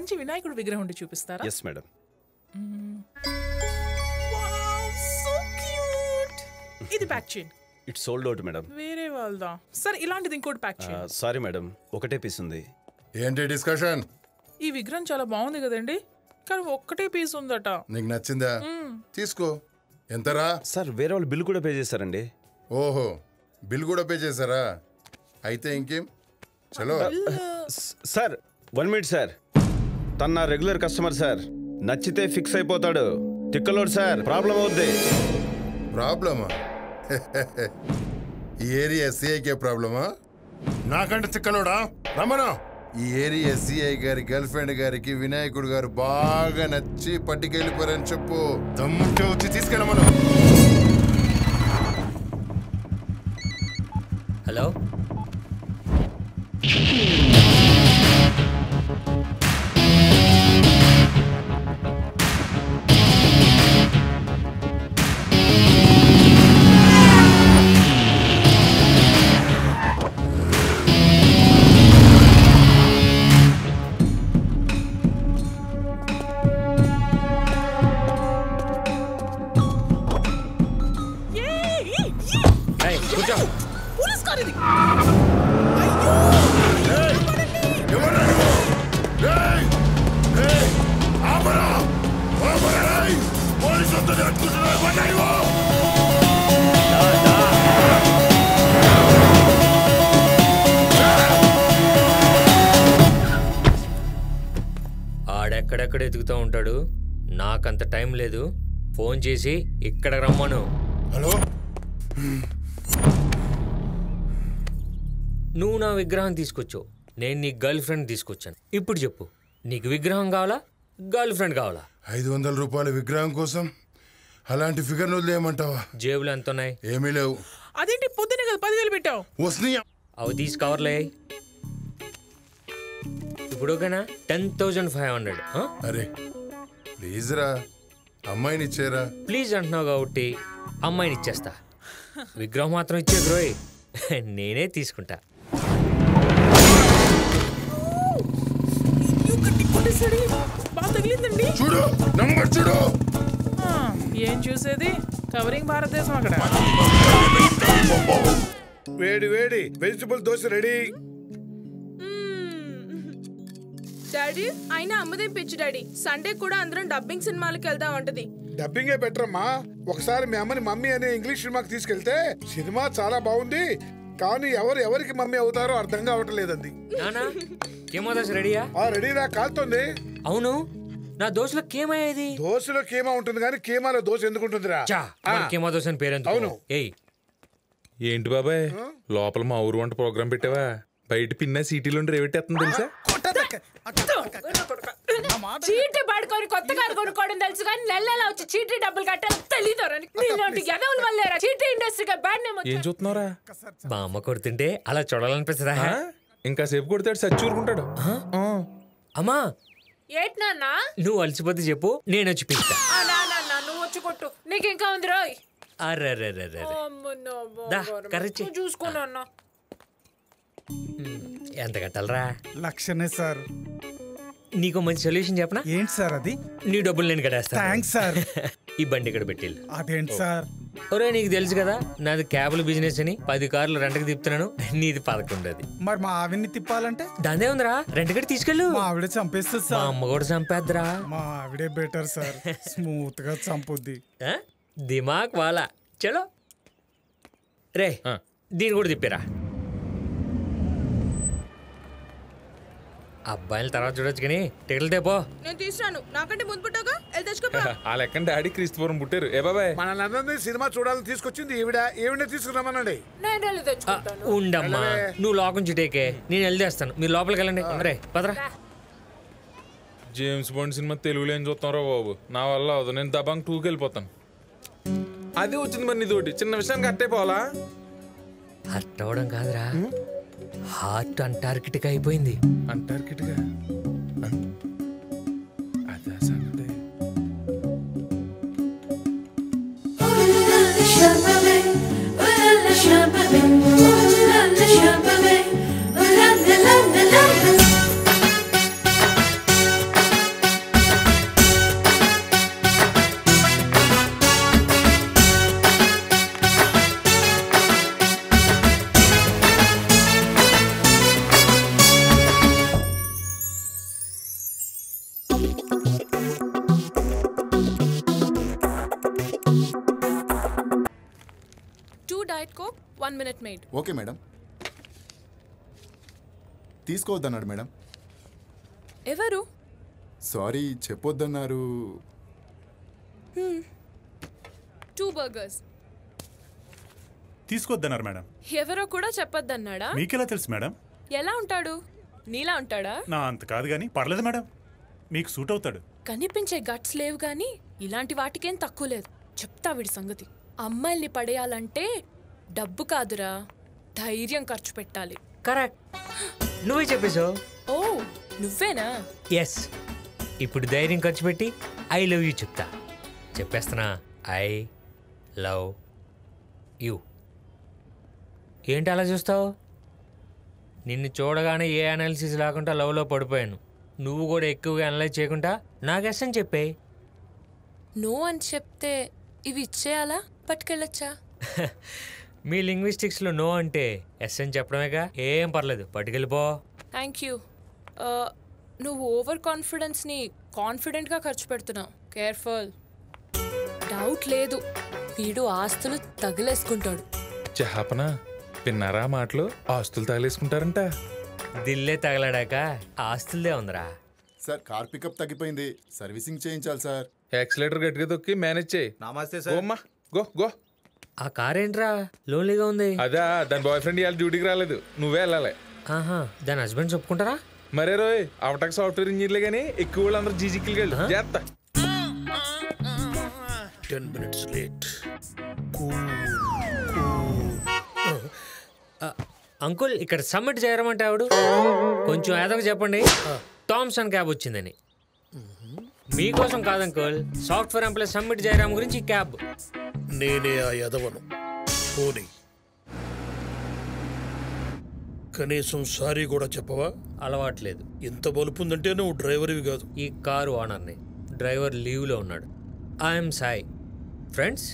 మంచి వినాయకుడు విగ్రహం ఉండి చూపిస్తారా yes madam Wow, so cute. ఇది ప్యాక్ చేయండి ఇట్స్ సోల్డ్ అవుట్ మేడం వేరే వాళ్ళదా సరే ఇలాంటిది ఇంకోటి ప్యాక్ చేయండి సారీ మేడం ఒకటే పీస్ ఉంది ఏంటి డిస్కషన్ ఈ విగ్రహం చాలా బాగుంది కదండి కానీ ఒక్కటే పీస్ ఉందట నీకు నచ్చిందా తీసుకో ఎంతరా సార్ వేరే వాళ్ళు బిల్ కూడా పే చేశారండి ఓహో బిల్ కూడా పే చేశారా అయితే ఇంకేం చలో స్- సార్ వన్ మినిట్ సార్ తన నా రెగ్యులర్ కస్టమర్ సార్ నచ్చితే ఫిక్స్ అయిపోతాడు తిక్కలోడు సార్ ప్రాబ్లం అవుద్ది ప్రాబ్లమా ఈ ఏరియా సిఐకే ప్రాబ్లమా నాకంటే చిక్కలోడా రమణ ఈ ఏరియా సిఐ గారి గర్ల్ ఫ్రెండ్ గారికి వినాయకుడు గారు బాగా నచ్చి పట్టుకెళ్ళిపోరని చెప్పు దమ్ముంటే వచ్చి తీసుకెళ్ళమను హలో ఏయ్, ఈ, ఈ, ఏయ్, కూర్చో పోలీస్ కార్ ఇది ఎవరా నువ్వు? ఏయ్! ఏయ్! ఆపరా! ఆపరా, ఏయ్! పోలీసు వస్తుంది అనుకుంటున్నావు, పడ్డాయి వా! ఆడెక్కడెక్కడ ఎదుగుతూ ఉంటాడు నాకంత టైం లేదు ఫోన్ చేసి ఇక్కడ రమ్మను హలో నువ్వు నా విగ్రహం తీసుకొచ్చావు నేను నీ గర్ల్ ఫ్రెండ్ తీసుకొచ్చాను ఇప్పుడు చెప్పు నీకు విగ్రహం కావాలా గర్ల్ ఫ్రెండ్ కావాలా ఐదు వందల రూపాయల విగ్రహం కోసం అలాంటి ఫిగర్ వదిలేయమంటావా జేబులు ఎంత ఉన్నాయి ఏమీ లేవు అదేంటి పొద్దునే కదా పదివేలు పెట్టావు వస్తున్నాయా అవి తీసి కవర్లే ఇప్పుడు ఓకేనా టెన్ థౌజండ్ ఫైవ్ హండ్రెడ్ అరే ప్లీజ్ రా అమ్మాయిని ఇచ్చేరా ప్లీజ్ అంటున్నావు కాబట్టి అమ్మాయిని ఇచ్చేస్తా విగ్రహం మాత్రం ఇచ్చే గ్రోయ్ నేనే తీసుకుంటా అయ్యో, గట్టి కొట్టేసాడు. బాగా తగిలిందండి చూడు నంబర్ చూడు ఆ, ఏం చూసేది కవరింగ్ భారతదేశం అక్కడ వేడి వేడి వెజిటబుల్ దోశ రెడీ డాడీ అయినా అమ్మదేం పిచ్చి డాడీ సండే కూడా అందరం డబ్బింగ్ సినిమాలకు వెళ్దాం అంటది డబ్బింగే బెటర్ అమ్మా ఒకసారి మీ అమ్మని మమ్మీ అనే ఇంగ్లీష్ సినిమాకి తీసుకెళ్తే సినిమా చాలా బాగుంది కానీ ఎవరు ఎవరికి మమ్మీ అవుతారో అర్థం కావటం లేదండి నానా కేమోదాస్ రెడీయా ఆ రెడీరా కాలుతోంది అవును నా దోశలో కేమయ్యేది దోశలో కీమా ఉంటుంది కానీ కీమాలో దోశ ఎందుకు ఉంటుందిరా చా ఆ, కేమోదోస్ అని పేరెందుకు అవును. ఏయ్ ఏంటి బాబాయ్ లోపల మా ఊరు వంట ప్రోగ్రామ్ పెట్టావా బయట పిన్న సిటీలో రేవెట్టేస్తుంది తెలుసా చీటీ పడుకొని కొత్త కారు కొనుక్కోవడం తెలుసు కానీ నెల నెల వచ్చి చీటీ డబ్బులు కట్టాలి తెలీదు నీలాంటి ఎదవుల వల్లేరా చీటీ ఇండస్ట్రీగా బ్యాడ్ నేమ్ ఏం చూస్తున్నారా మా అమ్మ కొడుతుంటే అలా చూడాలనిపిస్తుందా ఇంకా సేపు కొడతాడు సచ్చి ఊరుకుంటాడు అమ్మా ఏట్ నాన్న నువ్వు అలసిపోతే చెప్పు నేను వచ్చి పిలుస్తా ఆ నాన్న నువ్వు వచ్చి కొట్టు నీకు ఇంకా ఉంది రోయ్ అర్రర్రర్రర్ర. దా, కర్రీ చెయ్. చూసుకున్నా అన్న ఎంత కట్టాలరా లక్షనే సార్ నీకు మంచి సొల్యూషన్ చెప్పనా ఏంటి సార్ అది నీ డబ్బులు నేను కట్టేస్తా థ్యాంక్స్ సార్ ఈ బండి ఇక్కడ పెట్టిల్లు అదేంటి సార్ ఒరే నీకు తెలుసు కదా నాది క్యాబుల బిజినెస్ అని పది కార్లు రెంట్కి తిప్పుతున్నాను నీది పదకొండు అది మరి మా ఆవిడ్ని తిప్పాలంటే దాందే ఉందిరా రెంట్ కట్టి తీసుకెళ్ళు మా ఆవిడే చంపేస్తుంది మా సార్ అమ్మ కూడా చంపేద్దురా మా ఆవిడే బెటర్ సార్ స్మూత్ గా చంపుద్ది ఆ? దిమాక్ వాలా చలో రే దీన్ని కూడా తిప్పిరా అబ్బాయిల తర్వాత చూడొచ్చు కానీ టికెట్లు తేపో నేను తీసుకురాను నాకంటే ముందు పుట్టాగా వెళ్ళి తెచ్చుకోపా ఆ లెక్కన డాడీ క్రీస్తుపురం పుట్టారు ఏ బాబాయ్ మనల్ని అందరినీ సినిమా చూడాలని తీసుకొచ్చింది ఈవిడ ఈవిడే తీసుకురామనండి నేను వెళ్ళి ఆ, తెచ్చుకుంటాను ఉండమ్మా నువ్వు లోకం చుట్టేకే నేను వెళ్తేస్తాను మీరు లోపలికి వెళ్ళండి రే పదరా జేమ్స్ బాండ్ సినిమా తెలుగులో ఏం చూస్తారా బాబు నా వల్ల అవదు నేను దబాంగ్ టూకి వెళ్ళిపోతాను అదే వచ్చింది మరి నీతోటి చిన్న విషయానికి అట్టయిపోవాలా హర్ట్ అవ్వడం కాదురా హార్ట్ అంటార్కిటిక్ అయిపోయింది అంటార్కిట్గా అదే సంగతి Ooh la la la la la la. One minute made okay madam తీసుకోవద్దన్నాడు మేడం ఎవరు సారీ చెప్పొద్దన్నారు టూ బర్గర్స్ తీసుకోవద్దన్నారు మేడం ఎవరో కూడా చెప్పొద్దన్నాడా మీకెలా తెలుసు మేడం ఎలా ఉంటాడు నీలా ఉంటాడా నా అంత కాదు కానీ పర్లేదు మేడం మీకు సూట్ అవుతాడు కనిపించే గట్స్ లేవు గాని ఇలాంటి వాటికేం తక్కువ లేదు చెప్తా వీడి సంగతి అమ్మాయిల్ని పడేయాలంటే డబ్బు కాదురా ధైర్యం ఖర్చు పెట్టాలి కరెక్ట్ నువ్వే చెప్పేశావు ఓ నువ్వేనా ఎస్ ఇప్పుడు ధైర్యం ఖర్చు పెట్టి ఐ లవ్ యూ చెప్తా చెప్పేస్తున్నా ఐ లవ్ యూ ఏంటి అలా చూస్తావు నిన్ను చూడగానే ఏ అనాలిసిస్ లేకుండా లవ్లో పడిపోయాను నువ్వు కూడా ఎక్కువగా అనలైజ్ చేయకుండా నాకు ఎస్ అని చెప్పే నో అని చెప్తే ఇవి ఇచ్చేయాలా పట్టుకెళ్ళొచ్చా మీ లింగ్విస్టిక్స్లో నో అంటే ఎస్ అని చెప్పడమేగా ఏం పర్లేదు పట్టుకెళ్ళిపో థ్యాంక్ యూ నువ్వు ఓవర్ కాన్ఫిడెన్స్ని కాన్ఫిడెంట్గా ఖర్చు పెడుతున్నావు కేర్ఫుల్ డౌట్ లేదు వీడు ఆస్తులు తగిలేసుకుంటాడు చేపన విన్నారా మాటలు ఆస్తులు తగిలేసుకుంటారంట దిల్లే తగలడాక ఆస్తులదే ఉందిరా సార్ కార్ పికప్ తగ్గిపోయింది సర్వీసింగ్ చేయించాలి సార్ యాక్సిలేటర్ గట్టిగా తొక్కి మేనేజ్ చేయి నమస్తే గోమ్మా గో గో ఆ కార్ ఏంట్రా లోన్లీగా ఉంది అదా దాని బాయ్ ఫ్రెండ్ ఇవాళ డ్యూటీకి రాలేదు నువ్వే వెళ్ళాలి ఆహా దాని హస్బెండ్ చెప్పుకుంటారా మరే రోయ్ అవటక్ సాఫ్ట్వేర్ ఇంజనీర్లే కానీ ఎక్కువ వాళ్ళందరూ జీజీకి వెళ్ళు చేస్తా టెన్ మినిట్స్ లేట్ అంకుల్ ఇక్కడ సబ్మిట్ చేయరమంటే ఆవిడ కొంచెం ఏదో చెప్పండి థామ్సన్ క్యాబ్ వచ్చిందని మీకోసం కాదు అంకుల్ సాఫ్ట్వేర్ ఎంప్లాయ్ సబ్మిట్ చేయరామ్ గురించి ఈ క్యాబ్ నేనే ఆ యదవను పోనీ కనీసం సారీ కూడా చెప్పవా అలవాట్లేదు ఇంత బలుపుందంటే నువ్వు డ్రైవర్వి కాదు ఈ కారు ఓనర్ని డ్రైవర్ లీవ్లో ఉన్నాడు ఐఎమ్ సాయి ఫ్రెండ్స్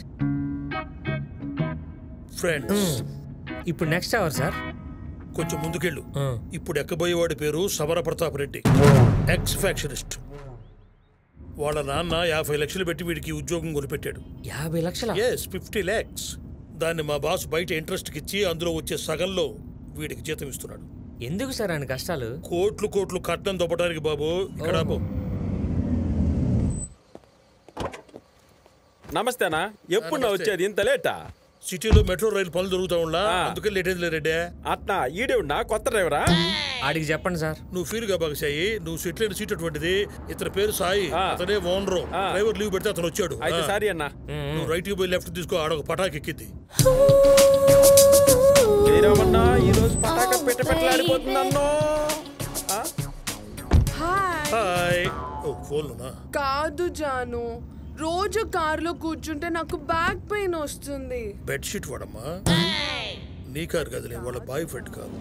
ఫ్రెండ్స్ ఇప్పుడు నెక్స్ట్ అవర్ సార్ కొంచెం ముందుకెళ్ళు ఇప్పుడు ఎక్కబోయేవాడి పేరు సమర ప్రతాప్ రెడ్డి ఎక్స్ ఫ్యాక్షనిస్ట్ వాళ్ళ నాన్న యాభై లక్షలు పెట్టి వీడికి ఉద్యోగం కొనిపెట్టాడు యాభై లక్షల ఎస్ ఫిఫ్టీ ల్యాక్స్ దాన్ని మా బాస్ బయట ఇంట్రెస్ట్కి ఇచ్చి అందులో వచ్చే సగంలో వీడికి జీతం ఇస్తున్నాడు ఎందుకు సార్ ఆయన కష్టాలు కోట్లు కోట్లు కట్నం దొప్పడానికి బాబు ఇక్కడ ఆపు. నమస్తేనా ఎప్పుడు నా నమస్తే. వచ్చేది ఇంత లేటా సిటీలో మెట్రో రైలు పనులు జరుగుతా ఉన్నా అందుకే లేట్ అయింది రెడ్డి అట్నా ఈడేవుడా కొత్త డ్రైవరా ఆడికి చెప్పండి సార్ నువ్వు ఫీల్ గా బాగసాయి నువ్వు సెటిల్ అయిన సీట్ అటువంటిది ఇతని పేరు సాయి అతనే ఓనరు డ్రైవర్ లీవ్ పెడితే అతను వచ్చాడు అయితే ఆ. సారీ అన్నా నువ్వు రైట్ కి పోయి లెఫ్ట్ తీసుకో ఆడొక పటాక్ ఎక్కింది జయరామన్నా ఈ రోజు పటాక పెట్ట పెట్టలాడిపోతుందన్నో హాయ్ ఓ ఫోన్ కాదు జాను రోజు కారులో కూర్చుంటే నాకు బ్యాక్ పెయిన్ వస్తుంది బెడ్షీట్ వాడమ్మా నీ కారు కదలే వాళ్ళ బాయ్ ఫ్రెండ్ కాదు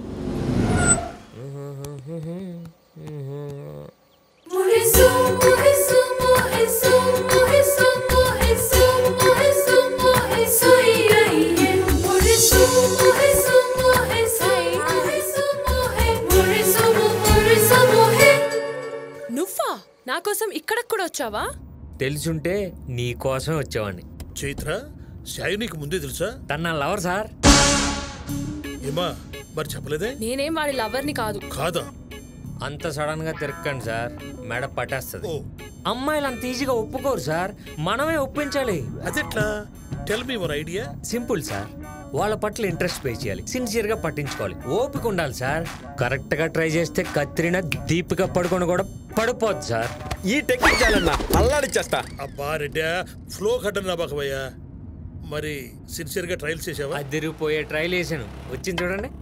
నువ్వా నా కోసం ఇక్కడికి కూడా వచ్చావా తెలుసుంటే నీ కోసం వచ్చేవాడిని చైత్ర సాయి నీకు ముందే తెలుసా తన నా లవర్ సార్ ఏమా మరి చెప్పలేదే నేనేం వాడి లవర్ని కాదు కాదా అంత సడన్ గా తిరక్కండి సార్ మెడ పట్టేస్తుంది అమ్మాయిలు అంత ఈజీగా ఒప్పుకోరు సార్ మనమే ఒప్పించాలి అదెట్లా tell me one idea simple sir వాళ్ళ పట్ల ఇంట్రెస్ట్ పే చేయాలి సిన్సియర్ గా పట్టించుకోవాలి ఓపిక ఉండాలి సార్ కరెక్ట్ గా ట్రై చేస్తే కత్తిరిన దీపిక పడుకొని కూడా పడిపోద్ది సార్ ఈ టెక్నిక్ చాలన్నా అల్లాడిచ్చేస్తా అబ్బా రెడ్డా ఫ్లో కట్టను నా బాకబయ్యా మరి సిన్సియర్ గా ట్రయల్స్ చేసావా అదిరిపోయే ట్రైల్ వేసాను వచ్చింది చూడండి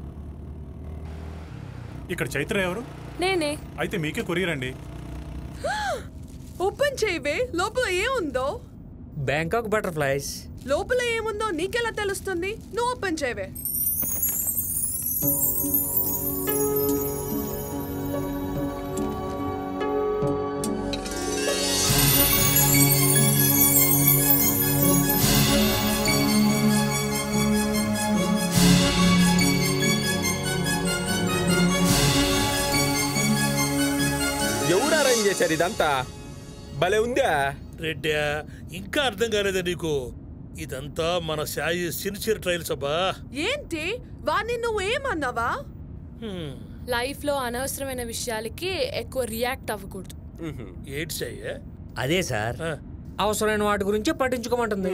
ఇక్కడ చైత్ర ఎవరు నేనే అయితే మీకే కొరియర్ అండి ఓపెన్ చేయవే లోపల ఏముందో బ్యాంకాక్ బటర్ఫ్లైస్ లోపల ఏముందో నీకెలా తెలుస్తుంది నువ్వు ఓపెన్ చేయవే ఎవరు అరేంజ్ చేశారు ఇదంతా భలే ఉందా రెడ్డా ఇంకా అర్థం కాలేదా నీకు ఇదంతా మన సాయి సిన్సియర్ ట్రయల్స్ అబ్బా ఏంటి వాణ్ణి నువ్వేమన్నావా లైఫ్ లో అనవసరమైన విషయాలకి ఎక్కువ రియాక్ట్ అవ్వకూడదు ఏంటి సాయి అదే సార్ అవసరమైన వాటి గురించి పట్టించుకోమంటుంది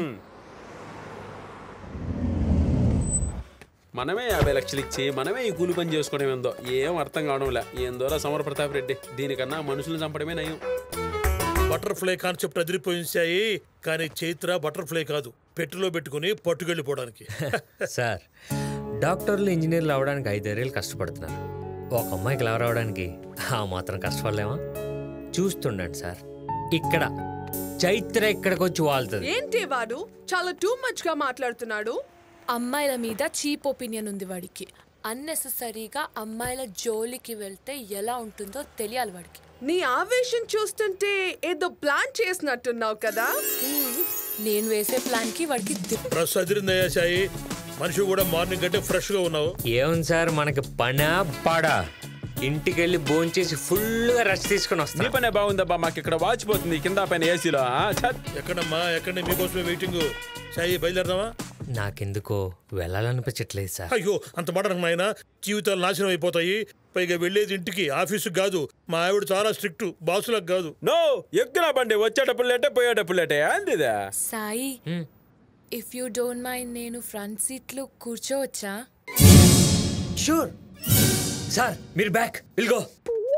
మనమే యాభై లక్షలు ఇచ్చి మనమే ఈ కూలి పని చేసుకోవడం ఏందో ఏం అర్థం కావడం లే ఏందోరా సమర ప్రతాప్ రెడ్డి దీనికన్నా మనుషులను చంపడమే నయం బటర్ఫ్లై కాన్సెప్ట్ అదిరిపోయింది సాయి కానీ చైత్ర బటర్ఫ్లై కాదు పెట్టెలో పెట్టుకుని పట్టుకెళ్ళిపోవడానికి సార్ డాక్టర్లు ఇంజనీర్లు అవడానికి ఐదేళ్ళు కష్టపడుతున్నారు ఒక అమ్మాయికి లవర్ అవడానికి ఆ మాత్రం కష్టపడలేమా చూస్తుండండి సార్ ఇక్కడ చైత్ర ఇక్కడికి వచ్చి వాళ్తుంది ఏంటి వాడు చాలా టూ మచ్ గా మాట్లాడుతున్నాడు అమ్మాయిల మీద చీప్ ఒపీనియన్ ఉంది వాడికి అన్నెసెసరీగా అమ్మాయిల జోలికి వెళ్తే ఎలా ఉంటుందో తెలియాలి వాడికి నీ ఆవేశం చూస్తుంటే ఏదో ప్లాన్ చేసినట్టున్నావు కదా నేను వేసే ప్లాన్ కి వాడికి దిప్ డ్రెస్ అదిరిందయ్యా సాయి మనిషి కూడా మార్నింగ్ అంటే ఫ్రెష్ గా ఉన్నావు ఏముంది సార్ మనకి పనా పాడా ఇంటికి వెళ్ళి భోంచేసి ఫుల్గా రెస్ట్ తీసుకుని నీ వస్తాను పనే బాగుందబ్బా మాకు ఇక్కడ వాచిపోతుంది కింద పైన ఏసీలో ఆ, ఛత్. ఎక్కడమ్మా ఎక్కడ మీకోసమే వెయిటింగ్ సాయి బయలుదేరదామా నాకెందుకో వెళ్ళాలనిపించట్లేదు సార్ అయ్యో అంత మాట అనకు నాయనా జీవితాలు నాశనం అయిపోతాయి పైగా వెళ్ళేది ఇంటికి ఆఫీసుకి కాదు మా ఆవిడ చాలా స్ట్రిక్ట్ బాసులకు కాదు నో ఎక్కున బండి వచ్చేటప్పుడు లేటే పోయేటప్పుడు లేటే అందిదా Sai if you don't mind నేను ఫ్రంట్ సీట్లో కూర్చోవచ్చా షూర్ సార్ మీరు బ్యాక్ విల్ గో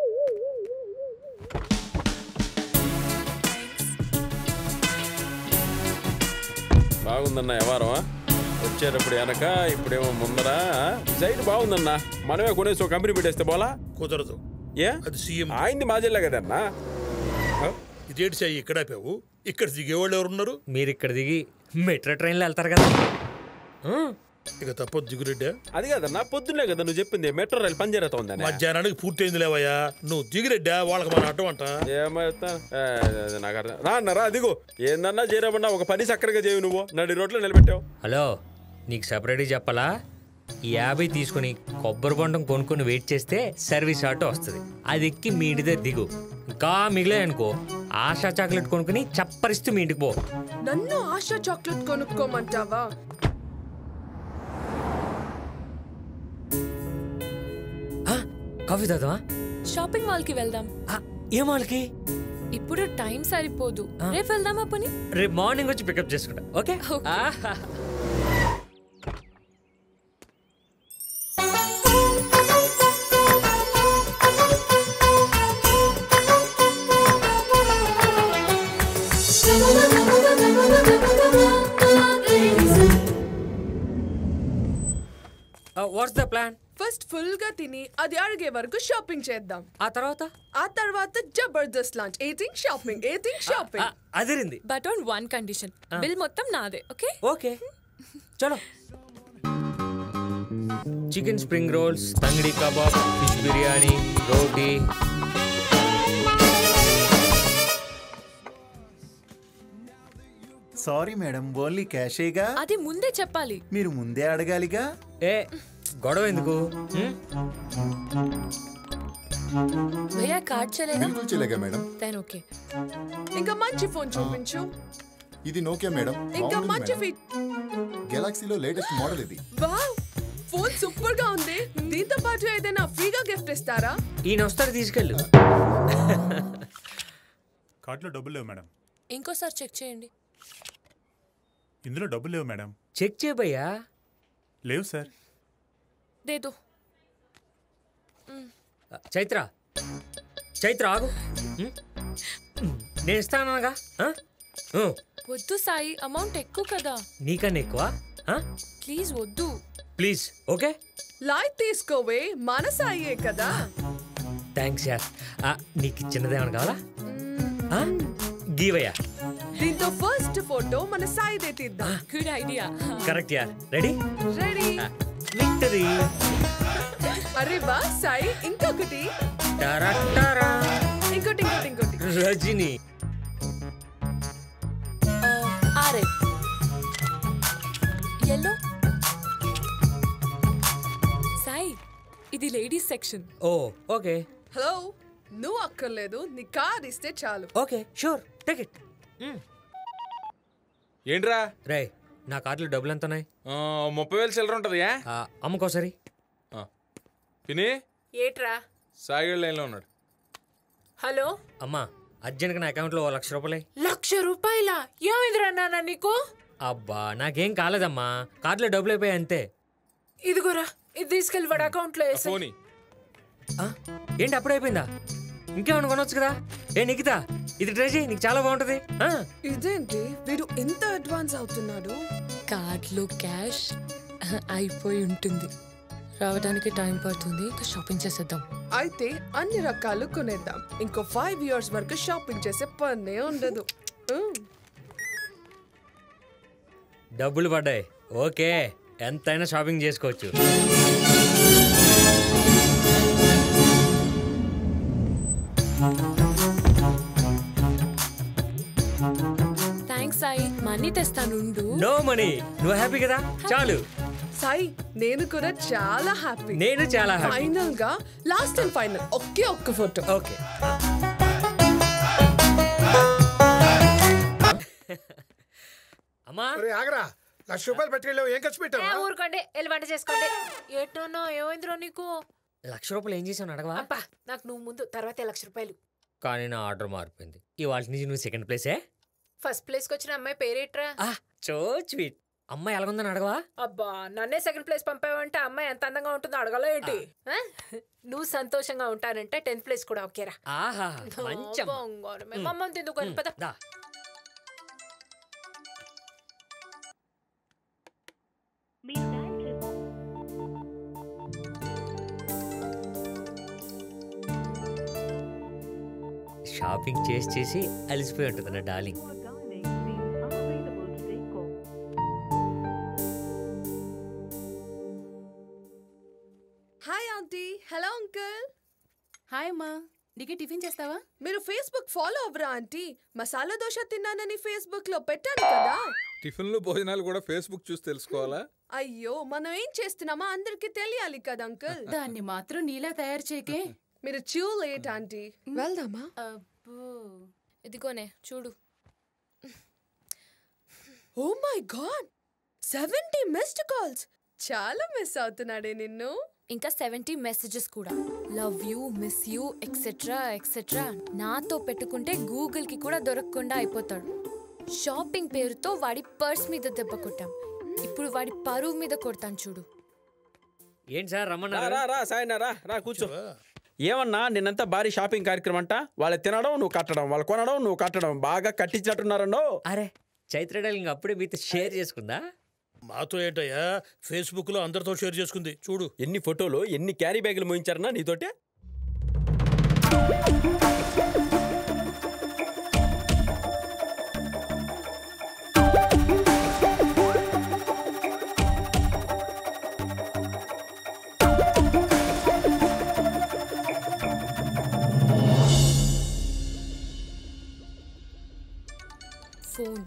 బాగుందన్న వ్యవహారం వచ్చేటప్పుడు వెనక ఇప్పుడేమో ముందర సైడ్ బాగుందన్న మనమే కొనేసి ఒక కంపెనీ పెట్టేస్తే పోలా కుదరదు ఏ అది సీఎం ఆయన్ని మాజెల్లే కదన్నా ఇదేంటి సాయి ఇక్కడ ఆపావు ఇక్కడ దిగేవాళ్ళు ఎవరున్నారు మీరు ఇక్కడ దిగి మెట్రో ట్రైన్లో వెళ్తారు కదా ఇక తప్పదు దిగురెడ్డా అది కదన్నా పొద్దున్నే కదా నువ్వు చెప్పింది మెట్రో రైలు పని జరుగుతా ఉందని మధ్యాహ్నానికి పూర్తయింది లేవయ్యా నువ్వు దిగిరెడ్డా వాళ్ళకి మన అడ్డం అంట ఏమైతే నాకు అర్థం రా అన్న రా దిగు ఏందన్నా చేరమన్నా ఒక పని చక్కరగా చేయవు నువ్వు నడి రోడ్లో నిలబెట్టావు హలో నీకు సపరేట్గా చెప్పాలా ఈ యాభై తీసుకుని కొబ్బరి బొండం కొనుక్కొని వెయిట్ చేస్తే సర్వీస్ ఆటో వస్తుంది అది ఎక్కి మీ ఇంటి దగ్గర దిగు ఇంకా మిగిలే అనుకో ఆశా చాక్లెట్ కొనుక్కుని చప్పరిస్తూ మీ ఇంటికి పో నన్ను ఆశా చాక్లెట్ కొనుక్కోమంటావా కాఫీ తాగుతావా షాపింగ్ మాల్ కి వెళ్దాం ఏ మాల్కి ఇప్పుడు టైం సరిపోదు రేపు వెళ్దామా పని రేపు మార్నింగ్ వచ్చి పికప్ చేసుకుంటా ఓకే ఆహా. What's the plan first full గా తిని అది అడిగే వరకు షాపింగ్ చేద్దాం ఆ తర్వాత ఆ తర్వాత జబర్దస్త్ lunch eating shopping eating shopping అదిరింది but on one condition bill మొత్తం నాదే ఓకే ఓకే చలో chicken spring rolls tangdi kebab fish biryani roti sorry madam only క్యాషేగా అది ముందే చెప్పాలి మీరు ముందే అడగాలిగా ఏ గొడవ ఎందుకు హ్మ్? భయ్యా కార్డ్ చేయలేదా బిల్కుల్ చేయలేగా మేడం దెన్ ఓకే ఇంకా మంచి ఫోన్ చూపించు ఇది నోకియా మేడం ఇంకా బాగుంటుంది మంచి మేడం. ఫీట్ గెలాక్సీలో లేటెస్ట్ మోడల్ ఇది వావ్ ఫోన్ సూపర్ గా ఉంది దీంతో పాటు ఏదైనా ఫ్రీగా గిఫ్ట్ ఇస్తారా ఈయన వస్తారు తీసుకెళ్ళు కార్డులో డబ్బులు లేవు మేడం ఇంకోసారి చెక్ చేయండి ఇందులో డబ్బులు లేవు మేడం చెక్ చేయబయ్యా లేవు సార్ దేదో చైత్ర చైత్ర ఆగు హ్మ్? నేను ఇస్తానగా వద్దు సాయి అమౌంట్ ఎక్కువ కదా నీకన్నా ఎక్కువ ప్లీజ్ వద్దు ప్లీజ్ ఓకే లైట్ తీసుకోవే మనసు అయ్యే కదా థ్యాంక్స్ యార్ ఆ, నీకు చిన్నదేమన్నా కావాలా ఆ? గీవయ్యా దీంతో ఫస్ట్ ఫోటో మన సాయిదే తీద్దాం గుడ్ ఐడియా కరెక్ట్ యార్ రెడీ రెడీ విక్టరీ అరే వా సాయి ఇంకొకటి ఇంకోటి ఇంకోటి ఇంకోటి రజని ఆరే ఎల్లో సాయి ఇది లేడీస్ సెక్షన్ ఓ ఓకే హలో నువ్వు అక్కర్లేదు నీ కార్ ఇస్తే చాలు ఓకే షూర్ టేక్ ఇట్ ఏంట్రా రే నా కార్డులో డబ్బులు ఎంత ఉన్నాయి ఆ, ముప్పై వేలు చిల్లర ఉంటుంది ఏ అమ్ముకోసరి పిని ఏట్రా సాగేళ్ళ లైన్లో ఉన్నాడు హలో అమ్మా అర్జెంట్గా నా అకౌంట్లో ఓ లక్ష రూపాయలే లక్ష రూపాయల ఏమైందిరా నాన్న నీకు అబ్బా నాకేం కాలేదమ్మా కార్డులో డబ్బులు అయిపోయాయి అంతే ఇదిగోరా ఇది తీసుకెళ్ళి వాడు అకౌంట్లో వేసి ఫోని ఆ, ఏంటి అప్పుడే అయిపోయిందా ఇంకేమైనా కొనొచ్చు కదా ఏ నిఖిత ఇది ట్రై చేయి నీకు చాలా బాగుంటుంది ఆ, ఇదేంటి వీడు ఎంత అడ్వాన్స్ అవుతున్నాడు కార్డ్లో క్యాష్ అయిపోయి ఉంటుంది రావడానికి టైం పడుతుంది ఇంకా షాపింగ్ చేసేద్దాం అయితే అన్ని రకాలు కొనేద్దాం ఇంకో ఫైవ్ ఇయర్స్ వరకు షాపింగ్ చేసే పనే ఉండదు ఉమ్. డబ్బులు పడ్డాయి ఓకే ఎంతైనా షాపింగ్ చేసుకోవచ్చు థ్యాంక్స్ సాయి మనీ తెస్తానుండు నో మనీ నువ్వు హ్యాపీ కదా చాలు సాయి నేను కూడా చాలా హ్యాపీ నేను చాలా happy. ఫైనల్ గా లాస్ట్ అండ్ ఫైనల్ ఒకే ఒక్క ఫోటో ఓకే అమ్మా ఆగరా లక్ష రూపాయలు పట్టుకెళ్ళావు ఏం ఖర్చు పెట్టావు ఏ, ఊరుకోండి వెళ్ళి వంట చేసుకోండి ఏటోనో ఏమైందిరో నీకు లక్ష రూపాయలు ఏం చేసావు అడగవా అబ్బా నాకు నువ్వు ముందు తర్వాతే లక్ష రూపాయలు కానీ నా ఆర్డర్ మారిపోయింది ఇవాళ నుంచి నువ్వు సెకండ్ ప్లేసే ఫస్ట్ ప్లేస్ కి వచ్చిన అమ్మాయి పేరేట్రా సో స్వీట్ అమ్మాయి ఎలాగుందని అడగవా అబ్బా నన్నే సెకండ్ ప్లేస్ పంపావంటే అమ్మాయి ఎంత అందంగా ఉంటుందో అడగలో ఏంటి ఆ? నువ్వు సంతోషంగా ఉంటానంటే టెన్త్ ప్లేస్ కూడా ఓకేరా ఆహా మంచం బంగారమే మమ్మల్ని తిందుకొని పద దా షాపింగ్ చేసి చేసి అలసిపోయి ఉంటుంది నా darling hi aunty hello uncle hi అమ్మా నీకే టిఫిన్ చేస్తావా మీరు ఫేస్బుక్ ఫాలో అవ్వరా ఆంటీ మసాలా దోశ తిన్నానని ఫేస్బుక్ లో పెట్టాను కదా టిఫిన్లు భోజనాలు కూడా ఫేస్బుక్ చూసి తెలుసుకోవాలా అయ్యో మనం ఏం చేస్తున్నామో అందరికి తెలియాలి కదా అంకుల్ దాన్ని మాత్రం నీలా తయారు చేయకే మీరు చూ లేట్ ఆంటీ వెళ్దామా ఇదిగోనే చూడు oh my god seventy missed calls చాలా మిస్ అవుతున్నాడే నిన్ను ఇంకా సెవెంటీ మెసేజెస్ కూడా love you miss you etcetera etcetera నాతో పెట్టుకుంటే గూగుల్ కి కూడా దొరకకుండా అయిపోతాడు షాపింగ్ పేరుతో వాడి పర్స్ మీద దెబ్బ కొట్టాం ఇప్పుడు వాడి పరువు మీద కొడతాను చూడు ఏంటి సార్ రా రమ్మన్నారు రా రా సాయన రా రా కూర్చో ఏమన్నా నిన్నంతా భారీ షాపింగ్ కార్యక్రమం అంట వాళ్ళు తినడం నువ్వు కట్టడం వాళ్ళు కొనడం నువ్వు కట్టడం బాగా కట్టించినట్టున్నారన్నో అరే చైత్ర డార్లింగ్ అప్పుడే మీతో షేర్ చేసుకుందా మాతో ఏంటయ్యా ఫేస్బుక్ లో అందరితో షేర్ చేసుకుంది చూడు ఎన్ని ఫోటోలు ఎన్ని క్యారీ బ్యాగులు మోయించారన్నా నీతోటే ఫోన్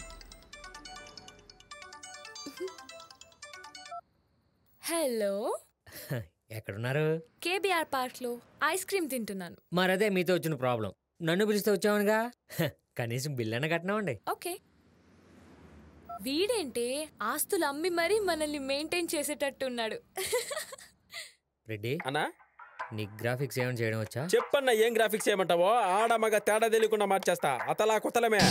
హలో ఎక్కడున్నారు కేబీఆర్ పార్క్ లో ఐస్ క్రీమ్ తింటున్నాను మరదే మీతో వచ్చిన ప్రాబ్లం నన్ను పిలిస్తే వచ్చావనుగా హ, కనీసం బిల్ అన్న కట్టినామండి ఓకే వీడేంటి ఆస్తులు అమ్మి మరీ మనల్ని మెయింటైన్ చేసేటట్టున్నాడు రెడ్డి అన్నా నీ గ్రాఫిక్స్ ఏమైనా చేయడం వచ్చా చెప్పన్న ఏం గ్రాఫిక్స్ చేయమంటావో ఆడ మగ తేడా తెలియకుండా మార్చేస్తా అతలా కొత్తలమే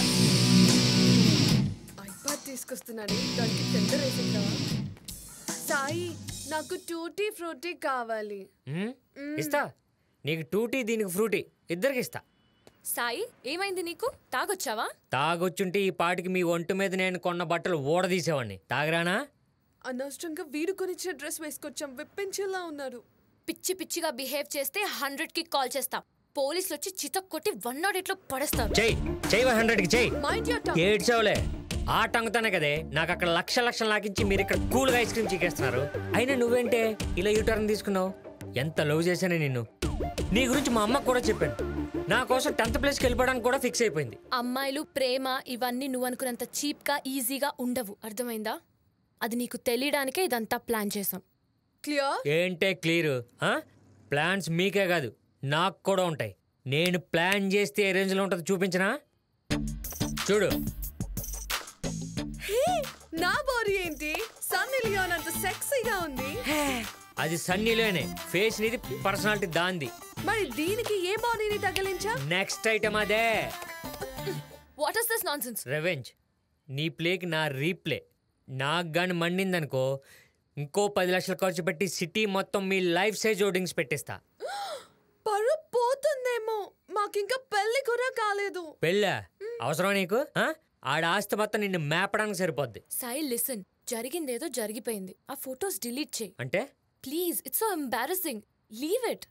ఐపాడ్ తీసుకొస్తున్నాడు దానికి టెండర్ వేసేద్దామా సాయి నాకు టూటీ ఫ్రూటీ కావాలి మ్మ్? ఇస్తా నీకు టూటీ దీనికి ఫ్రూటీ ఇద్దరికి ఇస్తా సాయి ఏమైంది నీకు తాగొచ్చావా తాగొచ్చుంటే ఈ పాటికి మీ ఒంటి మీద నేను కొన్న బట్టలు ఊడదీసేవాడిని తాగరానా అనవసరంగా వీడు కొనిచ్చిన డ్రెస్ వేసుకొచ్చాం విప్పించేలా ఉన్నారు పిచ్చి పిచ్చిగా బిహేవ్ చేస్తే హండ్రెడ్ కి కాల్ చేస్తా పోలీసులు వచ్చి చితక్ కొట్టి వన్ నాట్ ఎయిట్ లో పడేస్తారు చెయ్యి చెయ్యి హండ్రెడ్కి చెయ్యి మైండ్ యూర్ టంగ్ ఏడ్చావులే ఆ టంగుతానే కదే నాకు అక్కడ లక్ష లక్షలు నాకించి మీరు ఇక్కడ కూల్గా ఐస్ క్రీమ్ చీకేస్తున్నారు అయినా నువ్వేంటే ఇలా యూ టర్న్ తీసుకున్నావు ఎంత లవ్ చేశానే నిన్ను నీ గురించి మా అమ్మకు కూడా చెప్పాను నా కోసం టెన్త్ ప్లేస్కి వెళ్ళిపోవడానికి కూడా ఫిక్స్ అయిపోయింది అమ్మాయిలు ప్రేమ ఇవన్నీ నువ్వు అనుకున్నంత చీప్ గా ఈజీగా ఉండవు అర్థమైందా అది నీకు తెలియడానికే ఇదంతా ప్లాన్ చేసాం క్లియర్ ఏంటే క్లియర్ ప్లాన్స్ మీకే కాదు నాకు కూడా ఉంటాయి నేను ప్లాన్ చేస్తే ఏ రేంజ్లో ఉంటుందో చూపించనా చూడు హే నా బాడీ ఏంటి సన్నీ లియోన్ అంత సెక్సీగా ఉంది అది సన్నీలోనే ఫేస్ నీది పర్సనాలిటీ దాంది మరి దీనికి ఏ బాడీని తగిలించా నెక్స్ట్ ఐటమ్ అదే what is this nonsense revenge నీ ప్లేకి నా రీప్లే నాకు గాని మండిందనుకో ఇంకో పది లక్షలు ఖర్చు పెట్టి సిటీ మొత్తం మీ లైఫ్ సైజ్ హోర్డింగ్స్ పెట్టిస్తా పరు పోతుందేమో మాకింకా పెళ్లి కూడా కాలేదు పెళ్ళా అవసరం నీకు ఆ? ఆడ ఆస్తి మొత్తం నిన్ను మేపడానికి సరిపోద్ది సాయి లిసన్ జరిగిందేదో జరిగిపోయింది ఆ ఫొటోస్ డిలీట్ చేయి అంటే please it's so embarrassing leave it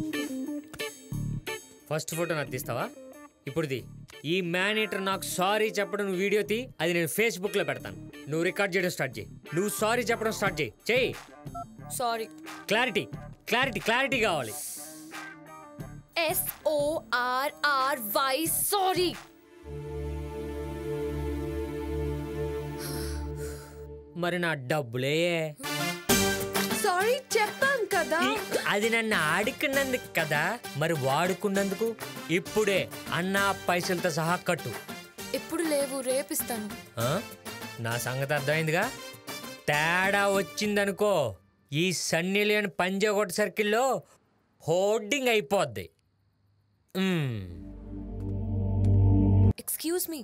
first photo నాకు తీస్తావా ఇప్పుడుది ఈ మేనేటర్ నాకు సారీ చెప్పడం నువ్వు వీడియో తీ అది నేను ఫేస్బుక్ లో పెడతాను నువ్వు రికార్డ్ చేయడం స్టార్ట్ చేయి నువ్వు సారీ చెప్పడం స్టార్ట్ చేయి చెయ్యి సారీ క్లారిటీ క్లారిటీ క్లారిటీ కావాలి S O R R Y sorry మరి నా డబ్బులే సారీ చెప్పాం కదా అది నన్ను ఆడుకున్నందుకు కదా మరి వాడుకున్నందుకు ఇప్పుడే అన్న పైసలతో సహా కట్టు ఇప్పుడు లేవు రేపిస్తాను ఆ? నా సంగతి అర్థమైందిగా తేడా వచ్చిందనుకో ఈ సన్నీ లేని పంజాగొట్ట సర్కిల్లో హోర్డింగ్ అయిపోద్ది మ్మ్. ఎక్స్క్యూజ్ మీ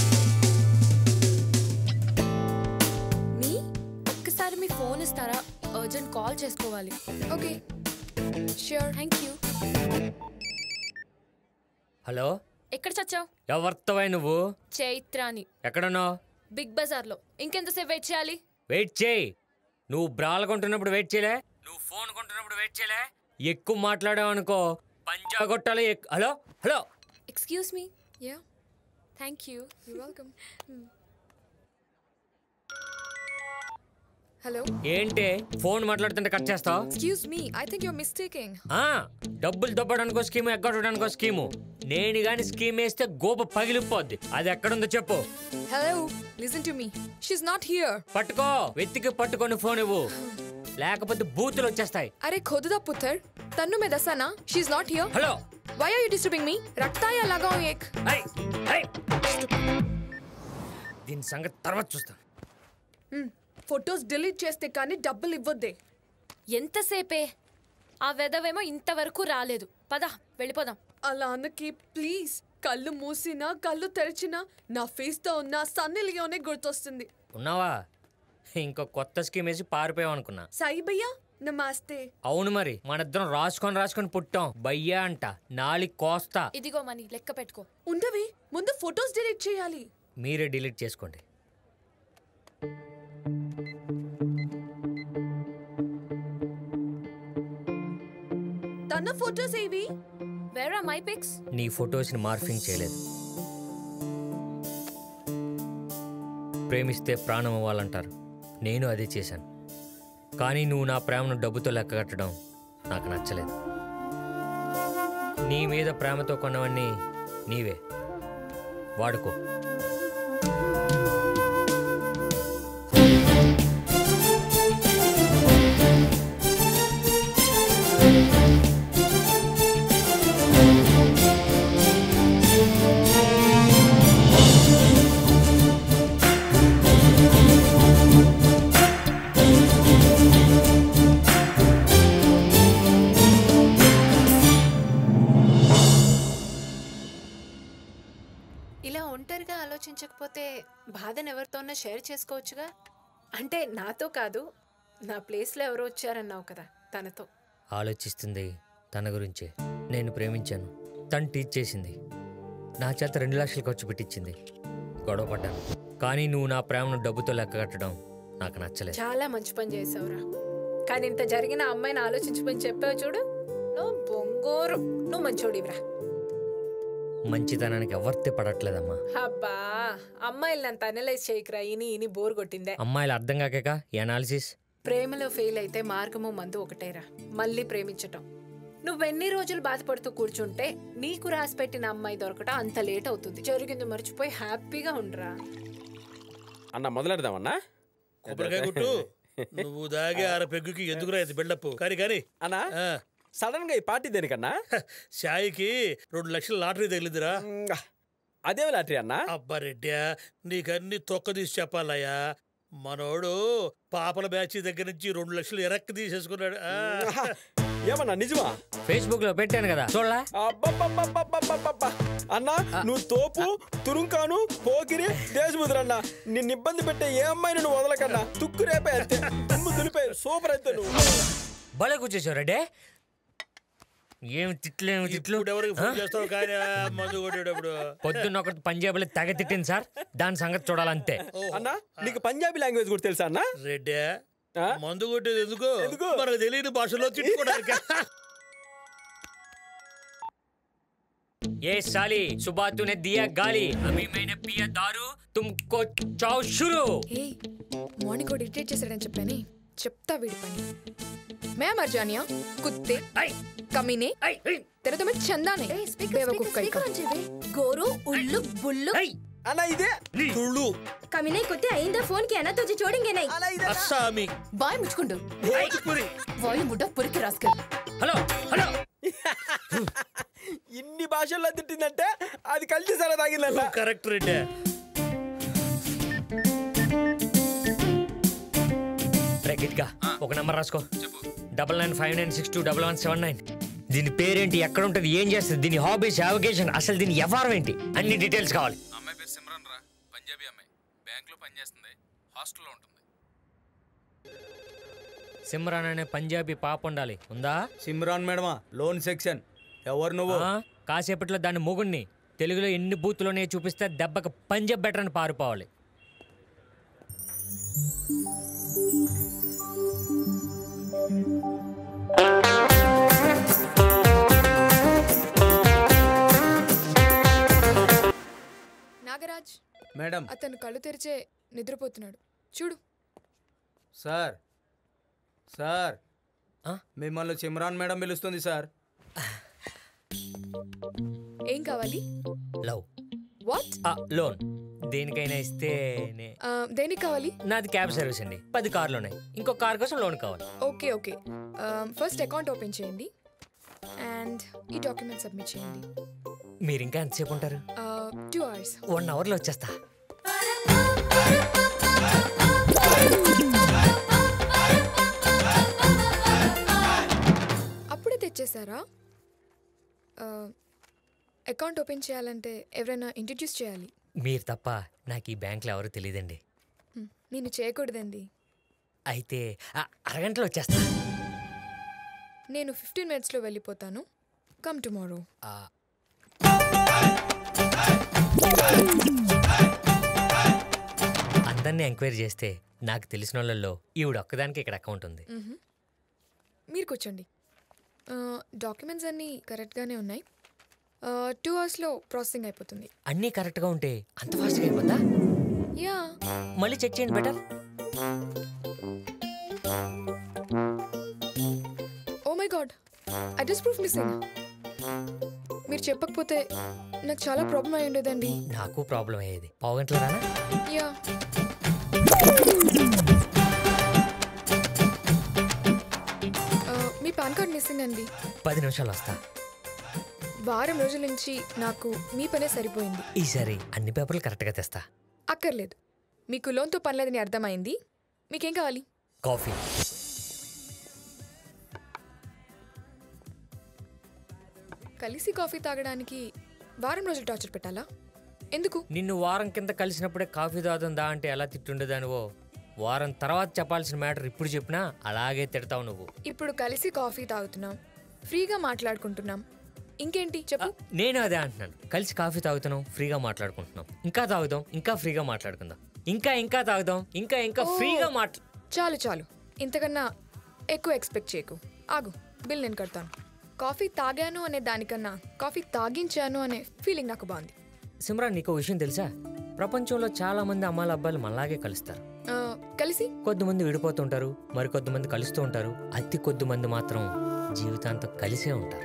మీ ఒక్కసారి మీ ఫోన్ ఇస్తారా అర్జెంట్ కాల్ చేసుకోవాలి okay sure thank you hello ఎక్కడ చచ్చావు ఎవరితోవై నువ్వు చైత్రాని ఎక్కడున్నావు బిగ్ బజార్లో ఇంకెంతసేపు వెయిట్ చేయాలి వెయిట్ చేయి నువ్వు బ్రాలు కొంటున్నప్పుడు వెయిట్ చేయలే నువ్వు ఫోన్ కొంటున్నప్పుడు వెయిట్ చేయలే ఎక్కువ మాట్లాడావు అనుకో పంజాగొట్టాలి ఎక్- hello hello excuse me yeah thank you you welcome hello ఏంటి ఫోన్ మాట్లాడుతుంటే కట్ చేస్తావు excuse me I think you're mistaking ఆ, డబ్బులు దొబ్బడానికో స్కీము ఎగ్గొట్టడానికో స్కీము నేను గాని స్కీమ్ వేస్తే గోప పగిలిపోద్ది అది ఎక్కడుందో చెప్పు hello listen to me she's not here పట్టుకో వెతికి పట్టుకొని ఫోన్ ఇవ్వు లేకపోతే బూతులు వచ్చేస్తాయి అరే ఖుదా పుత్ర తన్ను మే దసానా she's not here hello why are you disturbing me రక్తా యా లగాओ ఏక్ దీని సంగతి తర్వాత చూస్తాను ఫొటోస్ డిలీట్ చేస్తే కానీ డబ్బులు ఇవ్వద్దే ఎంతసేపే ఆ వెదవేమో ఇంతవరకు రాలేదు పద వెళ్ళిపోదాం అలా అనకి ప్లీజ్ కళ్ళు మూసినా కళ్ళు తెరిచినా నా ఫేస్ తో ఉన్న సన్నీ లియోనే గుర్తొస్తుంది ఉన్నావా ఇంకో కొత్త స్కీమ్ వేసి పారిపోయాం అనుకున్నా సాయి భయ్యా నమస్తే అవును మరి మనిద్దరం రాసుకొని రాసుకొని పుట్టాం బయ్యా అంట నాలి కోస్తా ఇదిగో మనీ లెక్క పెట్టుకో ఉండవి ముందు ఫొటోస్ డిలీట్ చేయాలి మీరే డిలీట్ చేసుకోండి తన ఫొటోస్ ఏవి వేర్ ఆర్ మై పిక్స్ నీ ఫొటోస్ని మార్ఫింగ్ చేయలేదు ప్రేమిస్తే ప్రాణం అవ్వాలంటారు నేను అదే చేశాను కానీ నువ్వు నా ప్రేమను డబ్బుతో లెక్క కట్టడం నాకు నచ్చలేదు నీ మీద ప్రేమతో కొన్నవన్నీ నీవే వాడుకో ఇలా ఒంటరిగా ఆలోచించకపోతే బాధను ఎవరితోన్నా షేర్ చేసుకోవచ్చుగా అంటే నాతో కాదు నా ప్లేస్లో ఎవరో వచ్చారన్నావు కదా తనతో ఆలోచిస్తుంది తన గురించే నేను ప్రేమించాను తను టీచ్ చేసింది నా చేత రెండు లక్షలు ఖర్చు పెట్టించింది గొడవ పడ్డాను కానీ నువ్వు నా ప్రేమను డబ్బుతో లెక్క కట్టడం నాకు నచ్చలేదు చాలా మంచి పని చేసావురా కానీ ఇంత జరిగిన అమ్మాయిని ఆలోచించమని చెప్పావు చూడు నువ్వు బొంగోరు నువ్వు మంచోడివిరా మంచితనానికి ఎవరితే పడట్లేదమ్మా అబ్బా అమ్మాయిలు నన్ను అనలైజ్ చేయకురా ఇని ఇని బోర్ కొట్టిందే అమ్మాయిలు అర్థం కాక ఎనాలిసిస్ ప్రేమలో ఫెయిల్ అయితే మార్గము మందు ఒకటేరా మళ్ళీ ప్రేమించటం నువ్వెన్ని రోజులు బాధపడుతూ కూర్చుంటే నీకు రాసి పెట్టిన అమ్మాయి దొరకటం అంత లేట్ అవుతుంది జరిగింది మర్చిపోయి హ్యాపీగా ఉండరా అన్న మొదలెడదామన్నా కొబ్బరికాయ కొట్టు నువ్వు దాగే ఆర పెగ్గుకి ఎందుకురా ఇది బిల్డప్ కానీ కానీ అన్నా సడన్ గా ఈ పార్టీ దేనికన్నా సాయికి రెండు లక్షల లాటరీ తగిలిందిరా అదేం లాటరీ అన్నా అబ్బా రెడ్డా నీకన్నీ తొక్క తీసి చెప్పాలయ్యా మనోడు పాపల బ్యాచ్ దగ్గర నుంచి రెండు లక్షలు ఎరక్కి తీసేసుకున్నాడు ఆ. ఏమన్నా నిజమా ఫేస్బుక్ లో పెట్టాను కదా చూడలా అబ్బబ్బబ్బబ్బబ్బబ్బబ్బ. అన్నా నువ్వు తోపు తురుంకాను పోకిరి దేశముద్ర అన్న నిన్ను ఇబ్బంది పెట్టే ఏ అమ్మాయిని నువ్వు వదలకన్నా తుక్కు రేపే అంతే తుమ్ము దులిపే సూపర్ అయితే నువ్వు భలే కూర్చేసావు రెడ్డే ఏం తిట్లు ఏమి తిట్లు ఇప్పుడు ఎవరికి ఫోన్ ఆ? చేస్తావు కానీ ఆ మందు కొట్టేటప్పుడు పొద్దున్న ఒకటి పంజాబీలో తెగ తిట్టింది సార్ దాని సంగతి చూడాలంతే అన్నా నీకు పంజాబీ లాంగ్వేజ్ కూడా తెలుసా అన్నా రెడ్డే మందు కొట్టేది ఎందుకు మనకు తెలియని భాషలో తిట్టుకోవడానికి ये साली सुबह तूने दिया गाली अभी मैंने पिया दारू तुमको चाव शुरू ఏయ్ మార్నింగ్ కూడా ఇరిటేట్ చేశాడని చెప్పాని చెప్తా వీడి పని मैं मर जानिया कुत्ते कमीने तेरे तो मैं चंदा नहीं बेवकूफ कहीं का गोरू उल्लू बुल्लू అన్నా ఇదే తుళ్ళు कमीने कुत्ते आइंदा फोन किया ना तुझे छोड़ेंगे नहीं అస్సామి బాయ్ ముచ్చుకుండు వాయు ముడ్డ పురికి రాసుకెళ్ళి హలో హలో ఇన్ని భాషల్లో తిట్టిందంటే అది కలిసి సరే తాగిందన్న కరెక్ట్ రెడ్డే బ్రాకెట్ గా ఒక నంబర్ రాసుకో double nine five nine six two double one seven nine దీని పేరేంటి ఎక్కడ ఉంటుంది ఏం చేస్తుంది దీని హాబీస్ అవకేషన్ అసలు దీని వ్యవహారం ఏంటి అన్ని డీటెయిల్స్ కావాలి అమ్మాయి పేరు సిమ్రన్ రా పంజాబీ అమ్మాయి బ్యాంక్లో పనిచేస్తుంది హాస్టల్లో ఉంటుంది సిమ్రాన్ అనే పంజాబీ పాప ఉండాలి ఉందా సిమ్రాన్ మేడమా లోన్ సెక్షన్ ఎవరు నువ్వు ఆ, కాసేపట్లో దాని మొగుణ్ణి తెలుగులో ఎన్ని బూతులోనే చూపిస్తే దెబ్బకి పంజాబ్ బెటర్ అని పారిపోవాలి నాగరాజ్ మేడం అతను కళ్ళు తెరిచే నిద్రపోతున్నాడు చూడు సార్ సార్ మిమ్మల్ని సిమ్రాన్ మేడం పిలుస్తుంది సార్ ఏం కావాలి లవ్ వాట్ లోన్ దేనికైనా ఇస్తే దేనికి కావాలి నాది క్యాబ్ సర్వీస్ అండి పది కార్లు ఉన్నాయి ఇంకో కార్ కోసం లోన్ కావాలి okay okay first account open చేయండి అండ్ ఈ డాక్యుమెంట్ సబ్మిట్ చేయండి మీరు ఇంకా ఎంతసేపు ఉంటారు టూ అవర్స్ వన్ అవర్లో వచ్చేస్తా అప్పుడే తెచ్చేసారా అకౌంట్ ఓపెన్ చేయాలంటే ఎవరైనా ఇంట్రడ్యూస్ చేయాలి మీరు తప్ప నాకు ఈ బ్యాంకులో ఎవరు తెలియదండి హ్మ్, నేను చేయకూడదండి అయితే ఆ, అరగంటలో వచ్చేస్తా నేను ఫిఫ్టీన్ మినిట్స్లో వెళ్ళిపోతాను కమ్ టుమారో అందరినీ ఎంక్వైరీ చేస్తే నాకు తెలిసిన వాళ్ళల్లో ఈవిడ ఒక్కదానికి ఇక్కడ అకౌంట్ ఉంది మీరు కూర్చోండి డాక్యుమెంట్స్ అన్నీ కరెక్ట్గానే ఉన్నాయి టూ అవర్స్లో ప్రాసెసింగ్ అయిపోతుంది అన్నీ కరెక్ట్గా ఉంటే అంత ఫాస్ట్గా అయిపోతా యా మళ్ళీ చెక్ చేయండి better oh my god address proof missing మీరు చెప్పకపోతే నాకు చాలా ప్రాబ్లం అయి ఉండేదండి నాకు ప్రాబ్లం అయ్యేది పావు గంటలో రానా యా మీ పాన్ కార్డ్ మిస్సింగ్ అండి పది నిమిషాలు వస్తా వారం రోజుల నుంచి నాకు మీ పనే సరిపోయింది ఈసారి అన్ని పేపర్లు కరెక్ట్గా తెస్తా అక్కర్లేదు మీకు లోన్తో పనిలేదని అర్థమైంది మీకేం కావాలి కాఫీ కలిసి కాఫీ తాగడానికి వారం రోజులు టార్చర్ పెట్టాలా ఎందుకు నిన్ను వారం కింద కలిసినప్పుడే కాఫీ తాగుతుందా అంటే ఎలా తిట్టుండేదానివో వారం తర్వాత చెప్పాల్సిన మ్యాటర్ ఇప్పుడు చెప్పినా అలాగే తిడతావు నువ్వు ఇప్పుడు కలిసి కాఫీ తాగుతున్నాం ఫ్రీగా మాట్లాడుకుంటున్నాం ఇంకేంటి చెప్పు నేను అదే అంటున్నాను కలిసి కాఫీ తాగుతున్నాం ఫ్రీగా మాట్లాడుకుంటున్నాం ఇంకా తాగుదాం ఇంకా ఫ్రీగా మాట్లాడుకుందాం ఇంకా ఇంకా తాగుదాం ఇంకా ఇంకా ఓ, ఫ్రీగా మాట్లా చాలు చాలు ఇంతకన్నా ఎక్కువ ఎక్స్పెక్ట్ చేయకు ఆగు బిల్ నేను కడతాను కాఫీ తాగాను అనే దానికన్నా కాఫీ తాగించాను అనే ఫీలింగ్ నాకు బాగుంది సిమ్రాన్ నీకు ఓ విషయం తెలుసా ప్రపంచంలో చాలా మంది అమ్మాయిల అబ్బాయిలు మనలాగే కలుస్తారు ఆ, కలిసి కొద్దిమంది విడిపోతుంటారు మరి కొద్దిమంది కలుస్తూ ఉంటారు అతి కొద్ది మంది మాత్రం జీవితాంతం కలిసే ఉంటారు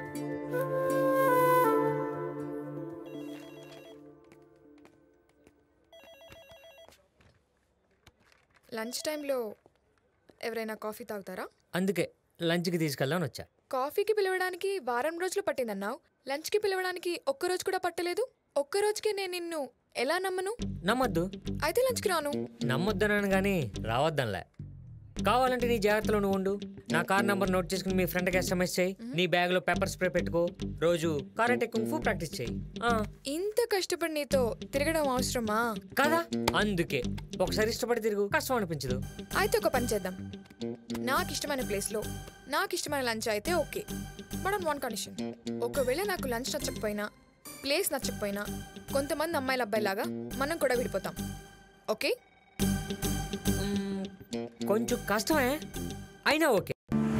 లంచ్ టైంలో ఎవరైనా కాఫీ తాగుతారా అందుకే లంచ్కి తీసుకెళ్దామని వచ్చా కాఫీకి పిలవడానికి వారం రోజులు పట్టిందన్నావు లంచ్కి పిలవడానికి ఒక్క రోజు కూడా పట్టలేదు ఒక్క రోజుకే నేను నిన్ను ఎలా నమ్మను నమ్మొద్దు అయితే లంచ్కి రాను నమ్మొద్దనను కానీ రావద్దనిలే కావాలంటే నీ జాగ్రత్తలో నువ్వు ఉండు నా కార్ నంబర్ నోట్ చేసుకుని మీ ఫ్రెండ్కి ఎస్ఎంఎస్ చేయి నీ బ్యాగ్లో పెప్పర్ స్ప్రే పెట్టుకో రోజు కారెంటే కుంఫు ప్రాక్టీస్ చేయి ఆ, ఇంత కష్టపడి నీతో తిరగడం అవసరమా కదా అందుకే ఒకసారి ఇష్టపడి తిరుగు కష్టం అనిపించదు అయితే ఒక పని చేద్దాం నాకు ఇష్టమైన ప్లేస్లో నాకు ఇష్టమైన లంచ్ అయితే okay but on one condition ఒకవేళ నాకు లంచ్ నచ్చకపోయినా ప్లేస్ నచ్చకపోయినా కొంతమంది అమ్మాయిల అబ్బాయిలాగా మనం కూడా విడిపోతాం ఓకే కొంచెం కష్టమే అయినా ఓకే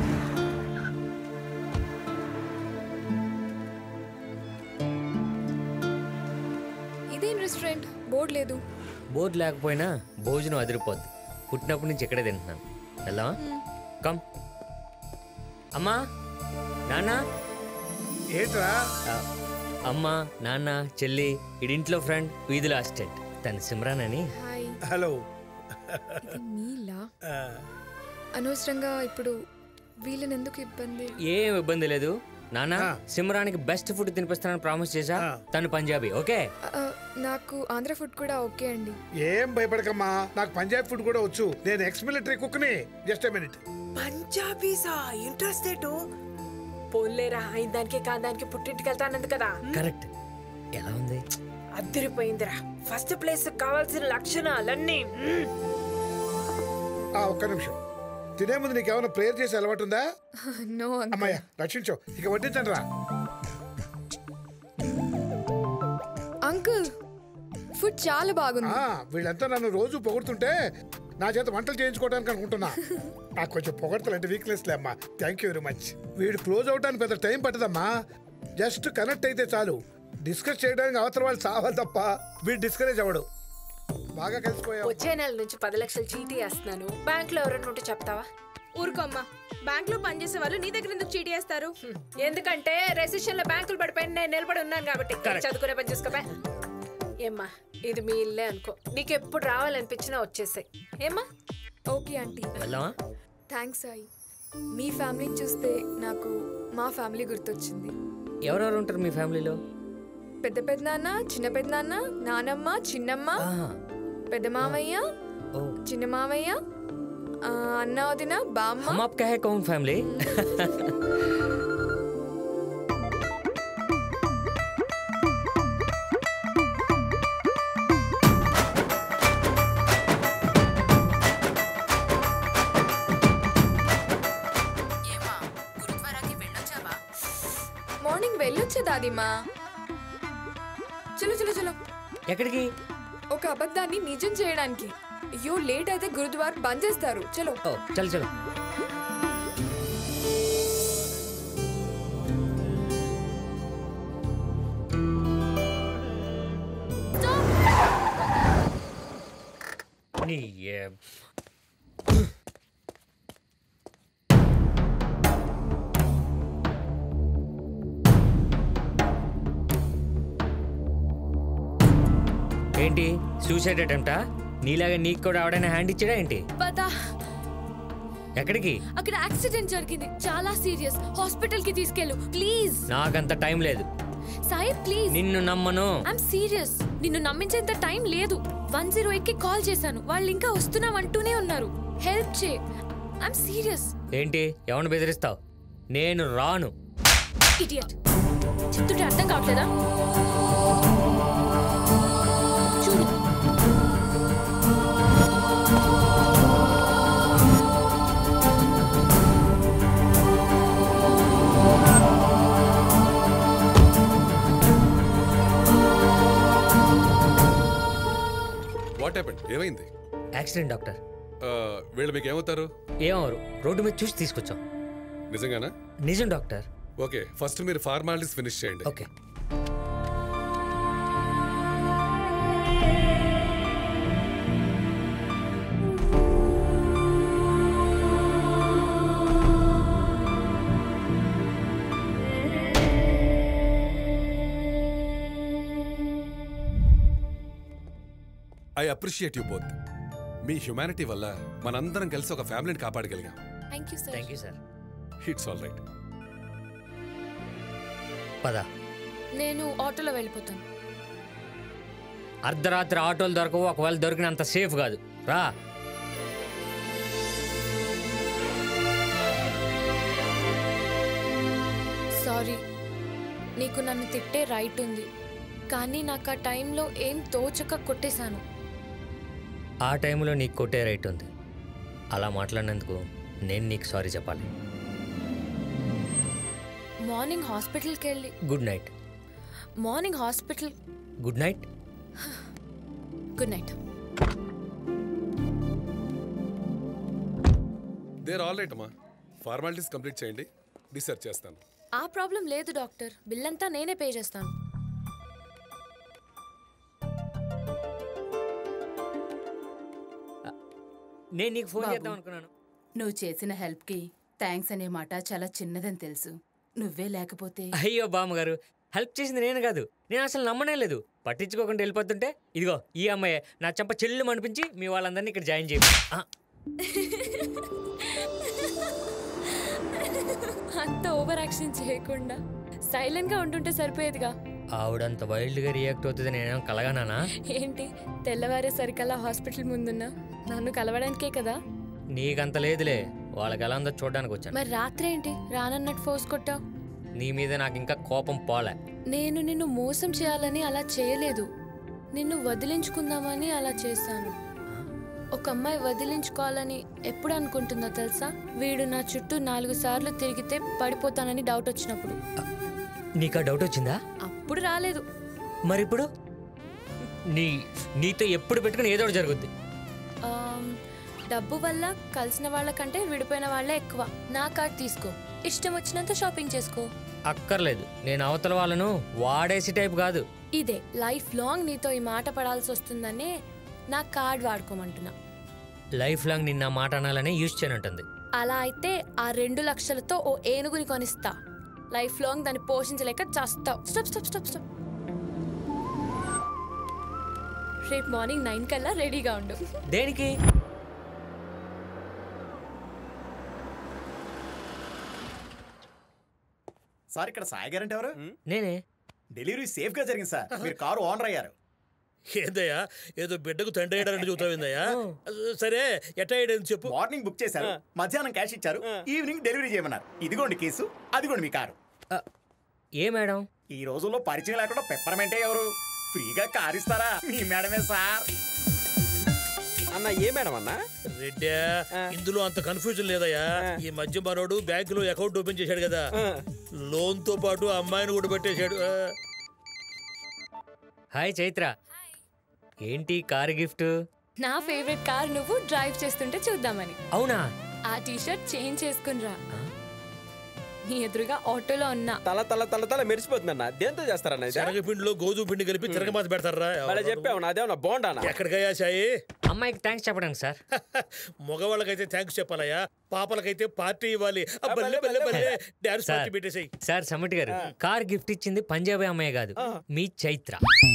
ఇదేం రెస్టారెంట్ బోర్డు లేదు బోర్డు లేకపోయినా భోజనం అదిరిపోద్ది పుట్టినప్పటి నుంచి ఇక్కడే తింటున్నాను వెళ్దామా కమ్ అమ్మా నాన్న ఏంట్రా అమ్మా నాన్న చెల్లి ఇడింట్లో ఫ్రెండ్ వీధిలో అసిస్టెంట్ తను సిమ్రాన్ అని హాయ్ హలో ఇది మీలా అనవసరంగా ఇప్పుడు వీళ్ళని ఎందుకు ఇబ్బంది ఏం ఇబ్బంది లేదు నాన్న సిమ్రానికి బెస్ట్ ఫుడ్ తినిపిస్తానని ప్రామిస్ చేశా తను పంజాబీ ఓకే ఆ, నాకు ఆంధ్ర ఫుడ్ కూడా ఓకే అండి ఏం భయపడకమ్మా నాకు పంజాబ్ ఫుడ్ కూడా వచ్చు నేను ఎక్స్ మిలిటరీ కుక్ని జస్ట్ మినిట్ పంజాబీసా ఇంట్రెస్టెడ్ పోలేరా అయిన దానికి కాదానికి పుట్టింటికి వెళ్తానంది కదా కరెక్ట్ ఎలా ఉంది అద్దరిపోయిందిరా ఫస్ట్ ప్లేస్ కావాల్సిన లక్షణాలన్నీ మ్మ్. ఆ ఒక్క నిమిషం తినే ముందు నీకు ఏమైనా ప్రేయర్ చేసే అలవాటు ఉందా నో అమ్మయ్య రక్షించు ఇక వడ్డించండి రా అంకుల్ ఫుడ్ చాలా బాగుంది ఆ, వీళ్ళంతా నన్ను రోజు పొగుడుతుంటే నా చేత వంటలు చేయించుకోవడానికి అనుకుంటున్నా నాకు కొంచెం పొగడతలు అంటే వీక్నెస్ లే అమ్మా థ్యాంక్ యూ వెరీ మచ్ వీడు క్లోజ్ అవడానికి పెద్ద టైం పట్టదమ్మా జస్ట్ కనెక్ట్ అయితే చాలు డిస్కస్ చేయడానికి అవతల వాళ్ళు చావాలి తప్ప వీడు డిస్కరేజ్ అవ్వడు బాగా కలిసిపోయావు వచ్చే నెల నుంచి పది లక్షలు చీటీ వేస్తున్నాను బ్యాంక్ లో ఎవరైనా ఉంటే చెప్తావా ఊరుకోమ్మా బ్యాంక్ లో పనిచేసే వాళ్ళు నీ దగ్గర ఎందుకు చీటీ వేస్తారు ఎందుకంటే రెసిషన్ లో బ్యాంకులు పడిపోయి నేను నిలబడి ఉన్నాను కాబట్టి చదువుకునే పని చూసుకోపా ఏమ్మా ఇది మీ ఇల్లే అనుకో నీకు ఎప్పుడు రావాలనిపించినా వచ్చేసాయి ఏమ్మా ఓకే ఆంటీ వెళ్దామా థ్యాంక్స్ సాయి మీ ఫ్యామిలీని చూస్తే నాకు మా ఫ్యామిలీ గుర్తొచ్చింది ఎవరెవరు ఉంటారు మీ ఫ్యామిలీలో పెద్ద పెద్దనాన్న చిన్న పెద్దనాన్న నానమ్మ చిన్నమ్మ ఆహా. పెద్ద మామయ్య ఓ చిన్న మామయ్య ఆ, అన్న వదిన బామ్మ हम आपका है कौन फैमिली మార్నింగ్ వెళ్ళొచ్చా దాదిమా చలో చలో చలో ఎక్కడికి ఒక అబద్ధాన్ని నిజం చేయడానికి అయ్యో లేట్ అయితే గురుద్వార్ బంద్ చేస్తారు చలో ఓ చల్ చలో నీ ఏ- ఏంటి సూసైడ్ అటెంప్టా నీలాగా నీకు కూడా ఎవడైనా హ్యాండ్ ఇచ్చాడా ఏంటి పదా ఎక్కడికి అక్కడ యాక్సిడెంట్ జరిగింది చాలా సీరియస్ హాస్పిటల్ కి తీసుకెళ్ళు ప్లీజ్ నాకంత టైం లేదు సాయి ప్లీజ్ నిన్ను నమ్మను ఐమ్ సీరియస్ నిన్ను నమ్మించేంత టైం లేదు వన్ జీరో ఎయిట్ కి కాల్ చేశాను వాళ్ళు ఇంకా వస్తున్నాం అంటూనే ఉన్నారు హెల్ప్ చే ఐమ్ సీరియస్ ఏంటి ఎవరిని బెదిరిస్తావు నేను రాను ఇడియట్ చెప్తుంటే అర్థం కావట్లేదా చూడు వాట్ హ్యాపెండ్ ఏమైంది యాక్సిడెంట్ డాక్టర్ వీళ్ళు మీకు ఏమవుతారు ఏమవరు రోడ్డు మీద చూసి తీసుకొచ్చాం నిజంగానా నిజం డాక్టర్ ఓకే ఫస్ట్ మీరు ఫార్మాలిటీస్ ఫినిష్ చేయండి okay I appreciate you both మీ హ్యుమానిటీ వల్ల మనందరం కలిసి ఒక ఫ్యామిలీని కాపాడగలిగాం thank you sir thank you sir it's all right పద నేను ఆటోలో వెళ్ళిపోతాను అర్ధరాత్రి ఆటోలు దొరకవు ఒకవేళ దొరికినంత సేఫ్ కాదు రా సారీ నీకు నన్ను తిట్టే రైట్ ఉంది కానీ నాకు ఆ టైంలో ఏం తోచక కొట్టేశాను ఆ టైంలో నీకు కొట్టే రైట్ ఉంది అలా మాట్లాడినందుకు నేను నీకు సారీ చెప్పాలి మార్నింగ్ హాస్పిటల్కి వెళ్ళి good night morning hospital good night good night there all right అమ్మా ఫార్మాలిటీస్ కంప్లీట్ చేయండి డిశ్చార్జ్ చేస్తాను ఆ ప్రాబ్లం లేదు డాక్టర్ బిల్ అంతా నేనే పే చేస్తాను నేను నీకు ఫోన్ బాబు, చేద్దాం అనుకున్నాను నువ్వు చేసిన హెల్ప్కి థ్యాంక్స్ అనే మాట చాలా చిన్నదని తెలుసు నువ్వే లేకపోతే అయ్యో బామ్మగారు హెల్ప్ చేసింది నేను కాదు నేను అసలు నమ్మనే లేదు పట్టించుకోకుండా వెళ్ళిపోతుంటే ఇదిగో ఈ అమ్మాయి నా చెంప చెల్లు అనిపించి మీ వాళ్ళందరినీ ఇక్కడ జాయిన్ చేయ అంత ఓవర్ యాక్షన్ చేయకుండా సైలెంట్ గా ఉంటుంటే సరిపోయేదిగా ఆవిడంత వైల్డ్గా రియాక్ట్ అవుతుంది నేనేం కలగానా ఏంటి తెల్లవారేసరికల్లా హాస్పిటల్ ముందున్నా నన్ను కలవడానికే కదా నీకంత లేదులే వాళ్ళకి ఎలా ఉందో చూడడానికి వచ్చాను మరి రాత్రి ఏంటి రానన్నట్టు ఫోర్స్ కొట్టావు నీ మీద నాకు ఇంకా కోపం పోలే నేను నిన్ను మోసం చేయాలని అలా చేయలేదు నిన్ను వదిలించుకుందామని అలా చేశాను ఒక అమ్మాయి వదిలించుకోవాలని ఎప్పుడు అనుకుంటుందో తెలుసా వీడు నా చుట్టూ నాలుగు సార్లు తిరిగితే పడిపోతానని డౌట్ వచ్చినప్పుడు నీకు ఆ డౌట్ వచ్చిందా అప్పుడు రాలేదు మరి ఇప్పుడు నీ నీతో ఎప్పుడు పెట్టుకుని ఏదో ఒకటి జరుగుద్ది ఆమ్, డబ్బు వల్ల కలిసిన వాళ్ళకంటే విడిపోయిన వాళ్ళే ఎక్కువ నా కార్డ్ తీసుకో ఇష్టం వచ్చినంత షాపింగ్ చేసుకో అక్కర్లేదు నేను అవతల వాళ్ళను వాడేసి టైప్ కాదు ఇదే లైఫ్ లాంగ్ నీతో ఈ మాట పడాల్సి వస్తుందనే నా కార్డ్ వాడుకోమంటున్నా లైఫ్ లాంగ్ నిన్న మాట అనాలని యూజ్ చేయనంటుంది అలా అయితే ఆ రెండు లక్షలతో ఓ ఏనుగుని కొనిస్తా లైఫ్ లాంగ్ దాన్ని పోషించలేక చస్తావు స్టాప్ స్టాప్ స్టాప్ స్టాప్ రేపు మార్నింగ్ నైన్ కల్లా రెడీగా ఉండు దేనికి సార్ ఇక్కడ సాయి గారంటే ఎవరు నేనే డెలివరీ సేఫ్ గా జరిగింది సార్ మీరు కారు ఓనర్ అయ్యారు ఏందయ్యా ఏదో బిడ్డకు తండ్రి అయ్యాడని చూతావిందయ్యా సరే ఎట్లా అయ్యాడని చెప్పు మార్నింగ్ బుక్ చేశారు మధ్యాహ్నం క్యాష్ ఇచ్చారు ఈవినింగ్ డెలివరీ చేయమన్నారు ఇదిగోండి కేసు అదిగోండి మీ కారు ఏ మేడం ఈ రోజుల్లో పరిచయం లేకుండా పెప్పర్మెంటే ఎవరు ఫ్రీగా కారు ఇస్తారా మీ మేడమే సార్ అన్న ఏ మేడం అన్న రెడ్డా ఇందులో అంత కన్ఫ్యూజన్ లేదయ్యా ఈ మధ్య మనోడు బ్యాంకులో అకౌంట్ ఓపెన్ చేశాడు కదా లోన్ తో పాటు ఆ అమ్మాయిని కూడా పెట్టేశాడు ఆ. హాయ్ చైత్ర ఏంటి కార్ గిఫ్ట్ నా ఫేవరెట్ కార్ నువ్వు డ్రైవ్ చేస్తుంటే చూద్దామని అవునా ఆ టీషర్ట్ చేంజ్ చేసుకునిరా నీ ఎదురుగా ఆటోలో ఉన్నా తల తల తల తల మెరిసిపోతుందన్న దేంతో చేస్తారన్న ఇది శనగపిండిలో గోధుమ పిండి కలిపి తిరగమాత పెడతారా భలే చెప్పావు నాదేమన్నా బాగుండానా ఎక్కడికయ్యా సాయి అమ్మాయికి థ్యాంక్స్ చెప్పడానికి సార్ మగవాళ్ళకైతే థ్యాంక్స్ చెప్పాలయ్యా పాపలకైతే పార్టీ ఇవ్వాలి ఆ బల్లె బల్లె బల్లె డాన్స్ సార్ పార్టీ పెట్టేసాయి సార్ సమ్మటి గారు కార్ గిఫ్ట్ ఇచ్చింది పంజాబీ అమ్మాయి కాదు మీ చైత్ర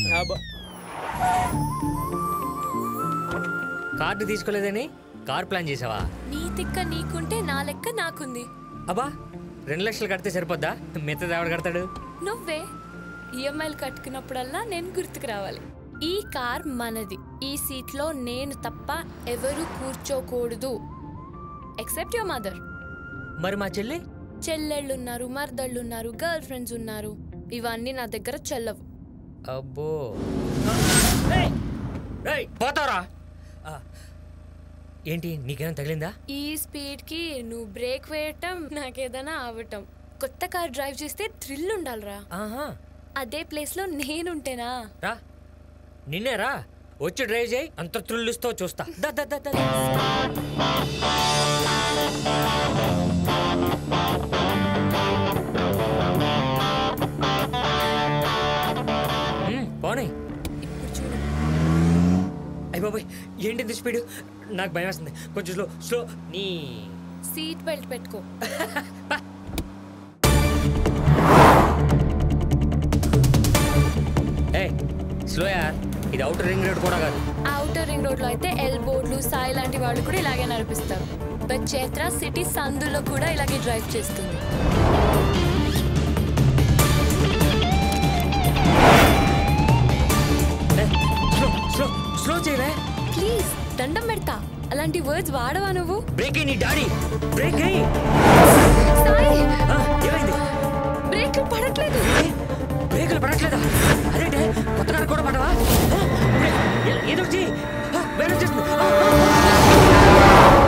కార్డు తీసుకోలేదని కార్ ప్లాన్ చేసావా నీ తిక్క నీకుంటే నా లెక్క నాకుంది అబ్బా రెండు లక్షలు కడితే సరిపోద్దా మిగతా ఎవడు కడతాడు నువ్వే ఈఎంఐలు కట్టుకున్నప్పుడల్లా నేను గుర్తుకు రావాలి ఈ కార్ మనది ఈ సీట్లో నేను తప్ప ఎవరు కూర్చోకూడదు ఎక్సెప్ట్ యువర్ మదర్ మరి మా చెల్లి చెల్లెళ్ళున్నారు మరదళ్ళున్నారు గర్ల్ ఫ్రెండ్స్ ఉన్నారు ఇవన్నీ నా దగ్గర చెల్లవు అబ్బో పోతారా ఆ, ఏంటి నీకేమైనా తగిలిందా ఈ స్పీడ్ కి నువ్వు బ్రేక్ వేయటం నాకేదైనా అవటం కొత్త కార్ డ్రైవ్ చేస్తే థ్రిల్ ఉండాలిరా ఆహా అదే ప్లేస్ లో నేనుంటేనా రా నిన్నే రా వచ్చి డ్రైవ్ చేయి అంత త్రుల్లిస్తో చూస్తా దా, దా, దా, దా. మ్మ్, పోనీ అయ్య బాబాయ్ ఏంటి ఇంత స్పీడ్ నాకు భయం వేస్తుంది కొంచెం స్లో స్లో నీ సీట్ బెల్ట్ పెట్టుకో ఏ స్లో యార్ ఇది అవుటర్ రింగ్ రోడ్ కూడా కాదు అవుటర్ రింగ్ రోడ్ లో అయితే ఎల్ బోర్డ్లు సాయి లాంటి వాళ్ళు కూడా ఇలాగే నడిపిస్తారు బట్ చైత్ర సిటీ సందులో కూడా ఇలాగే డ్రైవ్ చేస్తుంది స్లో స్లో స్లో చేయవే ప్లీజ్ దండం పెడతా అలాంటి వర్డ్స్ వాడవా నువ్వు బ్రేక్ అయ్యి నీ డాడీ బ్రేక్ అయ్యి సాయి ఏమైంది బ్రేక్లు పడట్లేదు బ్రేకులు పడట్లేదా అదేంటే కొత్త కారు కూడా పడవా ఆ, బ్రేక్, ఏ- ఏదో ఒకటి చెయ్యి. ఆ, వేరే వచ్చేస్తుంది. ఆ, ఆ.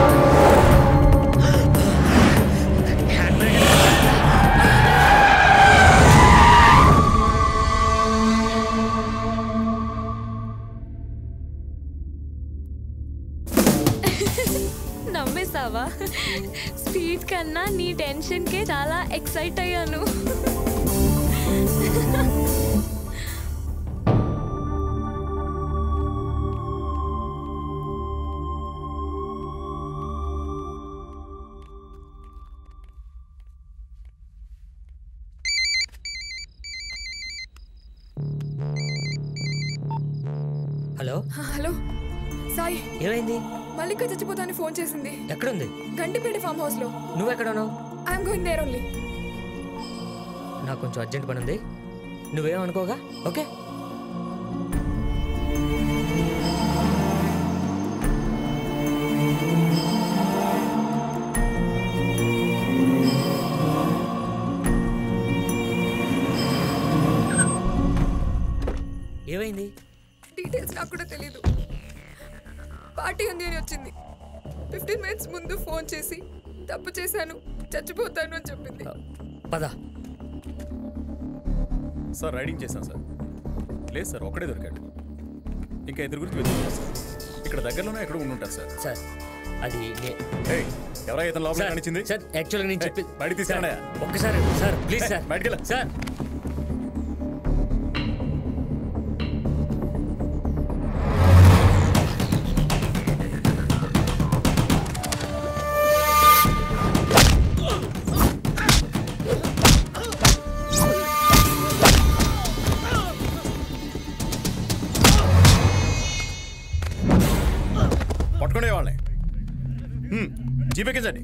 Hand brake. నమ్మేసావా స్పీడ్ కన్నా నీ టెన్షన్కే చాలా ఎక్సైట్ అయ్యాను హలో హలో సాయి ఏమైంది మల్లిక చచ్చిపోతాని ఫోన్ చేసింది ఎక్కడుంది గంటిపేట ఫామ్ హౌస్ లో నువ్వెక్కడున్నావు ఐఎమ్ గోయింగ్ దేర్ ఓన్లీ నాకు కొంచెం అర్జెంట్ పని ఉంది నువ్వేమనుకోగా ఓకే ఏమైంది డీటెయిల్స్ నాకు కూడా తెలీదు పార్టీ ఉంది అని వచ్చింది ఫిఫ్టీన్ మినిట్స్ ముందు ఫోన్ చేసి తప్పు చేశాను చచ్చిపోతాను అని చెప్పింది పద సార్ రైడింగ్ చేశాం సార్ లేదు సార్ ఒక్కడే దొరికాడు ఇంకా ఇద్దరు గురించి వెతుకుతున్నాం సార్ ఇక్కడ దగ్గరలోనే ఎక్కడ ఉండి ఉంటారు సార్ సార్ అది ఏయ్, ఎవరా ఇతను లోపల సార్, కనిచింది సార్ యాక్చువల్గా నేను చెప్పి బయటికి తీసుకురా ఒక్కసారి సార్ ప్లీజ్ సార్ బయటికి సార్ పట్టుకునే వాళ్ళని హ్మ్, జీపెక్కించండి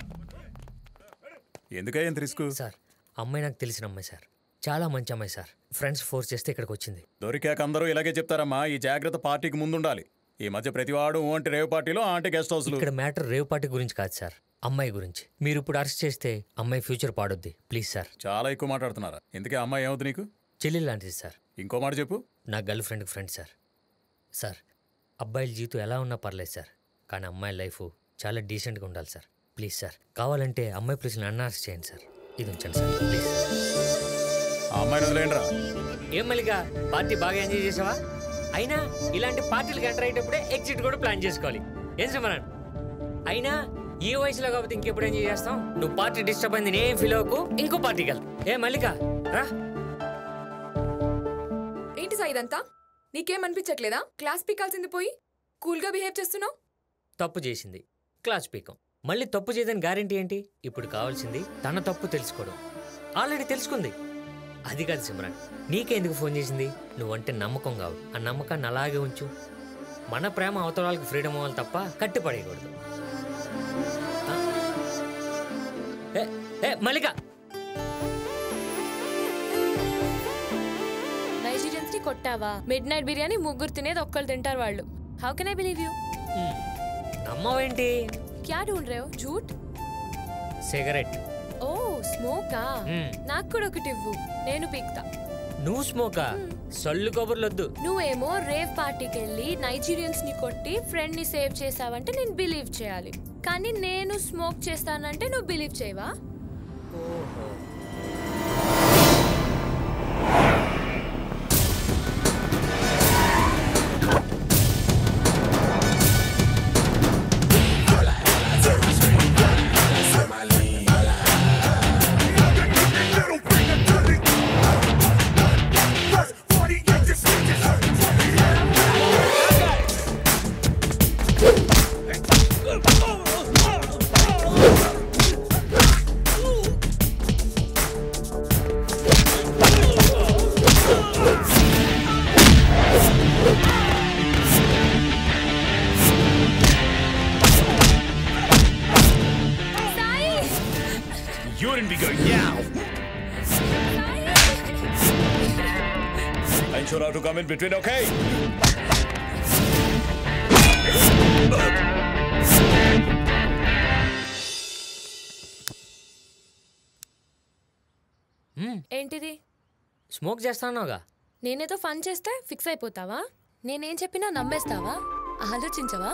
ఎందుకయ్యా ఎంత రిస్క్ సార్ అమ్మాయి నాకు తెలిసిన అమ్మాయి సార్ చాలా మంచి అమ్మాయి సార్ ఫ్రెండ్స్ ఫోర్స్ చేస్తే ఇక్కడికి వచ్చింది దొరికాక అందరూ ఇలాగే చెప్తారమ్మా ఈ జాగ్రత్త పార్టీకి ముందుండాలి ఈ మధ్య ప్రతివాడు ఊ అంటే రేవ్ పార్టీలో ఆ అంటే గెస్ట్ హౌస్లు ఇక్కడ మ్యాటర్ రేవ్ పార్టీ గురించి కాదు సార్ అమ్మాయి గురించి మీరు ఇప్పుడు అరెస్ట్ చేస్తే అమ్మాయి ఫ్యూచర్ పాడొద్ది ప్లీజ్ సార్ చాలా ఎక్కువ మాట్లాడుతున్నారా ఎందుకే అమ్మాయి ఏమవుతుంది నీకు చెల్లి లాంటిది సార్ ఇంకో మాట చెప్పు నా గర్ల్ ఫ్రెండ్కి ఫ్రెండ్ సార్ సార్ అబ్బాయిల జీవితం ఎలా ఉన్నా పర్లేదు సార్ కానీ అమ్మాయి లైఫ్ చాలా డీసెంట్గా ఉండాలి సార్ ప్లీజ్ సార్ కావాలంటే అమ్మాయి ప్లీజ్ నన్ను అరెస్ట్ చేయండి సార్ ఇది ఉంచండి సార్ ప్లీజ్ ఆ అమ్మాయిని వదిలేండిరా ఏం మల్లిక పార్టీ బాగా ఎంజాయ్ చేసావా అయినా ఇలాంటి పార్టీలకు ఎంటర్ అయ్యేటప్పుడే ఎగ్జిట్ కూడా ప్లాన్ చేసుకోవాలి ఏం సిమరన్ అయినా ఈ వయసులో కాబట్టి ఇంకెప్పుడు ఎంజాయ్ చేస్తాం నువ్వు పార్టీ డిస్టర్బ్ అయింది నేను ఫీల్ అవ్వకు ఇంకో పార్టీకి వెళ్తా ఏ మల్లిక రా ఏంటి సాయి ఇదంతా నీకేం అనిపించట్లేదా క్లాస్ పీకాల్సింది పోయి కూల్గా బిహేవ్ చేస్తున్నావు తప్పు చేసింది క్లాస్ పీకం మళ్ళీ తప్పు చేయదని గ్యారంటీ ఏంటి ఇప్పుడు కావాల్సింది తన తప్పు తెలుసుకోవడం ఆల్రెడీ తెలుసుకుంది అది కాదు సిమ్రాన్ నీకెందుకు ఫోన్ చేసింది నువ్వంటే నమ్మకం కావు ఆ నమ్మకాన్ని అలాగే ఉంచు మన ప్రేమ అవతల వాళ్ళకి ఫ్రీడమ్ అవ్వాలి తప్ప కట్టిపడేయకూడదు ఆ? ఏ, ఏ, మల్లిక నైజీరియన్స్ ని కొట్టావా మిడ్ నైట్ బిర్యానీ ముగ్గురు తినేది ఒక్కళ్ళు తింటారు వాళ్ళు how can I believe you నమ్మవేంటి క్యా ఢూండ్ రేవ్ झूठ సిగరెట్ ఓ స్మోకా మ్మ్. నాకు కూడా ఒకటి ఇవ్వు నేను పీక్తా నువ్వు స్మోకా సొల్లు కబుర్లొద్దు నువ్వేమో రేవ్ పార్టీకి వెళ్ళి నైజీరియన్స్ ని కొట్టి ఫ్రెండ్ ని సేవ్ చేసావంటే నేను బిలీవ్ చేయాలి కానీ నేను స్మోక్ చేస్తానంటే నువ్వు బిలీవ్ చేయవా Urine be going now. Ensure how to come in between, okay? ఏంటిది స్మోక్ చేస్తానోగా నేనేదో ఫన్ చేస్తే ఫిక్స్ అయిపోతావా నేనేం చెప్పినా నమ్మేస్తావా ఆలోచించవా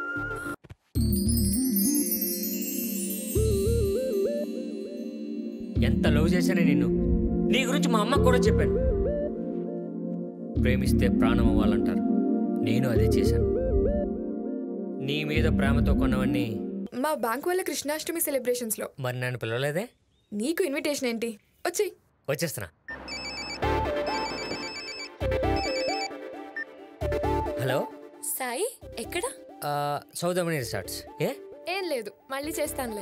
ఎంత లవ్ చేశానే నిన్ను నీ గురించి మా అమ్మకు కూడా చెప్పాను ప్రేమిస్తే ప్రాణం అవ్వాలంటారు నేను అదే చేశాను నీ మీద ప్రేమతో కొన్నవన్నీ మా బ్యాంక్ వాళ్ళ కృష్ణాష్టమి సెలబ్రేషన్స్లో మరి నన్ను పిలవలేదే నీకు ఇన్విటేషన్ ఏంటి వచ్చి వచ్చేస్తున్నా హలో సాయి ఎక్కడ ఆ, సౌదమణి రిసార్ట్స్ ఏ ఏం లేదు మళ్ళీ చేస్తానులే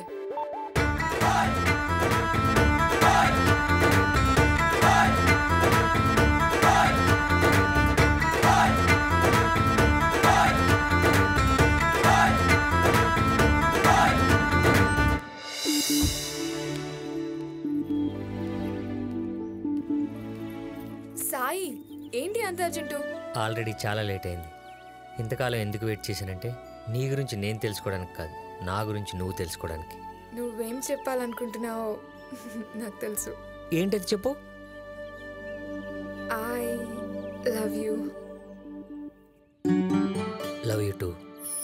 సాయి ఏంటి అంత అర్జెంటు ఆల్రెడీ చాలా లేట్ అయింది ఇంతకాలం ఎందుకు వెయిట్ చేశానంటే నీ గురించి నేను తెలుసుకోవడానికి కాదు నా గురించి నువ్వు తెలుసుకోవడానికి నువ్వేం చెప్పాలనుకుంటున్నావో నాకు తెలుసు ఏంటది చెప్పు I love you love you too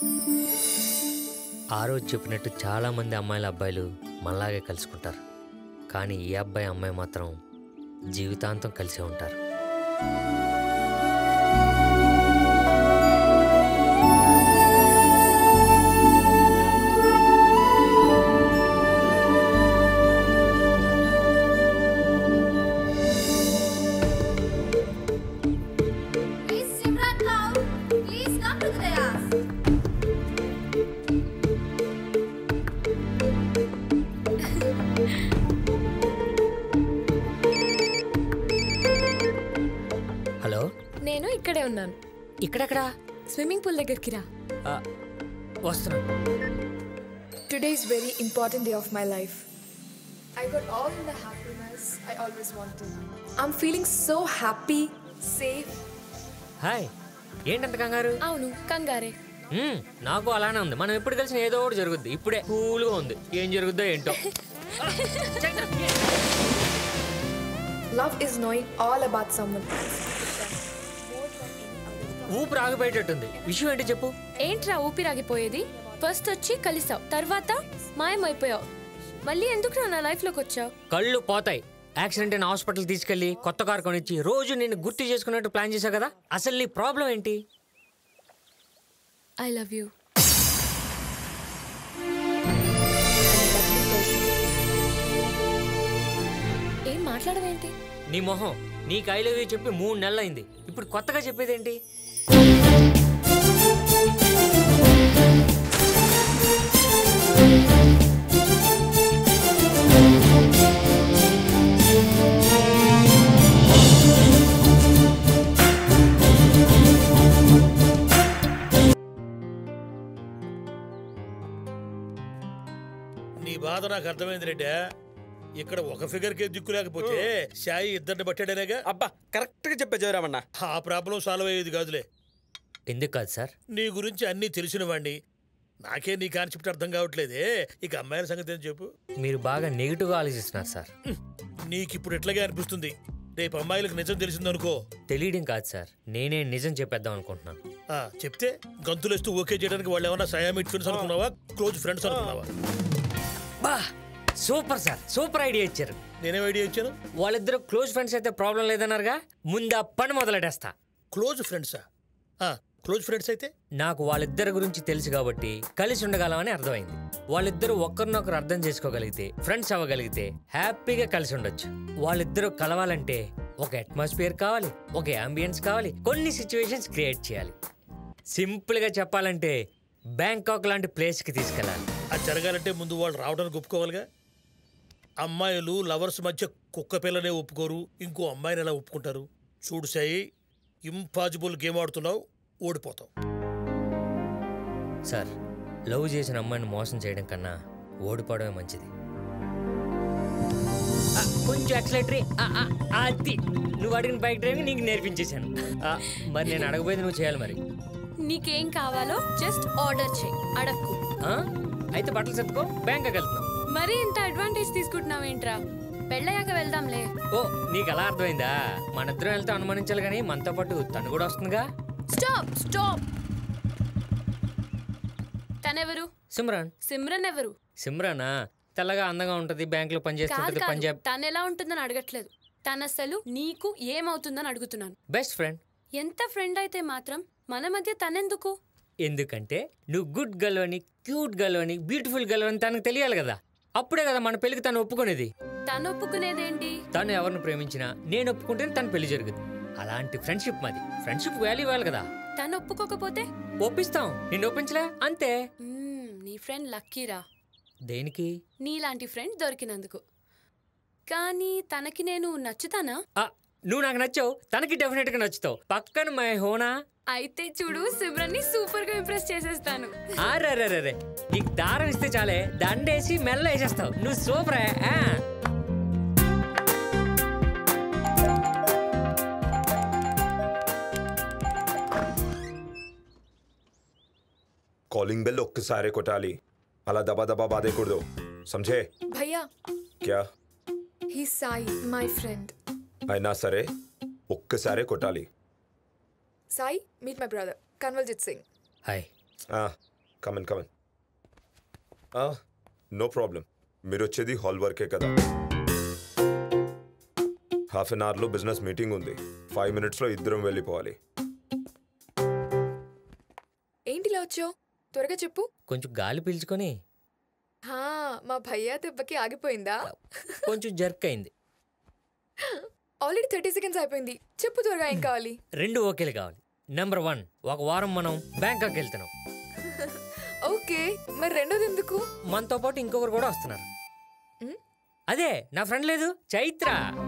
ఆ రోజు చెప్పినట్టు చాలామంది అమ్మాయిల అబ్బాయిలు మనలాగే కలుసుకుంటారు కానీ ఈ అబ్బాయి అమ్మాయి మాత్రం జీవితాంతం కలిసే ఉంటారు Miss Simran Kaur, please come to the dais. హలో నేను ఇక్కడే ఉన్నాను ఇక్కడెక్కడా స్విమ్మింగ్ పూల్ దగ్గరికి రా ఆ, వస్తున్నా Today is very important day of my life. I got all in the happiness I always wanted. I'm feeling so happy, safe. Hi ఏంటంత కంగారు అవును కంగారే మ్మ్, నాకు అలానే ఉంది మనం ఎప్పుడు కలిసిన ఏదో ఒకటి జరుగుద్ది ఇప్పుడే కూల్గా ఉంది ఏం జరుగుద్దో ఏంటో Love is knowing all about someone. ఊపిరి ఆగిపోయేటట్టుంది విషయం ఏంటి చెప్పు ఏంట్రా ఊపిరాగిపోయేది ఫస్ట్ వచ్చి కలిసావు తర్వాత మాయమైపోయావు మళ్ళీ ఎందుకు నా లైఫ్లోకి వచ్చావు కళ్ళు పోతాయి యాక్సిడెంట్ అయిన హాస్పిటల్ తీసుకెళ్లి కొత్త కార్ కొనిచ్చి రోజు నేను గుర్తు చేసుకున్నట్టు ప్లాన్ చేశావు కదా అసలు నీ ప్రాబ్లం ఏంటి ఐ లవ్ యూ ఏం మాట్లాడవేంటి నీ మొహం నీకు ఐ లవ్ యూ చెప్పి మూడు నెలలైంది ఇప్పుడు కొత్తగా చెప్పేదేంటి నీ బాధ నాకు అర్థమైంది రెడ్డి ఇక్కడ ఒక ఫిగర్ కే దిక్కు లేకపోతే సాయి ఇద్దరిని పట్టాడనేగా అబ్బా కరెక్ట్ గా చెప్పా జయరామన్న ఆ ప్రాబ్లం సాల్వ్ అయ్యేది కాదులే ఎందుకు కాదు సార్ నీ గురించి అన్నీ తెలిసిన వాడిని నాకే నీ కాన్సెప్ట్ అర్థం కావట్లేదే ఇక అమ్మాయిల సంగతి ఏం చెప్పు మీరు బాగా నెగిటివ్గా ఆలోచిస్తున్నారు సార్ నీకు ఇప్పుడు ఎట్లాగే అనిపిస్తుంది రేపు అమ్మాయిలకు నిజం తెలిసిందనుకో తెలియడం కాదు సార్ నేనే నిజం చెప్పేద్దాం అనుకుంటున్నాను ఆ, చెప్తే గంతులేస్తూ ఓకే చేయడానికి వాళ్ళు ఏమన్నా సయామిట్ ఫ్రెండ్స్ అనుకున్నావా క్లోజ్ ఫ్రెండ్స్ అనుకున్నావా బా సూపర్ సార్ సూపర్ ఐడియా ఇచ్చారు నేనేం ఐడియా ఇచ్చాను వాళ్ళిద్దరు క్లోజ్ ఫ్రెండ్స్ అయితే ప్రాబ్లం లేదన్నారుగా ముందు ఆ పని మొదలెడేస్తా క్లోజ్ ఫ్రెండ్సా క్లోజ్ ఫ్రెండ్స్ అయితే నాకు వాళ్ళిద్దరి గురించి తెలుసు కాబట్టి కలిసి ఉండగలమని అర్థమైంది వాళ్ళిద్దరూ ఒకరినొకరు అర్థం చేసుకోగలిగితే ఫ్రెండ్స్ అవ్వగలిగితే హ్యాపీగా కలిసి ఉండొచ్చు వాళ్ళిద్దరూ కలవాలంటే ఒక అట్మాస్ఫియర్ కావాలి ఒక అంబియన్స్ కావాలి కొన్ని సిచ్యువేషన్స్ క్రియేట్ చేయాలి సింపుల్గా చెప్పాలంటే బ్యాంకాక్ లాంటి ప్లేస్కి తీసుకెళ్ళాలి అది జరగాలంటే ముందు వాళ్ళు రావడానికి ఒప్పుకోవాలిగా అమ్మాయిలు లవర్స్ మధ్య కుక్క పిల్లనే ఒప్పుకోరు ఇంకో అమ్మాయిని ఎలా ఒప్పుకుంటారు చూడు సాయి ఇంపాసిబుల్ గేమ్ ఆడుతున్నావు ఓడిపోతావు సార్ లవ్ చేసిన అమ్మాయిని మోసం చేయడం కన్నా ఓడిపోవడమే మంచిది ఆ, కొంచెం యాక్సిలేటరీ అది నువ్వు అడిగిన బైక్ డ్రైవింగ్ నీకు నేర్పించేశాను ఆ, మరి నేను అడగబోయేది నువ్వు చేయాలి మరి నీకేం కావాలో జస్ట్ ఆర్డర్ చేయి అడక్కు ఆ? అయితే బట్టలు సర్దుకో బ్యాంకాక్ వెళ్తున్నాం మరి ఇంత అడ్వాంటేజ్ తీసుకుంటున్నావేంట్రా పెళ్ళయ్యాక వెళ్దాంలే ఓ నీకు అలా అర్థమైందా మనిద్దరం వెళ్తే అనుమానించాలి కానీ మనతో పాటు తను కూడా వస్తుందిగా స్టాప్ స్టాప్ తనెవరు సిమ్రాన్ సిమ్రన్ ఎవరు సిమ్రానా తెల్లగా అందంగా ఉంటది బ్యాంకులో కాదు పనిచేస్తుంటది కాదు పంజాబ్ తను ఎలా ఉంటుందని అడగట్లేదు తన అసలు నీకు ఏమవుతుందని అడుగుతున్నాను బెస్ట్ ఫ్రెండ్ ఎంత ఫ్రెండ్ అయితే మాత్రం మన మధ్య తనెందుకు ఎందుకంటే నువ్వు గుడ్ గర్ల్ అని క్యూట్ గర్ల్ అని బ్యూటిఫుల్ గర్ల్ అని తనకు తెలియాలి కదా అప్పుడే కదా మన పెళ్లికి తను ఒప్పుకునేది తను ఒప్పుకునేదేంటి తను ఎవరిని ప్రేమించినా నేను ఒప్పుకుంటేనే తన పెళ్లి జరుగుతుంది అలాంటి ఫ్రెండ్షిప్ మాది ఫ్రెండ్షిప్ వాల్యూ ఇవ్వాలి కదా తను ఒప్పుకోకపోతే ఒప్పిస్తాం నిన్ను ఒప్పించలే అంతే మ్మ్, నీ ఫ్రెండ్ లక్కీరా దేనికి నీలాంటి ఫ్రెండ్ దొరికినందుకు కానీ తనకి నేను నచ్చుతానా ఆ, నువ్వు నాకు నచ్చావు తనకి డెఫినెట్ గా నచ్చుతావు పక్కన మై హోనా అయితే చూడు సిమ్రన్ ని సూపర్ గా ఇంప్రెస్ చేసేస్తాను అరే నీకు దారం ఇస్తే చాలే దండేసి మెల్ల వేసేస్తావు నువ్వు సూపర్ కాలింగ్ బెల్ ఒక్కసారి కొట్టాలి అలా దబా దబా బాధేకూడదు సంజే భయ్యా క్యా హీ సాయి మై ఫ్రెండ్ అయినా సరే ఒక్కసారే కొట్టాలి Sai meet my brother Kanwaljit Singh hi come on come on no problem మీరు వచ్చేది హాల్ వర్కే కదా హాఫ్ అన్ అవర్లో బిజినెస్ మీటింగ్ ఉంది ఫైవ్ మినిట్స్లో ఇద్దరం వెళ్ళిపోవాలి ఏంటి ఇలా వచ్చావు త్వరగా చెప్పు కొంచెం గాలి పీల్చుకొని హా మా భయ్యా దెబ్బకి ఆగిపోయిందా కొంచెం జర్క్ అయింది ఆల్రెడీ థర్టీ సెకండ్స్ అయిపోయింది చెప్పు త్వరగా ఏం కావాలి రెండు ఓకేలు కావాలి నెంబర్ వన్ ఒక వారం మనం బ్యాంకాక్ వెళ్తున్నాం ఓకే మరి రెండోది ఎందుకు మనతో పాటు ఇంకొకరు కూడా వస్తున్నారు అదే నా ఫ్రెండ్ లేదు చైత్ర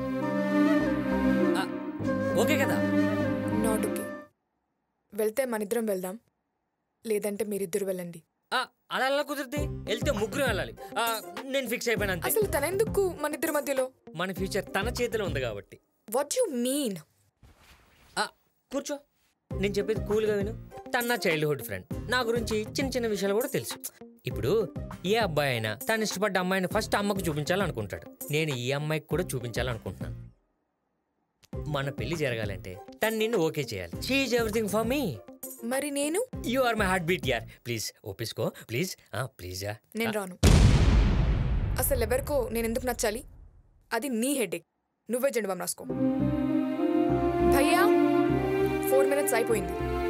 ఆ, ఓకే కదా నాట్ ఓకే వెళ్తే మనిద్దరం వెళ్దాం లేదంటే మీరిద్దరు వెళ్ళండి ఆ, అలా ఎలా కుదిరితే వెళ్తే ముగ్గురు వెళ్ళాలి ఆ, నేను ఫిక్స్ అయిపోయాను అంతే అసలు తనెందుకు మన ఇద్దరి మధ్యలో మన ఫ్యూచర్ తన చేతిలో ఉంది కాబట్టి వాట్ యు మీన్ కూర్చో నేను చెప్పేది కూల్గా విను తన నా చైల్డ్హుడ్ ఫ్రెండ్ నా గురించి చిన్న చిన్న విషయాలు కూడా తెలుసు ఇప్పుడు ఏ అబ్బాయి అయినా తను ఇష్టపడ్డ అమ్మాయిని ఫస్ట్ అమ్మకు చూపించాలనుకుంటాడు నేను ఈ అమ్మాయికి కూడా చూపించాలనుకుంటున్నాను మన పెళ్లి జరగాలంటే తను నిన్ను ఓకే చేయాలి షీఈ్ ఎవ్రీథింగ్ ఫర్ మీ మరి నేను you are my heartbeat యార్ ప్లీజ్ ఒప్పించుకో ప్లీజ్ ప్లీజ్ యా నేను రాను అసలు ఎవరికో నేను ఎందుకు నచ్చాలి అది నీ హెడేక్ నువ్వే జెండు రాసుకో భయ్యా ఫోర్ మినిట్స్ అయిపోయింది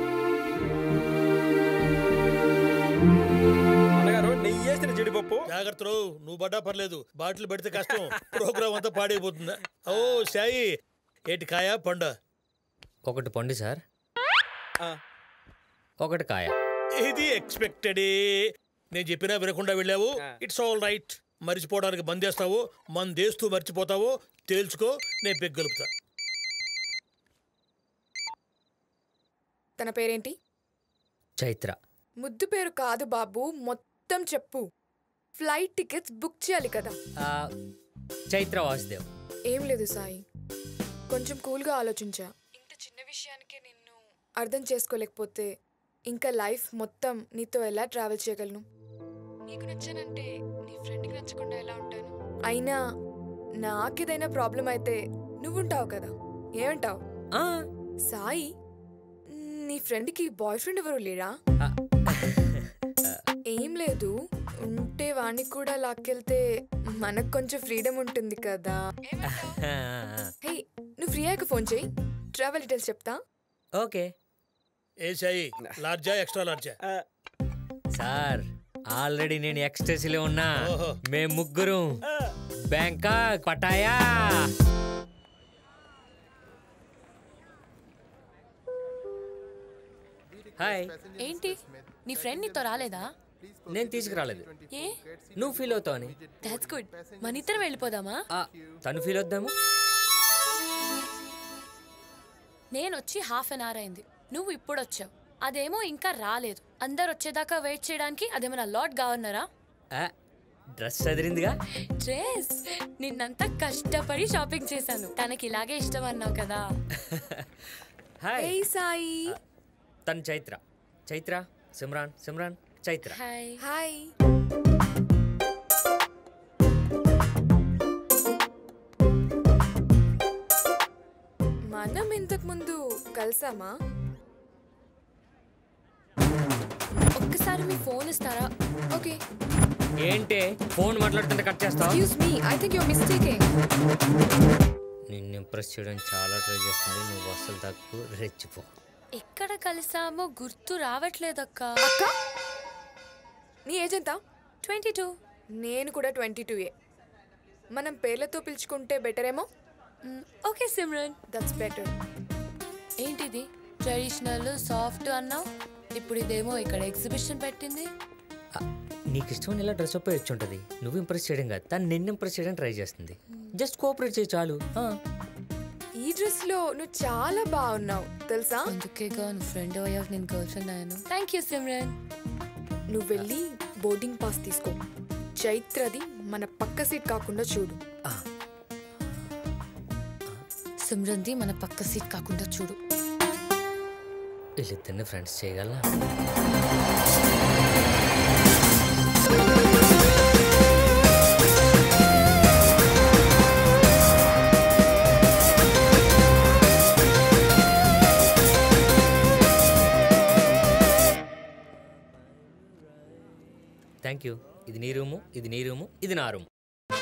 అన్నగారు నెయ్యి వేసిన జీడిపప్పు జాగ్రత్తలు నువ్వు పడ్డా పర్లేదు బాటిల్ పెడితే కష్టం ప్రోగ్రామ్ అంతా పాడైపోతుందా ఓ సాయి ఏటి కాయ పండ ఒకటి పండు సార్ ఒకటి కాయ ఇది ఎక్స్పెక్టెడే నేను చెప్పినా వినకుండా వెళ్ళావు ఇట్స్ ఆల్ రైట్ మర్చిపోవడానికి మందేస్తావు మందేస్తూ మర్చిపోతావో తేల్చుకో నేను పెగ్గలుపుతా తన పేరేంటి చైత్ర ముద్దు పేరు కాదు బాబు మొత్తం చెప్పు ఫ్లైట్ టికెట్స్ బుక్ చేయాలి కదా ఆ, చైత్ర వాసుదేవ్ ఏం లేదు సాయి కొంచెం కూల్గా ఆలోచించా ఇంత చిన్న విషయానికే నిన్ను అర్థం చేసుకోలేకపోతే ఇంకా లైఫ్ మొత్తం నీతో ఎలా ట్రావెల్ చేయగలను నీకు నచ్చానంటే నీ ఫ్రెండ్కి నచ్చకుండా ఎలా ఉంటాను అయినా నాకేదైనా ప్రాబ్లం అయితే నువ్వుంటావు కదా ఏమంటావు సాయి నీ ఫ్రెండ్కి బాయ్ ఫ్రెండ్ ఎవరు లేరా ఏం లేదు ఉంటే వాణ్ణి కూడా లాక్కెళ్తే మనకు కొంచెం ఫ్రీడమ్ ఉంటుంది కదా హే నువ్వు ఫ్రీ అయ్యాక ఫోన్ చేయి ట్రావెల్ డీటెయిల్స్ చెప్తా ఓకే ఏ సాయి లార్జా ఎక్స్ట్రా లార్జా సార్ ఆల్రెడీ నేను ఎక్స్టెసీలో ఉన్నా మేము ముగ్గురు బ్యాంకాక్ పటాయా హాయ్ ఏంటి నీ ఫ్రెండ్ నీతో రాలేదా నేను తీసుకురాలేదు ఏ నువ్వు ఫీల్ అవుతావు అని దాట్స్ గుడ్ మన ఇద్దరం వెళ్ళిపోదామా తను ఫీల్ అవుద్దాము నేను వచ్చి హాఫ్ అన్ అవర్ అయింది నువ్వు ఇప్పుడు వచ్చావు అదేమో ఇంకా రాలేదు అందరు వచ్చేదాకా వెయిట్ చేయడానికి అదేమన్నా లాట్ గవర్నరా డ్రెస్ చదిరిందిగా డ్రెస్ నిన్నంతా కష్టపడి షాపింగ్ చేశాను తనకి ఇలాగే ఇష్టం అన్నావు కదా హాయ్ ఏయ్ సాయి తను చైత్ర చైత్ర సిమ్రాన్ సిమ్రాన్ చైత్ర హాయ్ హాయ్ మనం ఇంతకు ముందు కలిసామా ఒక్కసారి మీ ఫోన్ ఇస్తారా ఓకే ఏంటే ఫోన్ మాట్లాడుతుంటే కట్ చేస్తావు excuse me I think you're mistaking నిన్ను ఇంప్రెస్ చేయడం చాలా ట్రై చేస్తుంది నువ్వు అసలు తక్కువ రెచ్చిపో ఎక్కడ కలిసామో గుర్తు రావట్లేదక్క అక్క నీ ఏజ్ ఎంత ట్వంటీ టూ నేను కూడా ట్వంటీ టూ ఏ మనం పేర్లతో పిలుచుకుంటే బెటర్ ఏమో ఓకే సిమ్రన్ దట్స్ బెటర్ ఏంటిది ట్రెడిషనల్ సాఫ్ట్ అన్నావు ఇప్పుడు ఇదేమో ఇక్కడ ఎగ్జిబిషన్ పెట్టింది నీకు ఇష్టమైన ఇలా డ్రెస్ అప్ వచ్చి ఉంటుంది నువ్వు ఇంప్రెస్ చేయడం కాదు తను నిన్ను ఇంప్రెస్ చేయడం ట్రై చేస్తుంది జస్ట్ కోఆపరేట్ చేయి చాలు ఆ. ఈ డ్రెస్ లో నువ్వు చాలా బాగున్నావు తెలుసా అందుకేగా నువ్వు ఫ్రెండ్ అయ్యావు నేను గర్ల్ ఫ్రెండ్ అయ్యాను థ్యాంక్ యూ సిమ్రన్ నువ్వు వెళ్ళి బోర్డింగ్ పాస్ తీసుకో చైత్రది మన పక్క సీట్ కాకుండా చూడు సిమ్రన్ది మన పక్క సీట్ కాకుండా చూడు వీళ్ళిద్దరిని ఫ్రెండ్స్ చేయగలరా థ్యాంక్ యూ ఇది నీ రూము ఇది నీ రూము ఇది నా రూమ్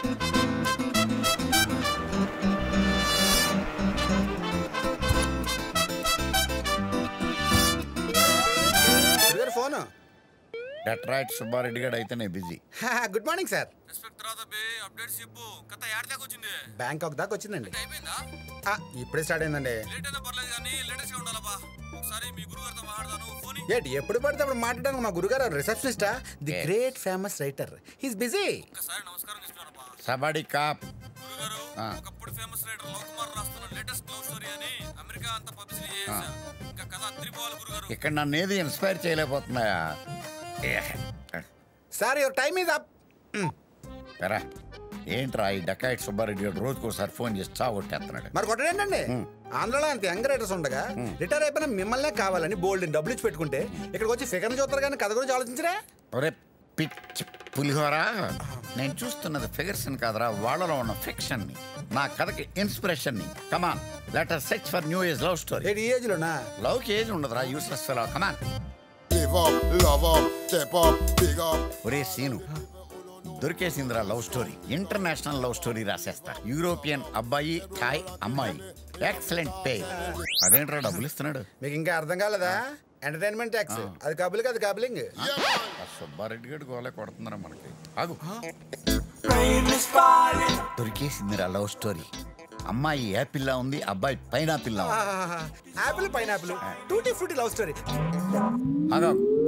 ఫోన్ డెట్రాయిట్ సుబ్బారెడ్డి గారు అయితేనే busy good morning sir Bangkok దాకా వచ్చిందండి ఆ, ఇప్పుడే స్టార్ట్ అయిందండి ఏంటి ఎప్పుడు పడితే అప్పుడు మాట్లాడడానికి మా గురుగారు రిసెప్షనిస్టా the great famous writer he's busy somebody cop ఆ. ఆ. ఇక్కడ నన్ను ఏది ఇన్స్పైర్ చేయలేకపోతున్నాయా sir your time is up ఎరా ఏంట్రా ఈ డకాయిట్ సుబ్బారెడ్డి గారు రోజుకోసారి ఫోన్ చేసి చావొట్టేస్తున్నాడు మరి కొట్టడేంటండి ఆంధ్రలో అంత యంగ్ రైటర్స్ ఉండగా రిటైర్ అయిపోయిన మిమ్మల్నే కావాలని బోల్డ్ డబ్బులు ఇచ్చి పెట్టుకుంటే ఇక్కడికి వచ్చి ఫిగర్ చూస్తారు కానీ కథ గురించి ఆలోచించరా ఒరే పిచ్ పులిహోరా నేను చూస్తున్నది ఫిగర్స్ కాదురా వాళ్ళలో ఉన్న ఫిక్షన్ ని నా కథకి ఇన్స్పిరేషన్ ని come on letter search for new age love story ఈ ఏజ్ లోనా లవ్ కి ఏజ్ ఉండదురా useless fellow come on Give up, love up, step up, big up. ఒరే సీను దొరికేసిందిరా love story international love story రాసేస్తా యూరోపియన్ అబ్బాయి థాయ్ అమ్మాయి ఎక్సలెంట్ పే అదేంట్రా డబ్బులు ఇస్తున్నాడు మీకు ఇంకా అర్థం కాలేదా ఎంటర్టైన్మెంట్ ట్యాక్స్ అది కబులింగ్ అది కబులింగ్ ఆ సుబ్బారెడ్డి గడు గోలే కొడుతున్నారా మనకి ఆగు దొరికేసిందిరా లవ్ స్టోరీ అమ్మాయి యాపిల్లా ఉంది అబ్బాయి పైనాపిల్లా ఉంది apple pineapple tutti frutti love story ఆగు.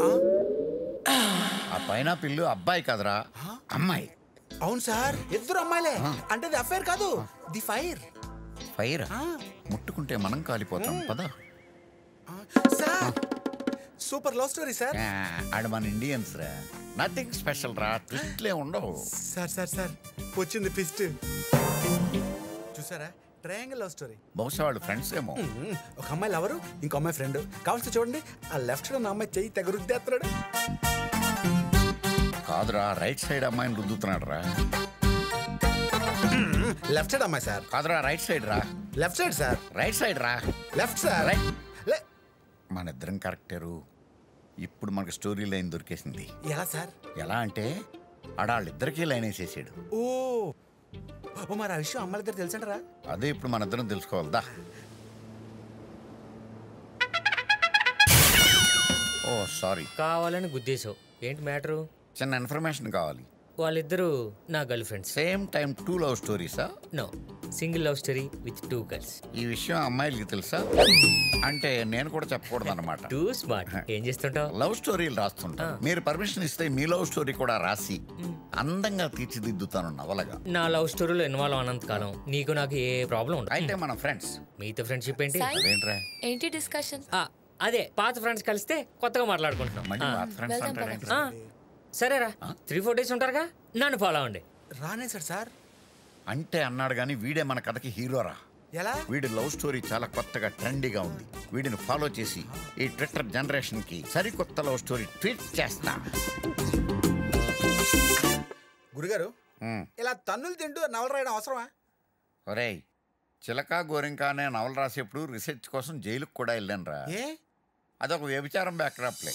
ఆ పైనాపిల్ అబ్బాయి కదరా అమ్మాయి అవును సార్ ఇద్దరు అమ్మాయిలే అంటే ది అఫైర్ కాదు ది ఫైర్ ఫైర్ ముట్టుకుంటే మనం కాలిపోతాం పదా sir super love story sir ఆడ మన ఇండియన్స్ రా నథింగ్ స్పెషల్ రా ట్విస్ట్లే ఉండవు సార్ సార్ సార్ వచ్చింది ట్విస్ట్ చూసారా ట్రయాంగిల్ లవ్ స్టోరీ బహుశా వాళ్ళు ఫ్రెండ్స్ ఏమో ఒక అమ్మాయి లవరు ఇంకో అమ్మాయి ఫ్రెండ్ కావాల్సి చూడండి ఆ లెఫ్ట్ సైడ్ ఉన్న అమ్మాయి చెయ్యి తెగ రుద్దేస్తున్నాడు కాదురా రైట్ సైడ్ అమ్మాయిని రుద్దుతున్నాడు రా లెఫ్ట్ సైడ్ అమ్మాయి సార్ కాదురా రైట్ సైడ్ రా left side sir right side రా లెఫ్ట్ సార్ రైట్ మన ఇద్దరం కరెక్టరు ఇప్పుడు మనకు స్టోరీ లైన్ దొరికేసింది ఎలా సార్ ఎలా అంటే ఆడాళ్ళిద్దరికీ లైన్ వేసేసాడు ఓ ఓ మరి ఆ విషయం అమ్మాయిల దగ్గర తెలుసంటారా అదే ఇప్పుడు మన ఇద్దరం తెలుసుకోవాలదా ఓ సారీ కావాలని గుద్దేశావు ఏంటి మ్యాటరు చిన్న ఇన్ఫర్మేషన్ కావాలి వాళ్ళిద్దరూ నా girlfriends same time two love స్టోరీసా no single love story with two girls ఈ విషయం అమ్మాయిలకి తెలుసా అంటే నేను కూడా చెప్పకూడదు అనమాట టూ స్మార్ట్ ఏం చేస్తుంటావు లవ్ స్టోరీలు రాస్తుంటా మీరు పర్మిషన్ ఇస్తే మీ లవ్ స్టోరీ కూడా రాసి అందంగా తీర్చిదిద్దుతాను నవలగా నా లవ్ స్టోరీలో ఇన్వాల్వ్ అన్నంత కాలం నీకు నాకు ఏ ప్రాబ్లం ఉండదు అయితే మన ఫ్రెండ్స్ మీతో ఫ్రెండ్షిప్ ఏంటి సాయి? అదేంట్రా ఏంటి డిస్కషన్ ఆ, అదే పాత ఫ్రెండ్స్ కలిస్తే కొత్తగా మాట్లాడుకుంటున్నాం మళ్ళీ ఆ. పాత friends వెళ్దాం అంటాడేంటి? ఆ, సరేరా త్రీ ఫోర్ డేస్ ఉంటారుగా నన్ను ఫాలో అవ్వండి రానే సార్ సార్ అంటే అన్నాడు కానీ వీడే మన కథకి హీరోరా ఎలా వీడి లవ్ స్టోరీ చాలా కొత్తగా ట్రెండీగా ఉంది వీడిని ఫాలో చేసి ఈ ట్విట్టర్ జనరేషన్ కి సరికొత్త లవ్ స్టోరీ ట్వీట్ చేస్తా గురుగారు ఉమ్. ఇలా తన్నులు తింటూ నవల రాయడం అవసరమా ఒరేయ్ చిలక గోరింక అనే నవల రాసేప్పుడు రీసెర్చ్ కోసం జైలుకు కూడా వెళ్ళాను రా ఏ అదొక వ్యభిచారం బ్యాక్డ్రాప్లే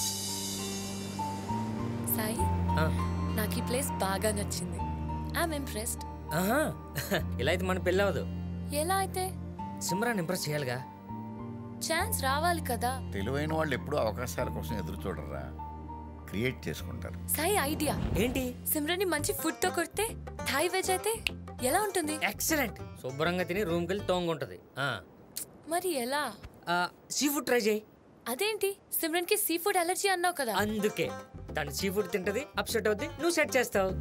సాయి నాకు ఈ ప్లేస్ బాగా నచ్చింది ఐఎమ్ ఇంప్రెస్డ్ ఆహా ఇలా అయితే మన పెళ్ళి అవ్వదు ఎలా అయితే సిమ్రాన్ ఇంప్రెస్ చేయాలిగా ఛాన్స్ రావాలి కదా తెలివైన వాళ్ళు ఎప్పుడూ అవకాశాల కోసం ఎదురు చూడరా క్రియేట్ చేసుకుంటారు సాయి ఐడియా ఏంటి సిమ్రన్ మంచి ఫుడ్ తో కొడితే థాయ్ వెజ్ అయితే ఎలా ఉంటుంది ఎక్సలెంట్ శుభ్రంగా తిని రూమ్కి వెళ్ళి తోంగుంటది మరి ఎలా సీ ఫుడ్ ట్రై చేయి అదేంటి సిమ్రన్ కి సీ ఫుడ్ అలర్జీ అన్నావు కదా అందుకే తను సీ ఫుడ్ తింటది అప్సెట్ అవుద్ది నువ్వు సెట్ చేస్తావు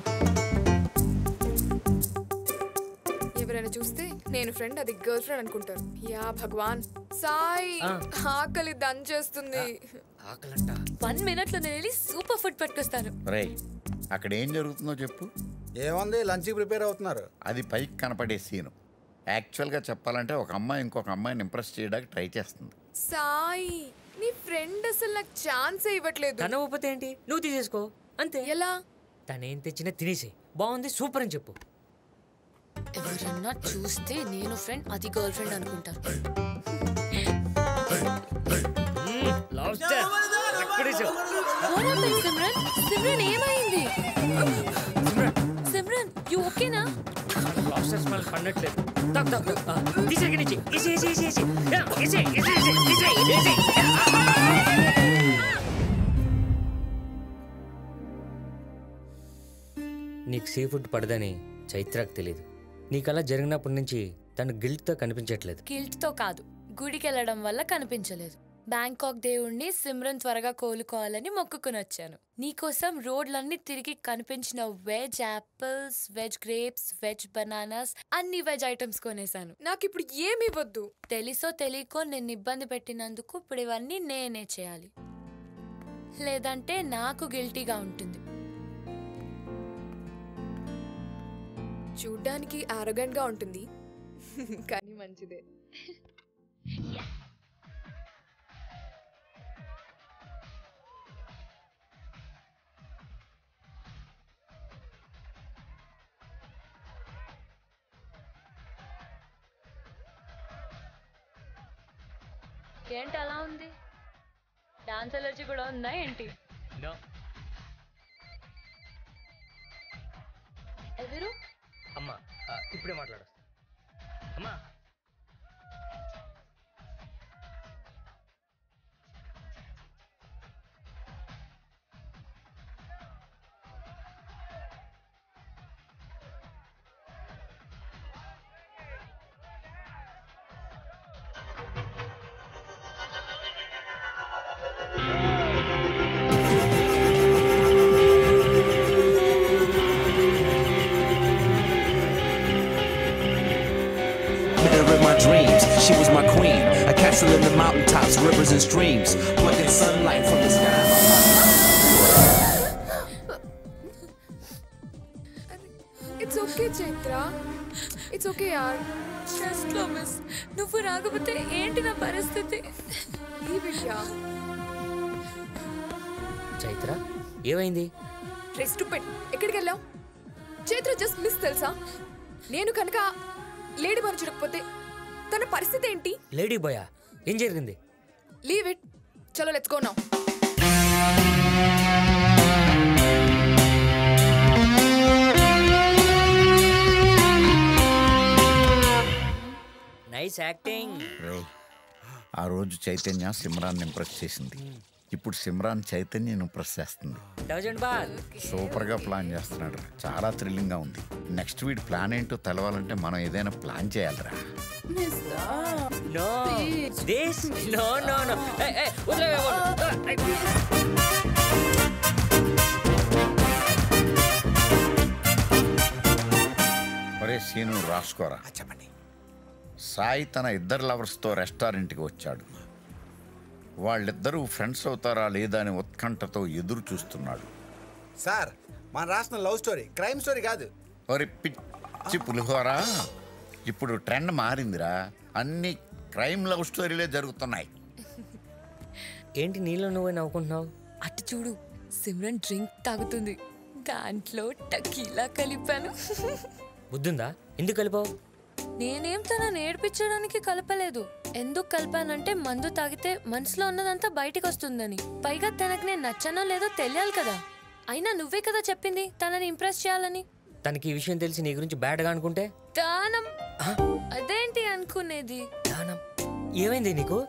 ఎవరైనా చూస్తే నేను ఫ్రెండ్ అది గర్ల్ ఫ్రెండ్ అనుకుంటారు యా భగవాన్ సాయి ఆ. ఆకలి దంచేస్తుంది వన్ మినిట్ లో నేను వెళ్ళి సూపర్ ఫుడ్ పట్టుకొస్తాను రే అక్కడ ఏం జరుగుతుందో చెప్పు ఏముంది లంచ్కి ప్రిపేర్ అవుతున్నారు అది పైకి కనపడే సీను యాక్చువల్గా చెప్పాలంటే ఒక అమ్మాయి ఇంకొక అమ్మాయిని ఇంప్రెస్ చేయడానికి ట్రై చేస్తుంది సాయి నీ ఫ్రెండ్ అసలు నాకు ఛాన్స్ ఇవ్వట్లేదు తన ఒప్పితే ఏంటి నువ్వు తీసేసుకో అంతే ఎలా తనేం తెచ్చినా తినేసి బాగుంది సూపర్ అని చెప్పు ఎవరన్నా చూస్తే నేను ఫ్రెండ్ అది గర్ల్ ఫ్రెండ్ అనుకుంటారు లాబ్స్టర్ ఎక్కడేసావు What happened, సిమ్రన్ సిమ్రన్ ఏమైంది సిమ్రన్ యు ఓకేనా లాబ్స్టర్ స్మెల్ పన్నట్లేదు తక్ తక్ తక్ తీసే నుంచి ఈసీ ఈసీ ఈసీ ఈసీ ఈసీ ఈసీ ఈసీ ఈసీ నీకు సీ ఫుడ్ పడదని చైత్రకు తెలియదు నీకు అలా జరిగినప్పటి నుంచి తను గిల్ట్తో కనిపించట్లేదు గిల్ట్ తో కాదు గుడికి వెళ్ళడం వల్ల కనిపించలేదు బ్యాంకాక్ దేవుణ్ణి సిమ్రన్ త్వరగా కోలుకోవాలని మొక్కుకుని వచ్చాను నీకోసం రోడ్లన్నీ తిరిగి కనిపించిన veg apples veg grapes veg bananas అన్ని వెజ్ ఐటమ్స్ కొనేసాను నాకు ఇప్పుడు ఏమి ఇవ్వద్దు తెలుసో తెలియకో నిన్ను ఇబ్బంది పెట్టినందుకు ఇప్పుడు ఇవన్నీ నేనే చేయాలి లేదంటే నాకు గిల్టీగా ఉంటుంది చూడ్డానికి arrogant గా ఉంటుంది కానీ మంచిదే ఏంటి అలా ఉంది డాన్స్ ఎలర్జీ కూడా ఉందా ఏంటి ఎవరు అమ్మా ఆ, ఇప్పుడే మాట్లాడు అమ్మా Met her in my dreams. She was my queen. A castle in the mountaintops, rivers and streams, plucking sunlight from the sky. It's okay Chaitra it's okay యార్ జస్ట్ లో మిస్ నువ్వు రాకపోతే ఏంటి నా పరిస్థితి ఈ విషయా చైత్ర ఏమైంది రెస్ట్ పెట్ ఎక్కడికి వెళ్ళావు చైత్ర జస్ట్ మిస్ తెలుసా నేను కనుక లేడీ బాయ్ చూడకపోతే తన పరిస్థితి ఏంటి లేడీ బాయా ఏం జరిగింది లీవ్ ఇట్ చలో let's go now nice acting రేయ్, ఆ రోజు చైతన్య సిమ్రాన్ ఇంప్రెస్ చేసింది ఇప్పుడు సిమ్రాన్ చైతన్యని ఇంప్రెస్ చేస్తుంది డజన్ బాల్ సూపర్ గా ప్లాన్ చేస్తున్నాడు చాలా థ్రిల్లింగ్ గా ఉంది నెక్స్ట్ వీడి ప్లాన్ ఏంటో తెలవాలంటే మనం ఏదైనా ప్లాన్ చేయాలిరా no this no no no ఏ ఏ వదిలే ఒరే సీను రాసుకోరా చెప్పండి సాయి తన ఇద్దరు లవర్స్తో రెస్టారెంట్కి వచ్చాడు వాళ్ళిద్దరూ ఫ్రెండ్స్ అవుతారా లేదా అని ఉత్కంఠతో ఎదురు చూస్తున్నాడు సార్ మన రాసిన లవ్ స్టోరీ క్రైమ్ స్టోరీ కాదు ఒరి పిచ్చి పులిహోరా ఇప్పుడు ట్రెండ్ మారిందిరా అన్ని క్రైమ్ లవ్ స్టోరీలే జరుగుతున్నాయి ఏంటి నీళ్ళు నువ్వే నవ్వుకుంటున్నావు అటు చూడు సిమ్రన్ డ్రింక్ తాగుతుంది దాంట్లో టకీలా కలిపాను బుద్ధుందా ఎందుకు కలిపావు నేనేం తనని ఏడిపించడానికి కలపలేదు ఎందుకు కలిపానంటే మందు తాగితే మనసులో ఉన్నదంతా బయటికి వస్తుందని పైగా తనకు నేను నచ్చనో లేదో తెలియాలి కదా అయినా నువ్వే కదా చెప్పింది తనని ఇంప్రెస్ చేయాలని తనకి ఈ విషయం తెలిసి నీ గురించి బ్యాడ్గా అనుకుంటే దానం అదేంటి అనుకునేది దానం ఏమైంది నీకు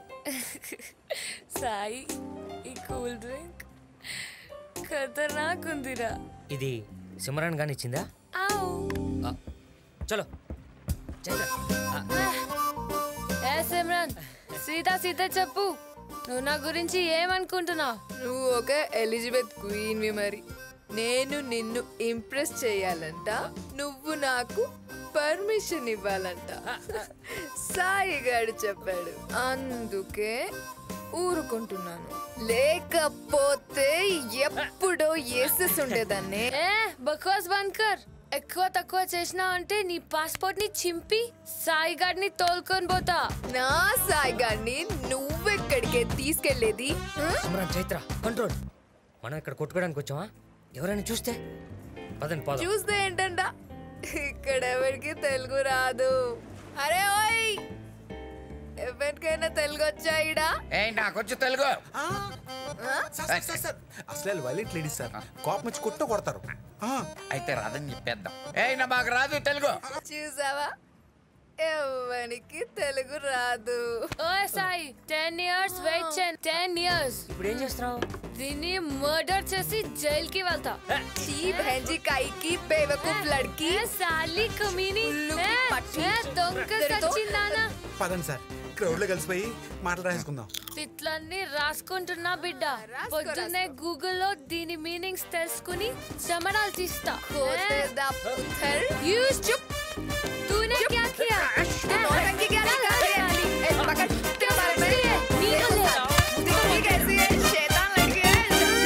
సాయి ఈ కూల్ డ్రింక్ ఖతర్నాకుందిరా ఇది సిమరాన్ గాని ఇచ్చిందా ఆవు ఆ, చలో చైత్ర ఆ, ఏ సిమ్రన్ సీదా సీదా చెప్పు నువ్వు నా గురించి ఏమనుకుంటున్నావు నువ్వు ఒక ఎలిజబెత్ క్వీన్వి మరి నేను నిన్ను ఇంప్రెస్ చేయాలంట నువ్వు నాకు పర్మిషన్ ఇవ్వాలంట సాయి గారు చెప్పాడు అందుకే ఊరుకుంటున్నాను లేకపోతే ఎప్పుడో ఏసెస్ ఉండేదాన్ని ఏ బక్వాస్ బంద్ కర్ ఎక్కువ తక్కువ చేసినా అంటే నీ పాస్పోర్ట్ ని చింపి సాయి గారిని తోలుకొని పోతా నా సాయి గారిని నువ్వెక్కడికే తీసుకెళ్లేది సిమరాన్ చైత్ర కంట్రోల్ మనం ఇక్కడ కొట్టుకోవడానికి వచ్చావా ఎవరైనా చూస్తే పదండి పోదాం చూస్తే ఏంటంట ఇక్కడ ఎవరికి తెలుగు రాదు అరే ఓయ్ ఎవరికైనా తెలుగు వచ్చా ఈడా ఏ నాకొచ్చు Telugu sir, sir, sir, sir. అసలు వైలెంట్ లేడీస్ సార్ కోపం వచ్చి కొట్ట కొడతారు అయితే రాదని చెప్పేద్దాం ఏ నా మాకు రాదు తెలుగు చూసావా ఎవరికి తెలుగు రాదు ఓ సాయి టెన్ ఇయర్స్ వెయిట్ చేయండి టెన్ ఇయర్స్ ఇప్పుడు ఏం చేస్తున్నావు దీన్ని మర్డర్ చేసి జైల్ కి వెళ్తా ఛీ బహంజీ కాయి కి బేవకూఫ్ లడ్కి సాలి కమీని ఏ, ఏ, దొంగ తెరుతో. సచ్చిందానా పదండి సార్ క్రౌడ్ లో కలిసిపోయి మాటలు రాసుకుందాం తిట్లన్నీ రాసుకుంటున్నా బిడ్డ పొద్దున్నే గూగుల్లో దీని మీనింగ్స్ తెలుసుకుని చెమడాలు తీస్తా కోతేదా పుత్థర్ యూజ్ చుప్ तूने क्या किया नौटंकी क्या निकाल रही है ए, पकड़ क्या मार रही है निकल ले दिखती कैसी है शैतान लड़की है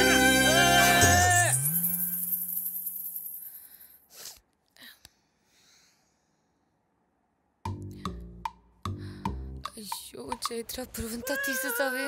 అయ్యో చైత్ర పురువంతా తీసేసావే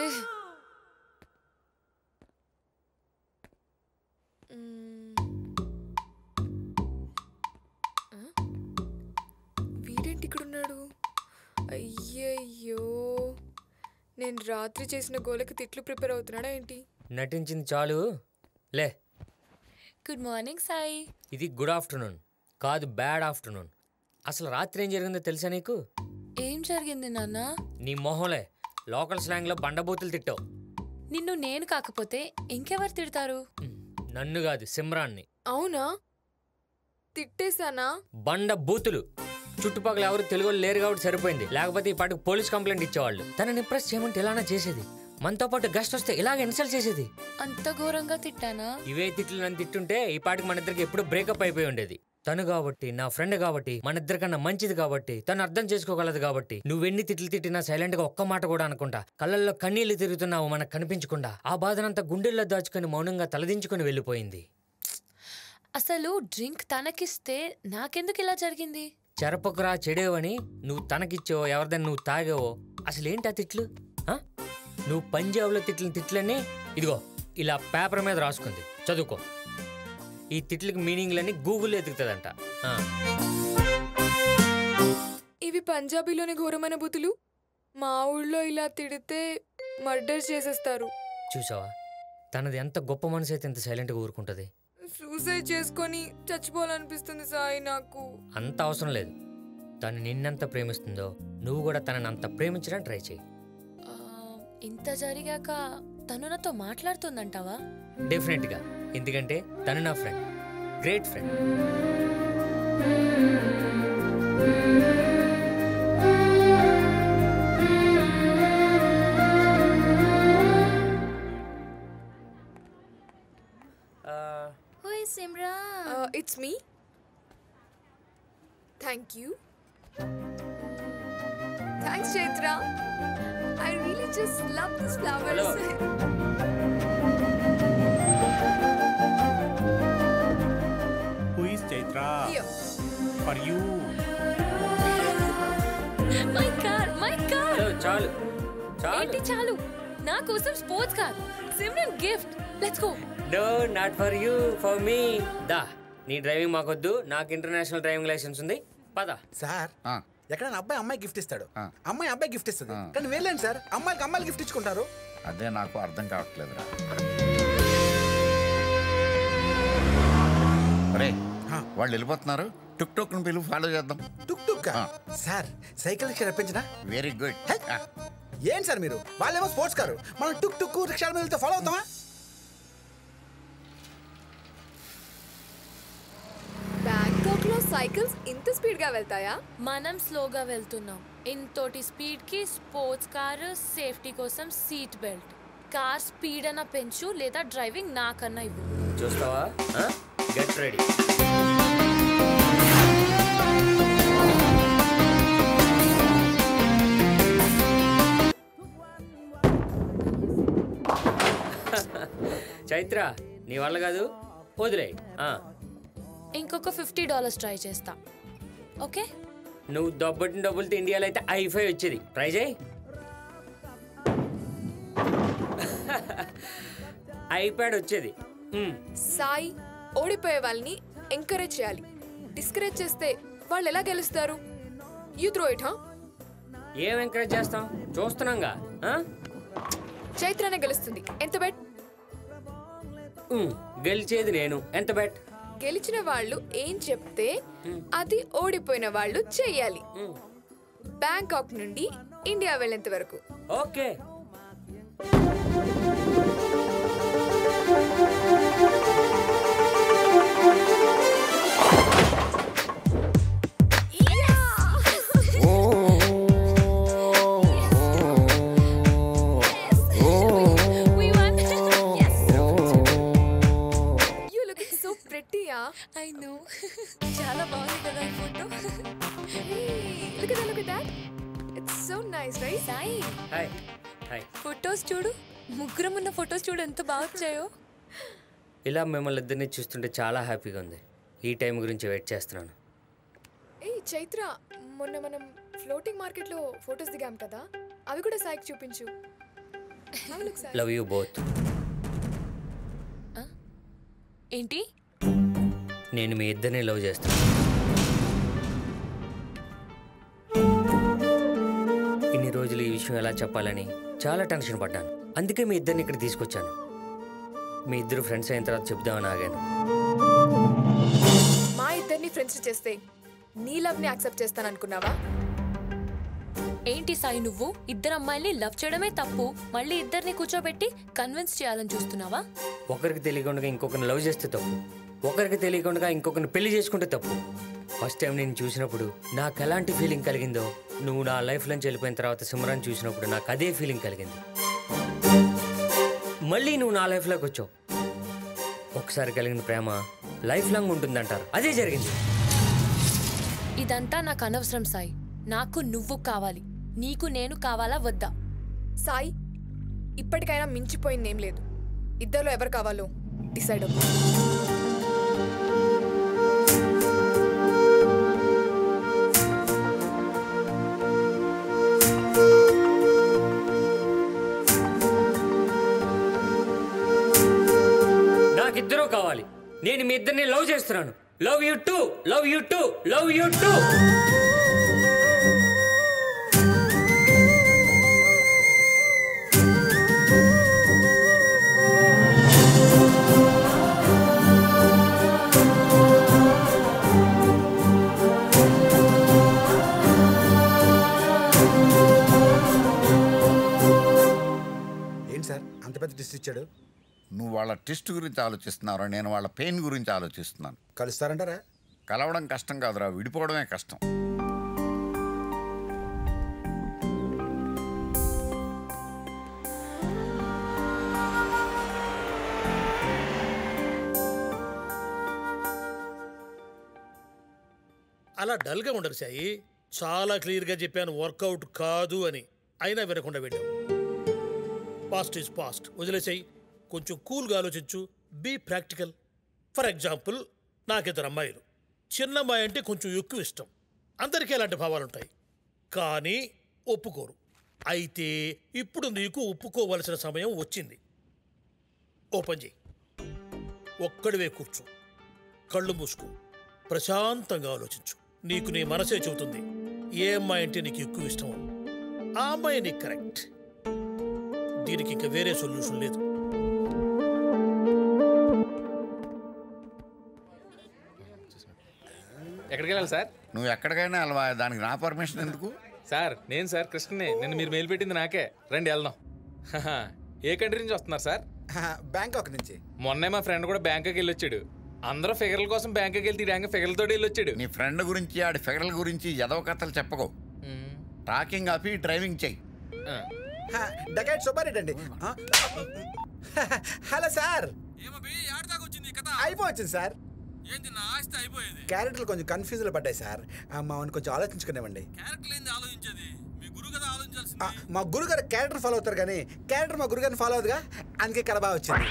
వీడేంటి ఇక్కడ ఉన్నాడు అయ్యయ్యో నేను రాత్రి చేసిన గోలకి తిట్లు ప్రిపేర్ అవుతున్నాడా ఏంటి నటించింది చాలు లే గుడ్ మార్నింగ్ సాయి ఇది గుడ్ ఆఫ్టర్నూన్ కాదు బ్యాడ్ ఆఫ్టర్నూన్ అసలు రాత్రి ఏం జరిగిందో తెలుసా నీకు ఏం జరిగింది నాన్న నీ మొహంలే లోకల్ స్లాంగ్లో బండబూతులు తిట్టావు నిన్ను నేను కాకపోతే ఇంకెవరు తిడతారు నన్ను కాదు సిమ్రాన్ని అవునా తిట్టేశానా బండ బూతులు చుట్టుపక్కల ఎవరు తెలుగు వాళ్ళు లేరు కాబట్టి సరిపోయింది లేకపోతే ఈ పాటికి పోలీస్ కంప్లైంట్ ఇచ్చేవాళ్ళు తనని ఇంప్రెస్ చేయమంటే ఇలానే చేసేది మనతో పాటు గెస్ట్ వస్తే ఇలాగ ఇన్సల్ట్ చేసేది అంత ఘోరంగా తిట్టానా ఇవే తిట్లు నన్ను తిట్టుంటే ఈ పాటికి మన ఇద్దరికి ఎప్పుడు బ్రేకప్ అయిపోయి ఉండేది తను కాబట్టి నా ఫ్రెండ్ కాబట్టి మన ఇద్దరికన్నా మంచిది కాబట్టి తను అర్థం చేసుకోగలదు కాబట్టి నువ్వెన్ని తిట్లు తిట్టినా సైలెంట్ గా ఒక్క మాట కూడా అనుకుంటా కళ్ళల్లో కన్నీళ్లు తిరుగుతున్నావు మనకు కనిపించకుండా ఆ బాధనంతా గుండెల్లో దాచుకుని మౌనంగా తలదించుకుని వెళ్ళిపోయింది అసలు డ్రింక్ తనకిస్తే నాకెందుకు ఇలా జరిగింది చెరపకురా చెడేవని నువ్వు తనకిచ్చావో ఎవరిదని నువ్వు తాగావో అసలు ఏంటి ఆ తిట్లు ఆ? నువ్వు పంజాబ్లో తిట్లిన తిట్లన్నీ ఇదిగో ఇలా పేపర్ మీద రాసుకుంది చదువుకో ఈ తిట్లకి మీనింగ్లన్నీ గూగుల్లో ఎదుగుతుందంట ఆ. ఇవి పంజాబీలోని ఘోరమైన బుతులు మా ఊళ్ళో ఇలా తిడితే మర్డర్ చేసేస్తారు చూసావా తనది ఎంత గొప్ప మనసు అయితే ఎంత సైలెంట్గా ఊరుకుంటుంది సూసైడ్ చేసుకొని చచ్చిపోవాలనిపిస్తుంది సాయి నాకు అంత అవసరం లేదు తను నిన్నెంత ప్రేమిస్తుందో నువ్వు కూడా తనని అంత ప్రేమించడానికి ట్రై చేయి ఆ, ఇంత జరిగాక తను నాతో మాట్లాడుతుందంటావా డెఫినెట్గా ఎందుకంటే తను నా friend great friend Who is Simran? Uh, it's me. Thank you. Thanks, Chaitra. I really just love these flowers. Who is Chaitra? Here. For you. My car my car hello చాలు చాలు ఏంటి చాలు నా కోసం sports car Simran gift let's go no not for you for me దా నీ driving మాకొద్దు నాకు ఇంటర్నేషనల్ డ్రైవింగ్ లైసెన్స్ ఉంది పద సార్ ఎక్కడైనా అబ్బాయి అమ్మాయి గిఫ్ట్ ఇస్తాడు అమ్మాయి అబ్బాయి గిఫ్ట్ ఇస్తుంది కానీ వెళ్ళండి సార్ అమ్మాయికి అమ్మాయిలు గిఫ్ట్ ఇచ్చుకుంటారు అదే నాకు అర్థం కావట్లేదురా రే వాళ్ళు వెళ్ళిపోతున్నారు టుక్ టుక్ పిలువు ఫాలో చేద్దాం tuk tuk sir cycle rickshaw రప్పించిన వెరీ గుడ్ ఏంటి సార్ మీరు వాళ్ళేమో స్పోర్ట్స్ కారు మనం టుక్ టుక్ రిక్షాల మీద వెళ్తే ఫాలో అవుతామా బ్యాంకాక్ లో సైకిల్స్ ఇంత స్పీడ్ గా వెళ్తాయా మనం స్లోగా వెళ్తున్నాం ఇంతోటి స్పీడ్ కి స్పోర్ట్స్ కార్ సేఫ్టీ కోసం సీట్ బెల్ట్ కార్ స్పీడ్ అన్న పెంచు లేదా డ్రైవింగ్ నాకన్నా ఇవ్వు చూస్తావా గెట్ రెడీ చైత్ర నీ వల్ల కాదు వదిలే ఇంకొక ఫిఫ్టీ డాలర్స్ ట్రై చేస్తా ఓకే నువ్వు దొబ్బటిన డబ్బులతో ఇండియాలో అయితే ఐఫై వచ్చేది ట్రై చేయి ఐప్యాడ్ వచ్చేది మ్. సాయి ఓడిపోయే వాళ్ళని ఎంకరేజ్ చేయాలి డిస్కరేజ్ చేస్తే వాళ్ళు ఎలా గెలుస్తారు యూ త్రో ఇట్ హా ఏం ఎంకరేజ్ చేస్తాం చూస్తున్నాంగా ఆ? చైత్రనే గెలుస్తుంది ఎంత బెట్ ఉమ్, గెలిచేది నేను ఎంత బెట్ గెలిచిన వాళ్ళు ఏం చెప్తే అది ఓడిపోయిన వాళ్ళు చెయ్యాలి బ్యాంకాక్ నుండి ఇండియా వెళ్ళేంత వరకు ఓకే యూ లుకింగ్ సో ప్రెట్టీయా ఐ నో చాలా బాగుంది కదా ఈ photo look at look at that it's so nice right Sai hi hi photos చూడు ముగ్గురం ఉన్న ఫొటోస్ చూడు ఎంత బాగా వచ్చాయో ఇలా మిమ్మల్ని ఇద్దరిని చూస్తుంటే చాలా హ్యాపీగా ఉంది ఈ టైం గురించి వెయిట్ చేస్తున్నాను ఏ చైత్ర మొన్న మనం ఫ్లోటింగ్ మార్కెట్ లో ఫొటోస్ దిగాం కదా అవి కూడా సాయికి చూపించు Have a look, Sai. Love you both ఏంటి నేను మీ ఇద్దరిని లవ్ చేస్తాను ఇన్ని రోజులు ఈ విషయం ఎలా చెప్పాలని చాలా టెన్షన్ పడ్డాను అందుకే మీ ఇద్దరిని ఇక్కడ తీసుకొచ్చాను మీ ఇద్దరు ఫ్రెండ్స్ అయిన తర్వాత చెప్దామని ఆగాను మా ఇద్దరిని ఫ్రెండ్స్ చేస్తే నీ లవ్ ని యాక్సెప్ట్ చేస్తాను అనుకున్నావా ఏంటి సాయి నువ్వు ఇద్దరు అమ్మాయిల్ని లవ్ చేయడమే తప్పు మళ్ళీ ఇద్దరిని కూర్చోబెట్టి కన్విన్స్ చేయాలని చూస్తున్నావా ఒకరికి తెలియకుండా ఇంకొకరిని లవ్ చేస్తే తప్పు ఒకరికి తెలియకుండా ఇంకొకరిని పెళ్లి చేసుకుంటే తప్పు ఫస్ట్ టైం నేను చూసినప్పుడు నాకు ఎలాంటి ఫీలింగ్ కలిగిందో నువ్వు నా లైఫ్ నుంచి వెళ్ళిపోయిన తర్వాత సిమరాన్ చూసినప్పుడు నాకు అదే ఫీలింగ్ కలిగింది మళ్ళీ నువ్వు నా లైఫ్లోకి వచ్చావు ఒకసారి కలిగిన ప్రేమ లైఫ్ లాంగ్ ఉంటుందంటారు అదే జరిగింది ఇదంతా నాకు అనవసరం సాయి నాకు నువ్వు కావాలి నీకు నేను కావాలా వద్దా సాయి ఇప్పటికైనా మించిపోయింది ఏం లేదు ఇద్దరిలో ఎవరు కావాలో డిసైడ్ అవ్వు నాకిద్దరూ కావాలి నేను మీ ఇద్దరిని లవ్ చేస్తున్నాను love you too love you too love you too ఏంటి సార్ అంత పెద్ద టిస్ట్ ఇచ్చాడు నువ్వు వాళ్ళ టెస్ట్ గురించి ఆలోచిస్తున్నావు నేను వాళ్ళ పెయిన్ గురించి ఆలోచిస్తున్నాను కలుస్తారంటారా కలవడం కష్టం కాదురా విడిపోవడమే కష్టం అలా డల్గా ఉండరు సాయి చాలా క్లియర్గా చెప్పాను వర్కౌట్ కాదు అని అయినా వినకుండా వెళ్ళావు పాస్ట్ ఈజ్ పాస్ట్ వదిలేసాయి కొంచెం కూల్గా ఆలోచించు బీ ప్రాక్టికల్ ఫర్ ఎగ్జాంపుల్ నాకిద్దరు అమ్మాయిలు చిన్న అమ్మాయి అంటే కొంచెం ఎక్కువ ఇష్టం అందరికీ అలాంటి భావాలు ఉంటాయి కానీ ఒప్పుకోరు అయితే ఇప్పుడు నీకు ఒప్పుకోవలసిన సమయం వచ్చింది ఓపెన్ చేయి ఒక్కడివే కూర్చో కళ్ళు మూసుకో ప్రశాంతంగా ఆలోచించు నీకు నీ మనసే చెబుతుంది ఏ అమ్మాయి అంటే నీకు ఎక్కువ ఇష్టం ఆ అమ్మాయి నీకు కరెక్ట్ దీనికి ఇంకా వేరే సొల్యూషన్ లేదు ఎక్కడికి వెళ్ళాలి సార్ నువ్వు ఎక్కడికైనా వెళ్ళవా దానికి నా పర్మిషన్ ఎందుకు సార్ నేను సార్ కృష్ణనే నిన్న మీరు మెయిల్ పెట్టింది నాకే రండి వెళ్దాం హహ. ఏ కంట్రీ నుంచి వస్తున్నారు సార్ బ్యాంకాక్ నుంచి మొన్నే మా ఫ్రెండ్ కూడా బ్యాంకాక్ వెళ్ళి వచ్చాడు అందరూ ఫిగర్ల కోసం బ్యాంకాక్ వెళ్తే బ్యాంక్ ఫిగర్లతో వెళ్ళి వచ్చాడు నీ ఫ్రెండ్ గురించి ఆడి ఫిగర్ల గురించి ఎదవ కథలు చెప్పకు టాకింగ్ ఆపి డ్రైవింగ్ చెయ్యి డకెట్ సుబ్బారెడ్డి అండి ఆ? హలో సార్ అయిపోవచ్చింది సార్ క్యారెక్టర్లు కొంచెం కన్ఫ్యూజ్ లో పడ్డాయి సార్ ఆ, మామని కొంచెం ఆలోచించుకునేవ్వండి ఆ, మా గురుగారు క్యారెక్టర్ ఫాలో అవుతారు కానీ క్యారెక్టర్ మా గురుగారిని ఫాలో అవుతుందిగా అందుకే కథ బాగా వచ్చింది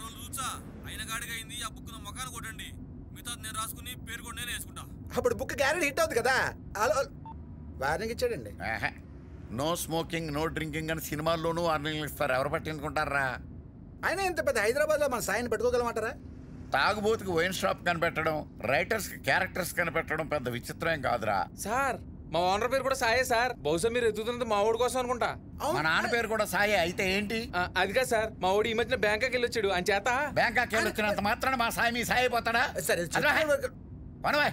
అప్పుడు బుక్ గ్యారెంటీ హిట్ అవుతుంది కదా హలో వార్నింగ్ ఇచ్చాడండి నో స్మోకింగ్ నో డ్రింకింగ్ అని సినిమాల్లోనూ వార్నింగ్లు ఇస్తారు ఎవరు పట్టించుకుంటారా అయినా ఇంత పెద్ద హైదరాబాద్ లో మన సాయిని పెట్టుకోగలమంటారా తాగుబోతుకి వైన్ షాప్ కనిపెట్టడం రైటర్స్ కి క్యారెక్టర్స్ కనిపెట్టడం పెద్ద విచిత్రం కాదురా సార్ మా ఓనర్ పేరు కూడా సాయే సార్ బహుశా మీరు ఎదుగుతున్నది మా ఓడి కోసం అనుకుంటా మా నాన్న పేరు కూడా సాయే అయితే ఏంటి అది కాదు సార్ మా ఓడి ఈ మధ్యన బ్యాంకాక్ వెళ్ళి వచ్చాడు అని చేత బ్యాంకాక్ వెళ్ళి వచ్చినంత మాత్రాన మా సాయి మీ సాయి అయిపోతాడా సరే మనవా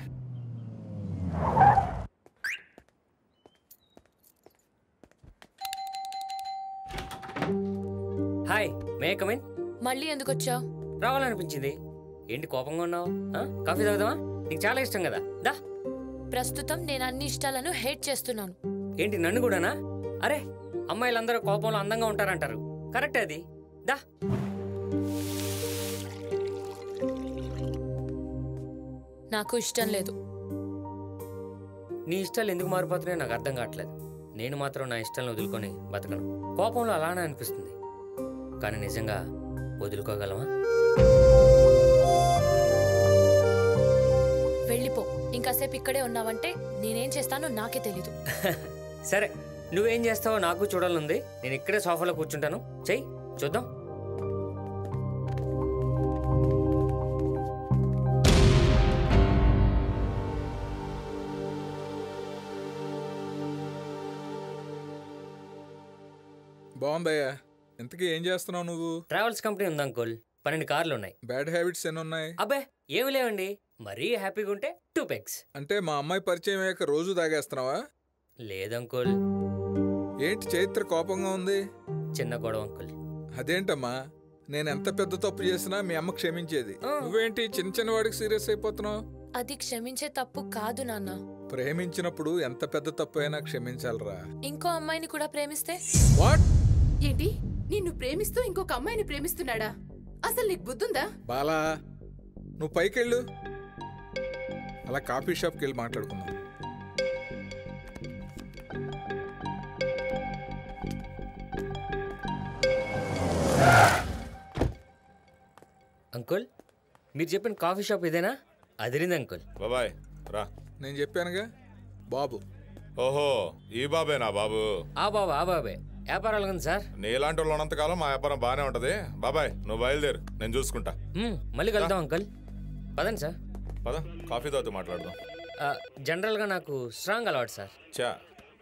హాయ్ మే కమిన్ మళ్ళీ ఎందుకు వచ్చావు రావాలనిపించింది ఏంటి కోపంగా ఉన్నావు ఆ? కాఫీ తాగుదామా నీకు చాలా ఇష్టం కదా దా ప్రస్తుతం నేను అన్ని ఇష్టాలను హేట్ చేస్తున్నాను ఏంటి నన్ను కూడానా అరే అమ్మాయిలందరూ కోపంలో అందంగా ఉంటారంటారు కరెక్టే అది దా నాకు ఇష్టం లేదు నీ ఇష్టాలు ఎందుకు మారిపోతున్నాయో నాకు అర్థం కావట్లేదు నేను మాత్రం నా ఇష్టాలను వదులుకొని బతకను కోపంలో అలానే అనిపిస్తుంది కానీ నిజంగా వదులుకోగలమా వెళ్ళిపో ఇంకాసేపు ఇక్కడే ఉన్నావంటే నేనేం చేస్తానో నాకే తెలీదు సరే నువ్వేం చేస్తావో నాకు చూడాలనుంది నేను ఇక్కడే సోఫాలో కూర్చుంటాను చెయ్యి చూద్దాం బాగుందయ్యా ఇంతకీ ఏం చేస్తున్నావు నువ్వు ట్రావెల్స్ కంపెనీ ఉంది అంకుల్ పన్నెండు కార్లు ఉన్నాయి బ్యాడ్ హ్యాబిట్స్ ఎన్ని ఉన్నాయి అబ్బే ఏమి లేవండి మరీ హ్యాపీగా ఉంటే టూ పెగ్స్ అంటే మా అమ్మాయి పరిచయం అయ్యాక రోజు తాగేస్తున్నావా లేదంకుల్ ఏంటి చైత్ర కోపంగా ఉంది చిన్న గొడవ అంకుల్ అదేంటమ్మా నేను ఎంత పెద్ద తప్పు చేసినా మీ అమ్మ క్షమించేది నువ్వేంటి చిన్న చిన్న వాడికి సీరియస్ అయిపోతున్నావు అది క్షమించే తప్పు కాదు నాన్న ప్రేమించినప్పుడు ఎంత పెద్ద తప్పు అయినా క్షమించాలరా ఇంకో అమ్మాయిని కూడా ప్రేమిస్తే వాట్ ఏంటి నిన్ను ప్రేమిస్తూ ఇంకొక అమ్మాయిని ప్రేమిస్తున్నాడా అసలు నీకు బుద్ధుందా బాలా నువ్వు పైకెళ్ళు అలా కాఫీ షాప్కి వెళ్ళి మాట్లాడుకుందాం అంకుల్ మీరు చెప్పిన కాఫీ షాప్ ఇదేనా అదిరింది అంకుల్ బాబాయ్ రా నేను చెప్పానుగా బాబు ఓహో ఈ బాబేనా బాబు ఆ బాబా ఆ బాబే వ్యాపారాలు ఉంది సార్ నీలాంటి వాళ్ళు ఉన్నంతకాలం మా వ్యాపారం బాగానే ఉంటది బాబాయ్ నువ్వు బయలుదేరు నేను చూసుకుంటా మ్మ్, మళ్ళీ కలుద్దాం అంకుల్ పదండి సార్ పద కాఫీ తాగుతూ మాట్లాడదాం ఆ, జనరల్గా నాకు స్ట్రాంగ్ అలవాటు సార్ చా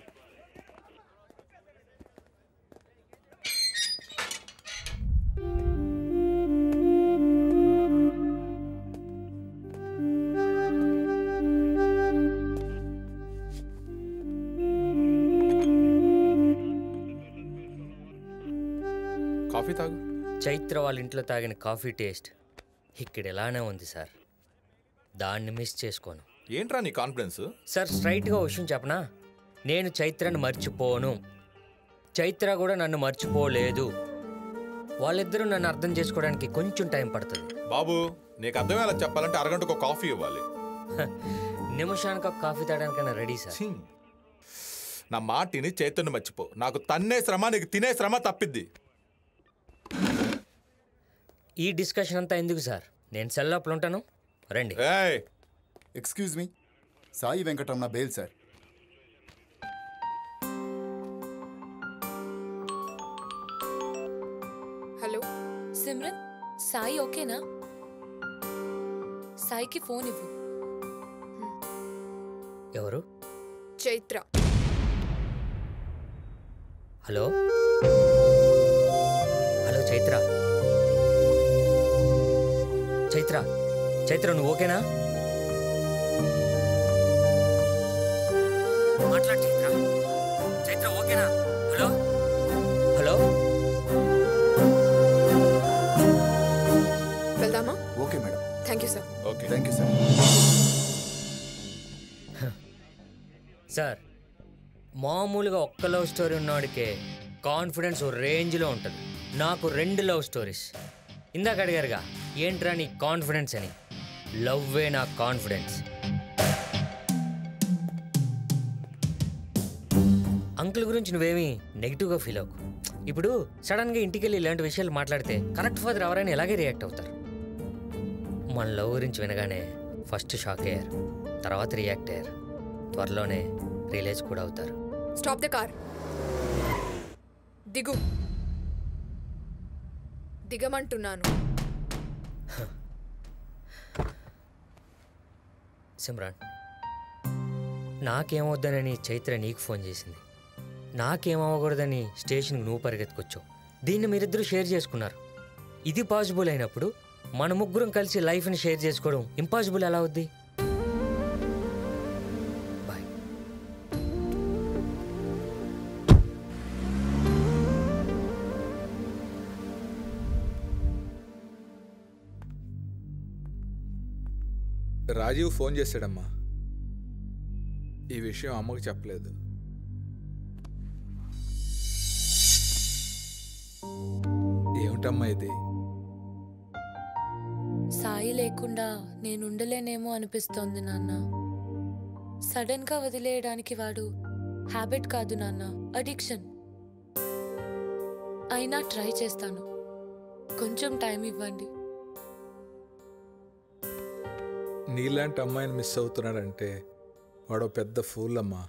కాఫీ తాగు చైత్ర వాళ్ళ ఇంట్లో తాగిన కాఫీ టేస్ట్ ఇక్కడ ఎలానే ఉంది సార్ దాన్ని మిస్ చేసుకోను ఏంట్రా నీ కాన్ఫిడెన్స్ సార్ స్ట్రైట్గా ఓ విషయం చెప్పనా నేను చైత్రను మర్చిపోను చైత్ర కూడా నన్ను మర్చిపోలేదు వాళ్ళిద్దరూ నన్ను అర్థం చేసుకోవడానికి కొంచెం టైం పడుతుంది బాబు నీకు అర్థమయ్యేలా చెప్పాలంటే అరగంటకు ఒక కాఫీ ఇవ్వాలి హ, నిమిషానికి ఒక కాఫీ తాగడానికైనా రెడీ సార్ నా మాటిని చైతన్య మర్చిపో నాకు తన్నే శ్రమ నీకు తినే శ్రమ తప్పిద్ది ఈ డిస్కషన్ అంతా ఎందుకు సార్ నేను సెల్ లోపల ఉంటాను రండి excuse me Sai Venkataramana bail sir hello Simran Sai ఓకేనా సాయికి ఫోన్ ఇవ్వు ఎవరు చైత్ర హలో హలో చైత్ర చైత్ర చైత్ర నువ్వు ఓకేనా మాట్లాడు చైత్ర చైత్ర ఓకేనా హలో హలో వెళ్దామా okay madam thank you sir okay thank you sir sir మామూలుగా ఒక్క లవ్ స్టోరీ ఉన్నవాడికే కాన్ఫిడెన్స్ ఓ రేంజ్లో ఉంటుంది నాకు రెండు లవ్ స్టోరీస్ ఇందాక అడిగారుగా ఏంట్రా నీ కాన్ఫిడెన్స్ అని లవ్వే నా కాన్ఫిడెన్స్ అంకుల్ గురించి నువ్వేమీ నెగిటివ్గా ఫీల్ అవ్వకు ఇప్పుడు సడన్గా ఇంటికి వెళ్ళి ఇలాంటి విషయాలు మాట్లాడితే కరెక్ట్ ఫాదర్ ఎవరైనా ఎలాగే రియాక్ట్ అవుతారు మన లవ్ గురించి వినగానే ఫస్ట్ షాక్ అయ్యారు తర్వాత రియాక్ట్ అయ్యారు త్వరలోనే రియలైజ్ కూడా అవుతారు స్టాప్ ద కార్ దిగు దిగమంటున్నాను సిమ్రాన్ నాకేమవుద్దనని చైత్ర నీకు ఫోన్ చేసింది నాకేమవ్వకూడదని స్టేషన్కి నువ్వు పరిగెత్తుకొచ్చావు దీన్ని మీరిద్దరూ షేర్ చేసుకున్నారు ఇది పాసిబుల్ అయినప్పుడు మన ముగ్గురం కలిసి లైఫ్ని షేర్ చేసుకోవడం ఇంపాసిబుల్ ఎలా అవుద్ది రాజీవ్ ఫోన్ చేశాడమ్మా ఈ విషయం అమ్మకు చెప్పలేదు ఏమిటమ్మా ఇది సాయి లేకుండా నేను ఉండలేనేమో అనిపిస్తోంది నాన్న సడన్ గా వదిలేయడానికి వాడు హ్యాబిట్ కాదు నాన్న అడిక్షన్ అయినా ట్రై చేస్తాను కొంచెం టైం ఇవ్వండి నీలాంటి అమ్మాయిని మిస్ అవుతున్నాడంటే వాడో పెద్ద ఫూల్ అమ్మా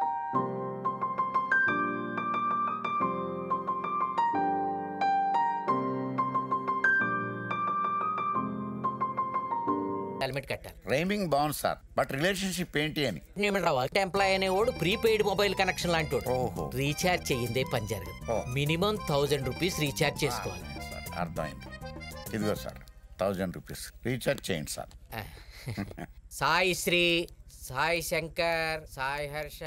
హెల్మెట్ కట్టాలి రైమింగ్ బాగుంది సార్ బట్ రిలేషన్షిప్ ఏంటి అని ఏమిట్రా వర్క్ ఎంప్లాయ్ అనేవాడు ప్రీపెయిడ్ మొబైల్ కనెక్షన్ లాంటి రీఛార్జ్ చెయ్యిందే పని జరగదు మినిమం థౌజండ్ రూపీస్ రీఛార్జ్ చేసుకోవాలి అర్థమైంది ఇదిగో సార్ థౌజండ్ రూపీస్ రీఛార్జ్ చేయండి సార్ సాయి శ్రీ సాయి శంకర్ సాయి హర్ష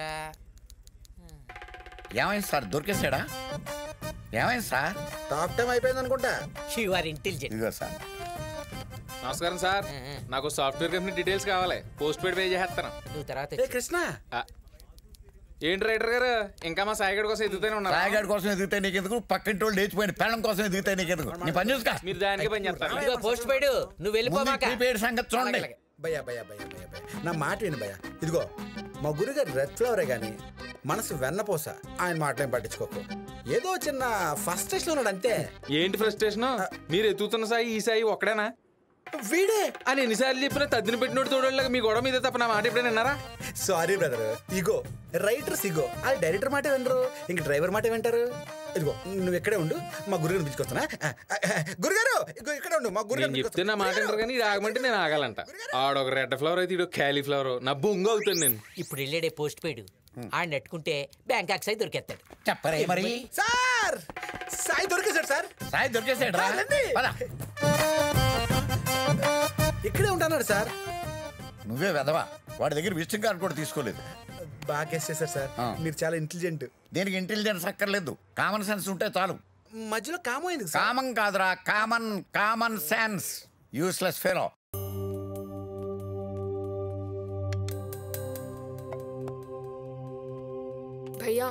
ఏమైంది సార్ దొరికేసాడా ఏమైంది సార్ టాప్ టైం అయిపోయింది అనుకుంటా యు ఆర్ ఇంటెలిజెంట్ ఇదిగో సార్ నమస్కారం సార్ నాకు సాఫ్ట్వేర్ కంపెనీ డీటెయిల్స్ కావాలి పోస్ట్ పెయిడ్ పే చేస్తాను నువ్వు తర్వాత ఏ కృష్ణ ఏంటి రైటర్ గారు ఇంకా మా సాయిగడ్ కోసం ఎదుగుతూనే ఉన్నారు సాయిగాడి కోసం ఎదిగితే నీకెందుకు పక్కింటి వాళ్ళు లేచిపోయిన పెళ్ళం కోసం ఎదిగితే నీకెందుకు నీ పని చూసుకో మీరు దానికే పని చేస్తారు ఇదిగో పోస్ట్ పెయిడ్ నువ్వు వెళ్ళిపోమాక ప్రీపెయిడ్ సంగతి చూడండి భయ్యా భయ్యా భయ్యా భయ్యా భయ్యా నా మాట విను భయ్యా ఇదిగో మా గురుగారు రెడ్ ఫ్లవరే కానీ మనసు వెన్నపోస ఆయన మాటలేం పట్టించుకోకు ఏదో చిన్న ఫస్ట్ స్టేషన్ ఉన్నాడు అంతే ఏంటి ఫ్రస్ట్రేషన్ మీరు ఎత్తుతున్న సాయి ఈ సాయి ఒక్కడేనా వీడే అని ఎన్నిసార్లు చెప్పినా తద్దిన పెట్టినోడు తోడోళ్ళగా మీ గొడవ మీద తప్ప నా మాట ఎప్పుడైనా విన్నారా sorry brother ego writers ego ఆ డైరెక్టర్ మాట వినరు ఇంక డ్రైవర్ మాట వింటారు ఇదిగో నువ్వు ఎక్కడే ఉండు మా గురుగారిని పిలుచుకొస్తానా ఆ, ఆ, ఆ, గురుగారు ఇగో ఇక్కడే ఉండు మా నేను గురుగారు చెప్తే నా మాట వినరు కానీ ఇది ఆగమంటే నేను ఆగాలంట ఆడొక రెడ్ ఫ్లవర్ అయితే ఇడు క్యాలీఫ్లవర్ నా బొంగు అవుతాను నేను ఇప్పుడు వెళ్ళాడే పోస్ట్ పెయిడ్ ఆయన నెట్టుకుంటే బ్యాంకాక్ సై దొరికేస్తాడు చెప్పరే మరి సార్ సాయి దొరికేశాడు సార్ సాయి దొరికేసాడు రా రండి. పద. ఇక్కడే ఉంటున్నాడు సార్ నువ్వే వెదవా వాడి దగ్గర విజిటింగ్ కార్డు కూడా తీసుకోలేదు బాగా గెస్ చేశారు సార్ మీరు చాలా ఇంటెలిజెంట్ దీనికి ఇంటెలిజెన్స్ అక్కర్లేదు కామన్ సెన్స్ ఉంటే చాలు మధ్యలో కామైంది కామన్ కాదురా common common sense useless fellow భయ్యా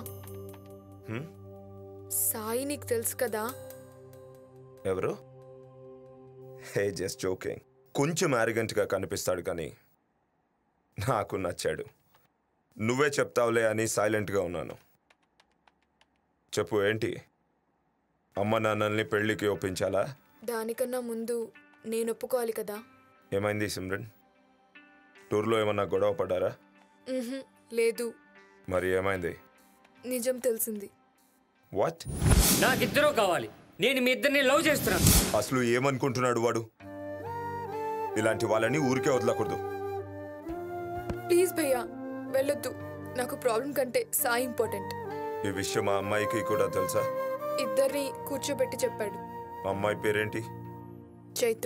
సాయి నీకు తెలుసు కదా ఎవరు హే జస్ట్ జోకింగ్ కొంచెం గా కనిపిస్తాడు కానీ నాకు నచ్చాడు నువ్వే చెప్తావులే అని సైలెంట్గా ఉన్నాను చెప్పు ఏంటి అమ్మ నాన్నల్ని పెళ్ళికి ఒప్పించాలా దానికన్నా ముందు నేను ఒప్పుకోవాలి కదా ఏమైంది సిమ్రన్ టూర్లో ఏమన్నా గొడవ పడ్డారా ఉహుం, లేదు మరి ఏమైంది నిజం తెలిసింది వాట్ నాకిద్దరూ కావాలి నేను మీ ఇద్దరిని లవ్ చేస్తున్నాను అసలు ఏమనుకుంటున్నాడు వాడు ఇలాంటి వాళ్ళని ఊరికే వదలకూడదు ప్లీజ్ భయ్యా వెళ్ళొద్దు నాకు ప్రాబ్లం కంటే సాయి ఇంపార్టెంట్ ఈ విషయం మా అమ్మాయికి కూడా తెలుసా ఇద్దరిని కూర్చోబెట్టి చెప్పాడు అమ్మాయి పేరేంటి చైత్ర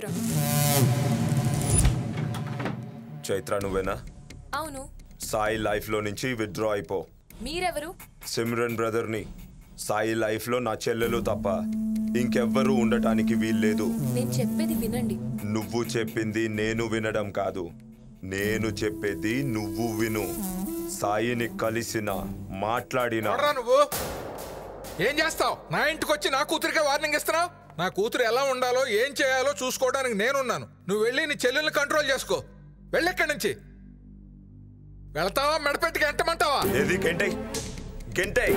చైత్ర నువ్వేనా అవును సాయి లైఫ్లో నుంచి విత్డ్రా అయిపో మీరెవరు సిమ్రన్ బ్రదర్ని సాయి లైఫ్లో నా చెల్లెలు తప్ప ఇంకెవ్వరూ ఉండటానికి వీల్లేదు నేను చెప్పేది వినండి నువ్వు చెప్పింది నేను వినడం కాదు నేను చెప్పేది నువ్వు విను సాయిని కలిసిన మాట్లాడిన ఎవడ్రా నువ్వు ఏం చేస్తావు నా ఇంటికి వచ్చి నా కూతురికే వార్నింగ్ ఇస్తున్నావు నా కూతురు ఎలా ఉండాలో ఏం చేయాలో చూసుకోవడానికి నేనున్నాను నువ్వు వెళ్ళి నీ చెల్లెల్ని కంట్రోల్ చేసుకో వెళ్ళెక్కడి నుంచి వెళ్తావా మెడపెట్టి గంటమంటావా ఏది గంటై గంటై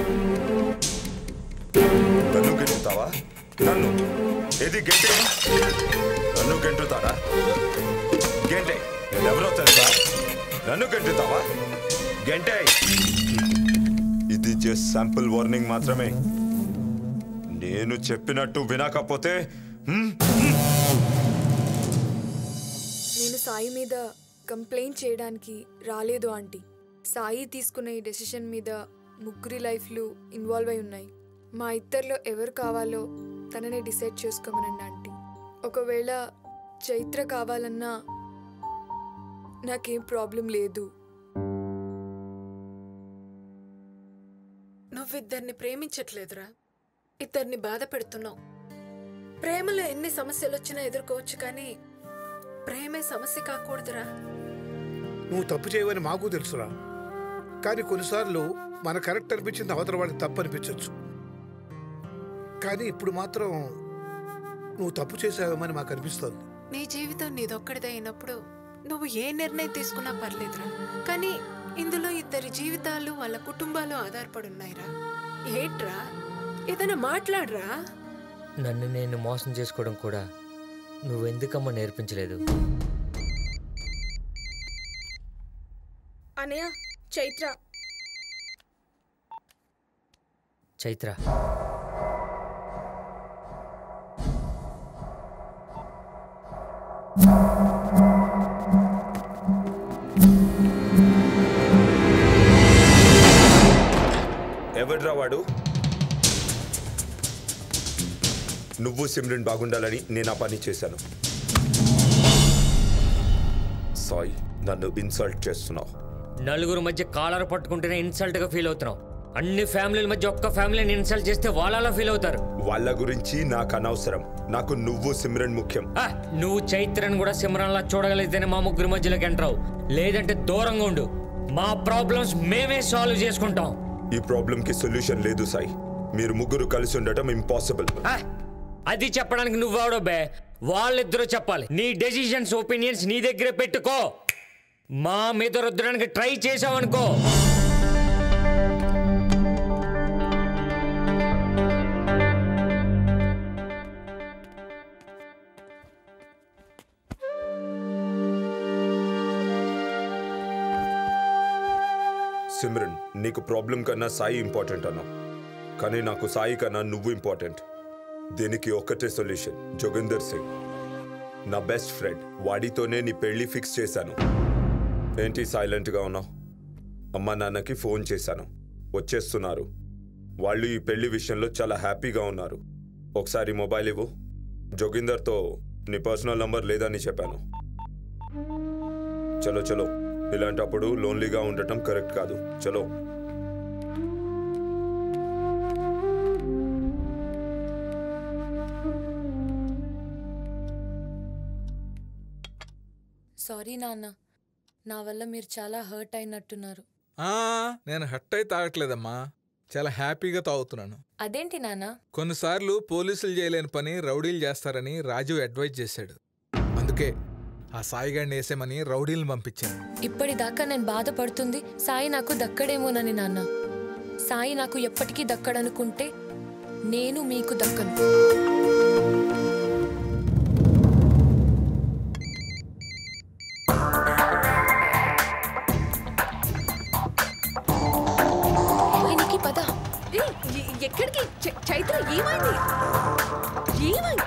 నన్ను గెంటుతావా నన్ను ఏది గంటే నన్ను గెంటుతారా గంటే ఎవరో తెలుసా నన్ను గెంటుతావా గంటే ఇది జస్ట్ శాంపుల్ వార్నింగ్ మాత్రమే నేను చెప్పినట్టు వినకపోతే హ్మ్, నేను సాయి మీద కంప్లైంట్ చేయడానికి రాలేదు ఆంటీ సాయి తీసుకున్న ఈ డెసిషన్ మీద ముగ్గురి లైఫ్లు ఇన్వాల్వ్ అయి ఉన్నాయి మా ఇద్దరిలో ఎవరు కావాలో తననే డిసైడ్ చేసుకోమనండి ఆంటీ ఒకవేళ చైత్ర కావాలన్నా నాకేం ప్రాబ్లం లేదు నువ్విద్దరిని ప్రేమించట్లేదురా ఇద్దరిని బాధ పెడుతున్నావు ప్రేమలో ఎన్ని సమస్యలు వచ్చినా ఎదుర్కోవచ్చు కానీ ప్రేమే సమస్య కాకూడదురా నువ్వు తప్పు చేయవని మాకు తెలుసురా కానీ కొన్నిసార్లు మన కరెక్ట్ అనిపించింది అవతల వాడికి తప్పు అనిపించవచ్చు కానీ ఇప్పుడు మాత్రం నువ్వు తప్పు చేసావేమని మాకు అనిపిస్తుంది నీ జీవితం నీదొక్కడిదే అయినప్పుడు నువ్వు ఏ నిర్ణయం తీసుకున్నా పర్లేదురా కానీ ఇందులో ఇద్దరి జీవితాలు వాళ్ళ కుటుంబాలు ఆధారపడి ఉన్నాయిరా ఏంట్రా ఏదైనా మాట్లాడరా నన్ను నేను మోసం చేసుకోవడం కూడా నువ్వెందుకమ్మా నేర్పించలేదు అనయ్య చైత్ర చైత్ర ఎవడ్రా వాడు నువ్వు సిమ్రన్ బాగుండాలని నేను ఆ పని చేశాను సారీ నన్ను ఇన్సల్ట్ చేస్తున్నావు నలుగురు మధ్య కాలర్ పట్టుకుంటేనే ఇన్సల్ట్గా ఫీల్ అవుతున్నావు అన్ని ఫ్యామిలీల మధ్య ఒక్క ఫ్యామిలీని ఇన్సల్ట్ చేస్తే వాళ్ళలా ఫీల్ అవుతారు వాళ్ళ గురించి నాకు అనవసరం నాకు నువ్వు సిమ్రన్ ముఖ్యం ఆ, నువ్వు చైత్రను కూడా సిమరన్లా చూడగలిగితేనే మా ముగ్గురి మధ్యలోకి ఎంటర్ అవు లేదంటే దూరంగా ఉండు మా ప్రాబ్లమ్స్ మేమే సాల్వ్ చేసుకుంటాం ఈ ప్రాబ్లంకి సొల్యూషన్ లేదు సాయి మీరు ముగ్గురు కలిసి ఉండటం ఇంపాసిబుల్ ఆ, అది చెప్పడానికి నువ్వెవడో బే వాళ్ళిద్దరూ చెప్పాలి నీ డెసిషన్స్ ఒపీనియన్స్ నీ దగ్గరే పెట్టుకో మా మీద రుద్దడానికి ట్రై చేసావనుకో సిమ్రన్ నీకు ప్రాబ్లం కన్నా సాయి ఇంపార్టెంట్ అన్నా కానీ నాకు సాయి కన్నా నువ్వు ఇంపార్టెంట్ దీనికి ఒక్కటే సొల్యూషన్ జోగిందర్ సింగ్ నా బెస్ట్ ఫ్రెండ్ వాడితోనే నీ పెళ్లి ఫిక్స్ చేశాను ఏంటి సైలెంట్గా ఉన్నావు అమ్మా నాన్నకి ఫోన్ చేశాను వచ్చేస్తున్నారు వాళ్ళు ఈ పెళ్లి విషయంలో చాలా హ్యాపీగా ఉన్నారు ఒకసారి మొబైల్ ఇవ్వు జోగిందర్తో నీ పర్సనల్ నంబర్ లేదని చెప్పాను చలో చలో ఇలాంటప్పుడు లోన్లీగా ఉండటం కరెక్ట్ కాదు చలో సారీ నాన్న నా వల్ల మీరు చాలా హర్ట్ అయినట్టున్నారు ఆ, నేను హట్ అయి తాగట్లేదమ్మా చాలా హ్యాపీగా తాగుతున్నాను అదేంటి నాన్న కొన్నిసార్లు పోలీసులు చేయలేని పని రౌడీలు చేస్తారని రాజు అడ్వైజ్ చేశాడు అందుకే ఆ సాయిగాడిని వేసేమని రౌడీలను పంపించాను ఇప్పటిదాకా నేను బాధపడుతుంది సాయి నాకు దక్కడేమోనని నాన్న సాయి నాకు ఎప్పటికీ దక్కడనుకుంటే నేను మీకు దక్కను ఆయనకి పద ఏయ్, ఎ- ఎక్కడికి చై- చైత్ర ఏమైంది ఏమైంది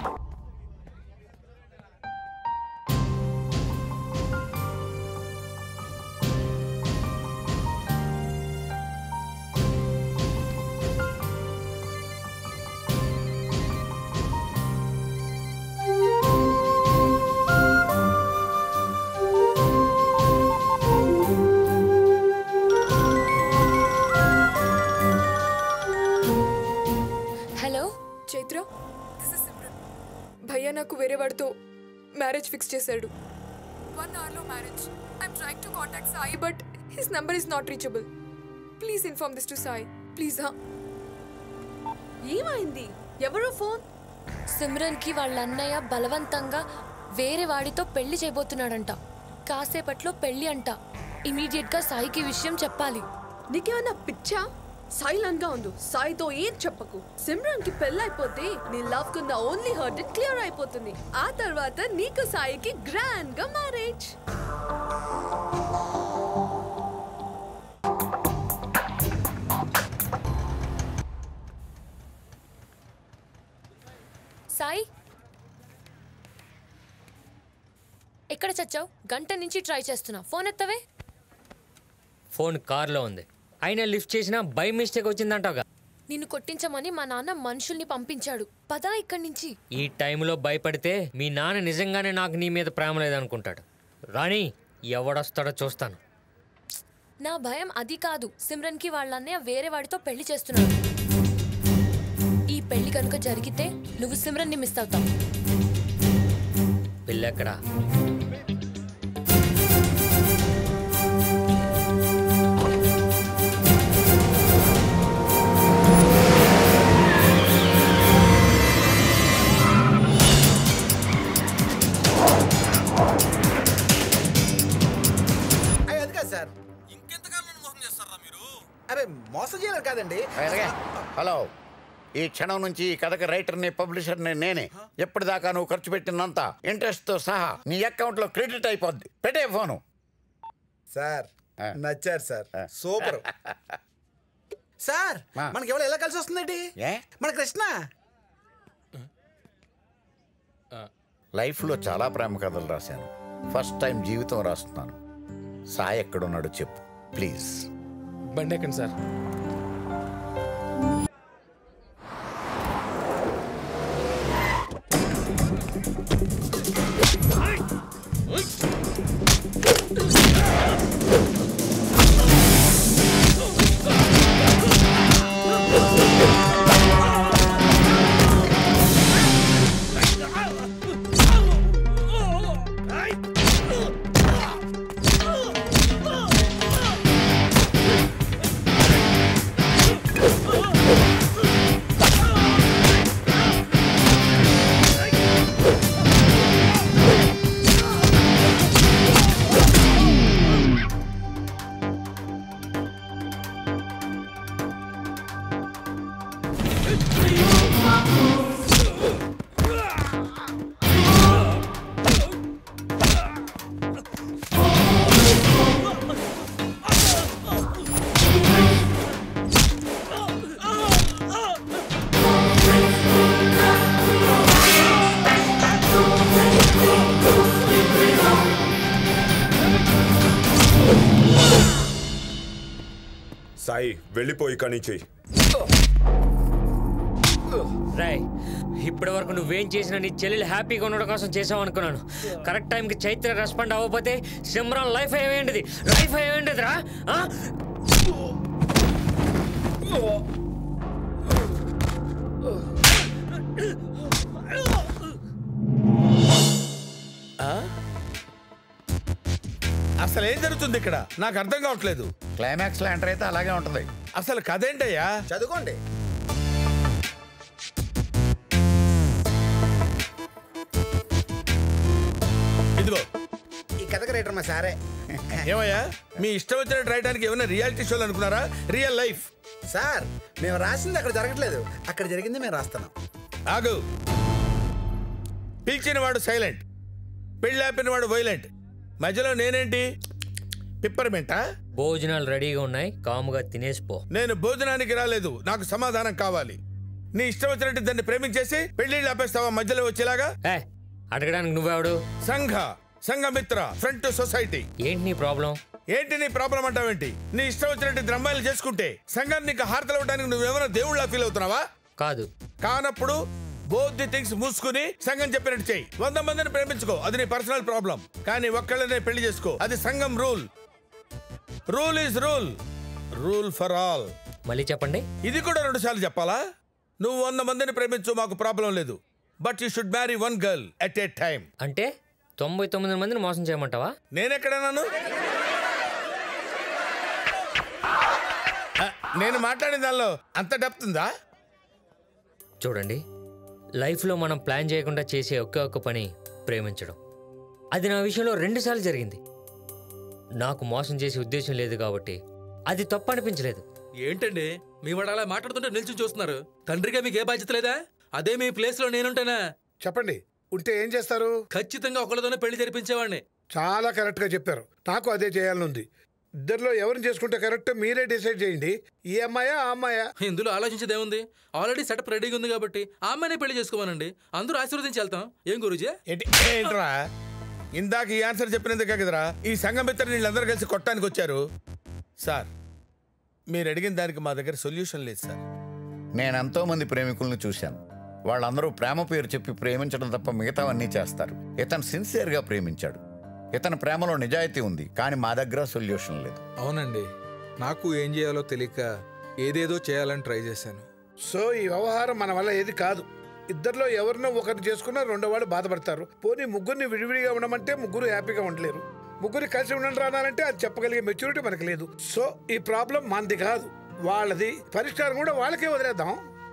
వాడితో మ్యారేజ్ ఫిక్స్ చేశాడు వన్ అవర్లో marriage I'm trying to contact Sai but his number is not reachable please inform this to Sai please హా ఏమైంది ఎవరో ఫోన్ సిమ్రన్ కి వాళ్ళ అన్నయ్య బలవంతంగా వేరే వాడితో పెళ్లి చేయబోతున్నాడంట కాసేపట్లో పెళ్లి అంట ఇమీడియట్ గా సాయికి విషయం చెప్పాలి నీకేమన్నా పిచ్చా సైలెంట్ గా ఉండు సాయితో ఏం చెప్పకు సిమ్రాన్ కి పెళ్ళైపోతే నీ లవ్ కున్న ఓన్లీ హర్ట్ క్లియర్ అయిపోతుంది ఆ తర్వాత నీకు సాయికి గ్రాండ్ గా మ్యారేజ్ సాయి ఎక్కడ చచ్చావు గంట నుంచి ట్రై చేస్తున్నా ఫోన్ ఎత్తవే ఫోన్ కార్లో ఉంది అయినా లిఫ్ట్ చేసినా బై మిస్టేక్ వచ్చిందంటావుగా నిన్ను కొట్టించమని మా నాన్న మనుషుల్ని పంపించాడు పదా ఇక్కడి నుంచి ఈ టైంలో భయపడితే మీ నాన్న నిజంగానే నాకు నీ మీద ప్రేమ లేదనుకుంటాడు రాణి ఎవడొస్తాడో చూస్తాను నా భయం అది కాదు సిమ్రన్ కి వాళ్ళ అన్నయ్య వేరే వాడితో పెళ్లి చేస్తున్నాడు ఈ పెళ్లి కనుక జరిగితే నువ్వు సిమ్రన్ ని మిస్ అవుతావు పెళ్ళెక్కడా అయ్యి అది కాదు సార్ అరే మోసం చేయలేదు కాదండి అలాగే. హలో ఈ క్షణం నుంచి ఈ కథకి రైటర్ని పబ్లిషర్ని నేనే ఎప్పటిదాకా నువ్వు ఖర్చు పెట్టినంత ఇంట్రెస్ట్తో సహా నీ అకౌంట్లో క్రెడిట్ అయిపోద్ది పెట్టే ఫోను సార్ నచ్చారు సార్ సూపర్ సార్ మనకి ఎవరు ఎలా కలిసి వస్తుందండి ఏ మన కృష్ణ లైఫ్లో చాలా ప్రేమ కథలు రాశాను ఫస్ట్ టైం జీవితం రాస్తున్నాను సాయి ఎక్కడున్నాడో చెప్పు ప్లీజ్ బండి ఎక్కండి సార్ సాయి వెళ్ళిపోయి కానీ చెయ్యి రాయ్ ఇప్పటి వరకు నువ్వేం చేసినా నీ చెల్లెలు హ్యాపీగా ఉండడం కోసం చేసావు అనుకున్నాను కరెక్ట్ టైంకి చైత్ర రెస్పాండ్ అవ్వకపోతే సిమ్రాన్ లైఫ్ అయ్యేంటిది లైఫ్ అయ్యేంటిది రా ఆ? అసలు ఏం జరుగుతుంది ఇక్కడ నాకు అర్థం కావట్లేదు క్లైమాక్స్ లో ఎంటర్ అయితే అలాగే ఉంటది అసలు కథ ఏంటయ్యా చదువుకోండి ఇదిగో ఈ కథకు రైటర్ మా సారే ఏమయ్యా మీ ఇష్టం వచ్చినట్టు రాయడానికి ఏమైనా రియాలిటీ షోలు అనుకున్నారా రియల్ లైఫ్ సార్ మేము రాసింది అక్కడ జరగట్లేదు అక్కడ జరిగింది మేము రాస్తున్నాం ఆగు పిలిచిన వాడు సైలెంట్ పెళ్ళి ఆపిన వాడు వైలెంట్ మధ్యలో నేనేంటి పిప్పర్మెంటా భోజనాలు రెడీగా ఉన్నాయి కాముగా తినేసిపో నేను భోజనానికి రాలేదు నాకు సమాధానం కావాలి నీ ఇష్టం వచ్చినట్టు దాన్ని ప్రేమించేసి పెళ్లిళ్ళు ఆపేస్తావా మధ్యలో వచ్చేలాగా అడగడానికి నువ్వెవడు సంఘ సంఘమిత్ర ఫ్రంట్ సొసైటీ ఏంటి నీ ప్రాబ్లం ఏంటి నీ ప్రాబ్లం అంటావేంటి నీ ఇష్టం వచ్చినట్టు ద్రమ్మాయిలు చేసుకుంటే సంఘాన్ని నీకు హారతలు ఇవ్వడానికి నువ్వేమైనా దేవుళ్ళ ఫీల్ అవుతున్నావా కాదు కానప్పుడు బోత్ ది థింగ్స్ మూసుకుని సంఘం చెప్పినట్టు చెయ్యి వంద మందిని ప్రేమించుకో అది నీ పర్సనల్ ప్రాబ్లం కానీ ఒక్కళ్ళనే పెళ్లి చేసుకో అది సంఘం rule rule is rule rule for all మళ్ళీ చెప్పండి ఇది కూడా రెండు సార్లు చెప్పాలా నువ్వు వంద మందిని ప్రేమించు మాకు ప్రాబ్లం లేదు but you should marry one girl at a time అంటే తొంభై తొమ్మిది మందిని మోసం చేయమంటావా నేనెక్కడన్నాను ఆ, నేను మాట్లాడిన దానిలో అంత డెప్త్ ఉందా చూడండి లైఫ్లో మనం ప్లాన్ చేయకుండా చేసే ఒకే ఒక్క పని ప్రేమించడం అది నా విషయంలో రెండుసార్లు జరిగింది నాకు మోసం చేసే ఉద్దేశం లేదు కాబట్టి అది తప్పు అనిపించలేదు ఏంటండి మీ వాడు అలా మాట్లాడుతుంటే నిల్చుని చూస్తున్నారు తండ్రిగా మీకు ఏ బాధ్యత లేదా అదే మీ ప్లేస్ లో నేనుంటానా చెప్పండి ఉంటే ఏం చేస్తారు ఖచ్చితంగా ఒకళ్ళతోనే పెళ్లి జరిపించేవాడిని చాలా కరెక్ట్ గా చెప్పారు నాకు అదే చేయాలని ఉంది ఇద్దరిలో ఎవరిని చేసుకుంటే కరెక్ట్ మీరే డిసైడ్ చేయండి ఈ అమ్మాయా ఆ అమ్మాయా ఇందులో ఆలోచించేది ఏముంది ఆల్రెడీ సెటప్ రెడీగా ఉంది కాబట్టి ఆ అమ్మాయినే పెళ్లి చేసుకోమనండి అందరూ ఆశీర్వదించి వెళ్తాం ఏం గురుజీ ఏంటి ఏంట్రా ఇందాక ఈ ఆన్సర్ చెప్పినందుకే కదరా ఈ సంఘమిత్ర వీళ్ళందరూ కలిసి కొట్టడానికి వచ్చారు సార్ మీరు అడిగిన దానికి మా దగ్గర సొల్యూషన్ లేదు సార్ నేను ఎంతో మంది ప్రేమికులను చూశాను వాళ్ళందరూ ప్రేమ పేరు చెప్పి ప్రేమించడం తప్ప మిగతావన్నీ చేస్తారు ఇతను సిన్సియర్గా ప్రేమించాడు ఇతని ప్రేమలో నిజాయితీ ఉంది కానీ మా దగ్గర సొల్యూషన్ లేదు అవునండి నాకు ఏం చేయాలో తెలియక ఏదేదో చేయాలని ట్రై చేశాను సో ఈ వ్యవహారం మన వల్ల ఏది కాదు ఇద్దరిలో ఎవరినో ఒకరిని చేసుకున్నా రెండో వాళ్ళు బాధపడతారు పోనీ ముగ్గురిని విడివిడిగా ఉండమంటే ముగ్గురు హ్యాపీగా ఉండలేరు ముగ్గురు కలిసి ఉండండి రానాలంటే అది చెప్పగలిగే మెచ్యూరిటీ మనకు లేదు సో ఈ ప్రాబ్లం మనది కాదు వాళ్ళది పరిష్కారం కూడా వాళ్ళకే వదిలేద్దాం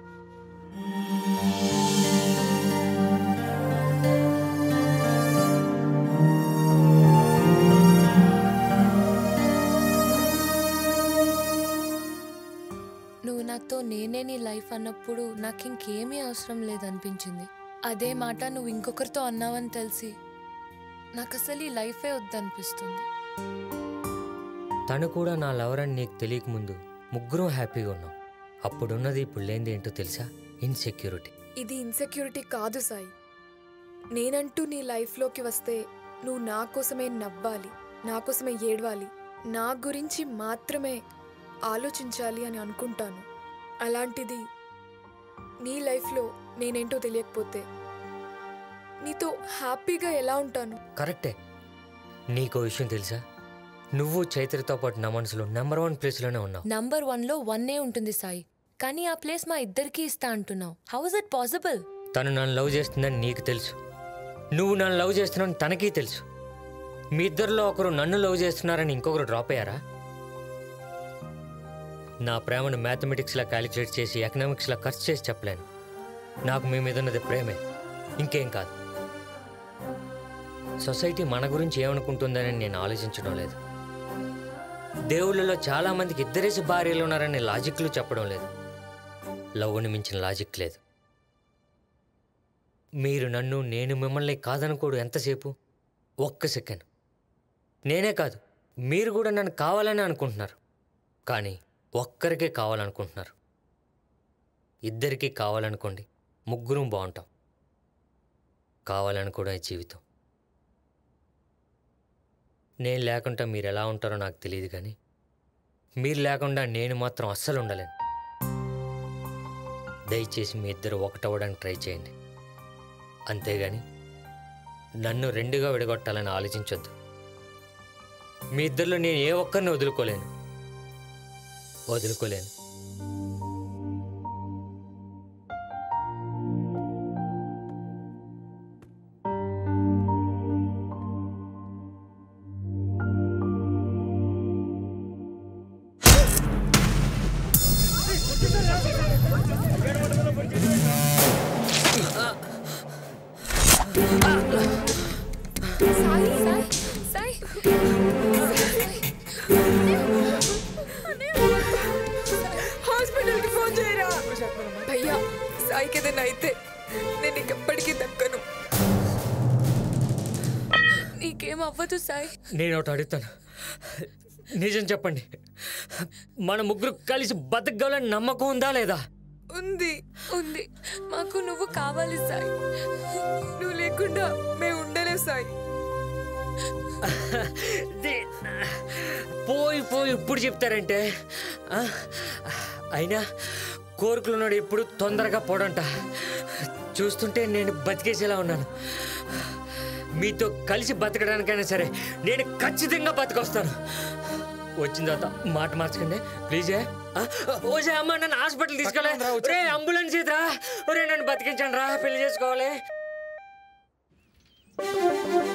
నువ్వు నాతో నేనే నీ లైఫ్ అన్నప్పుడు నాకు ఇంకేమీ అవసరం లేదనిపించింది అదే మాట నువ్వు ఇంకొకరితో అన్నావని తెలిసి నాకు అసలు ఈ లైఫే వద్దనిపిస్తుంది తను కూడా నా లవర్ అని నీకు తెలియక ముందు ముగ్గురం హ్యాపీగా ఉన్నాం అప్పుడున్నది ఇప్పుడు లేనిది ఏంటో తెలుసా ఇన్సెక్యూరిటీ ఇది ఇన్సెక్యూరిటీ కాదు సాయి నేనంటూ నీ లైఫ్లోకి వస్తే నువ్వు నా కోసమే నవ్వాలి నా కోసమే ఏడవాలి నా గురించి మాత్రమే ఆలోచించాలి అని అనుకుంటాను అలాంటిది నీ లైఫ్లో నేనేంటో తెలియకపోతే నీతో హ్యాపీగా ఎలా ఉంటాను కరెక్టే నీకో విషయం తెలుసా నువ్వు చైత్రతో పాటు నా మనసులో నెంబర్ వన్ ప్లేస్లోనే ఉన్నావు నంబర్ వన్లో వన్నే ఉంటుంది సాయి కానీ ఆ ప్లేస్ మా ఇద్దరికి ఇస్తా అంటున్నావు హౌ ఇస్ ఇట్ పాసిబుల్ తను నన్ను లవ్ చేస్తుందని నీకు తెలుసు నువ్వు నన్ను లవ్ చేస్తున్నావు తనకీ తెలుసు మీ ఇద్దరిలో ఒకరు నన్ను లవ్ చేస్తున్నారని ఇంకొకరు డ్రాప్ అయ్యారా నా ప్రేమను మ్యాథమెటిక్స్లా క్యాలిక్యులేట్ చేసి ఎకనామిక్స్లా ఖర్చు చేసి చెప్పలేను నాకు మీ మీద ఉన్నది ప్రేమే ఇంకేం కాదు సొసైటీ మన గురించి ఏమనుకుంటుందని నేను ఆలోచించడం లేదు దేవుళ్ళలో చాలా మందికి ఇద్దరేసి భార్యలు ఉన్నారని లాజిక్లు చెప్పడం లేదు లవ్ని మించిన లాజిక్ లేదు మీరు నన్ను నేను మిమ్మల్ని కాదనుకోడు ఎంతసేపు ఒక్క సెకండ్ నేనే కాదు మీరు కూడా నన్ను కావాలని అనుకుంటున్నారు కానీ ఒక్కరికే కావాలనుకుంటున్నారు ఇద్దరికీ కావాలనుకోండి ముగ్గురం బాగుంటాం కావాలనుకోవడం ఈ జీవితం నేను లేకుండా మీరు ఎలా ఉంటారో నాకు తెలియదు కానీ మీరు లేకుండా నేను మాత్రం అస్సలు ఉండలేను దయచేసి మీ ఇద్దరు ఒకటవ్వడానికి ట్రై చేయండి అంతేగాని నన్ను రెండుగా విడగొట్టాలని ఆలోచించొద్దు మీ ఇద్దరిలో నేను ఏ ఒక్కరిని వదులుకోలేను వదులుకోలేను సాయి సాయి సాయి హాస్పిటల్కి ఫోన్ చేయరా భయ్యా సాయికి ఏదైనా అయితే నేను ఇంకెప్పటికీ దక్కను నీకేం అవ్వదు సాయి నేను ఒకటి అడుగుతాను నిజం చెప్పండి మన ముగ్గురు కలిసి బతకగలని నమ్మకం ఉందా లేదా ఉంది ఉంది మాకు నువ్వు కావాలి సాయి నువ్వు లేకుండా మేము ఉండలేవు సాయి పోయి పోయి ఇప్పుడు చెప్తారంటే ఆ? అయినా కోరికలున్నాడు ఎప్పుడు తొందరగా పోడంట చూస్తుంటే నేను బతికేసేలా ఉన్నాను మీతో కలిసి బతకడానికైనా సరే నేను ఖచ్చితంగా బతికొస్తాను వచ్చిన తర్వాత మాట మార్చకండి ప్లీజ్ ఓసే అమ్మ నన్ను హాస్పిటల్ తీసుకెళ్ళే రే అంబులెన్స్ ఇదిరా ఒరే నన్ను బతికించండి రా పెళ్లి చేసుకోవాలి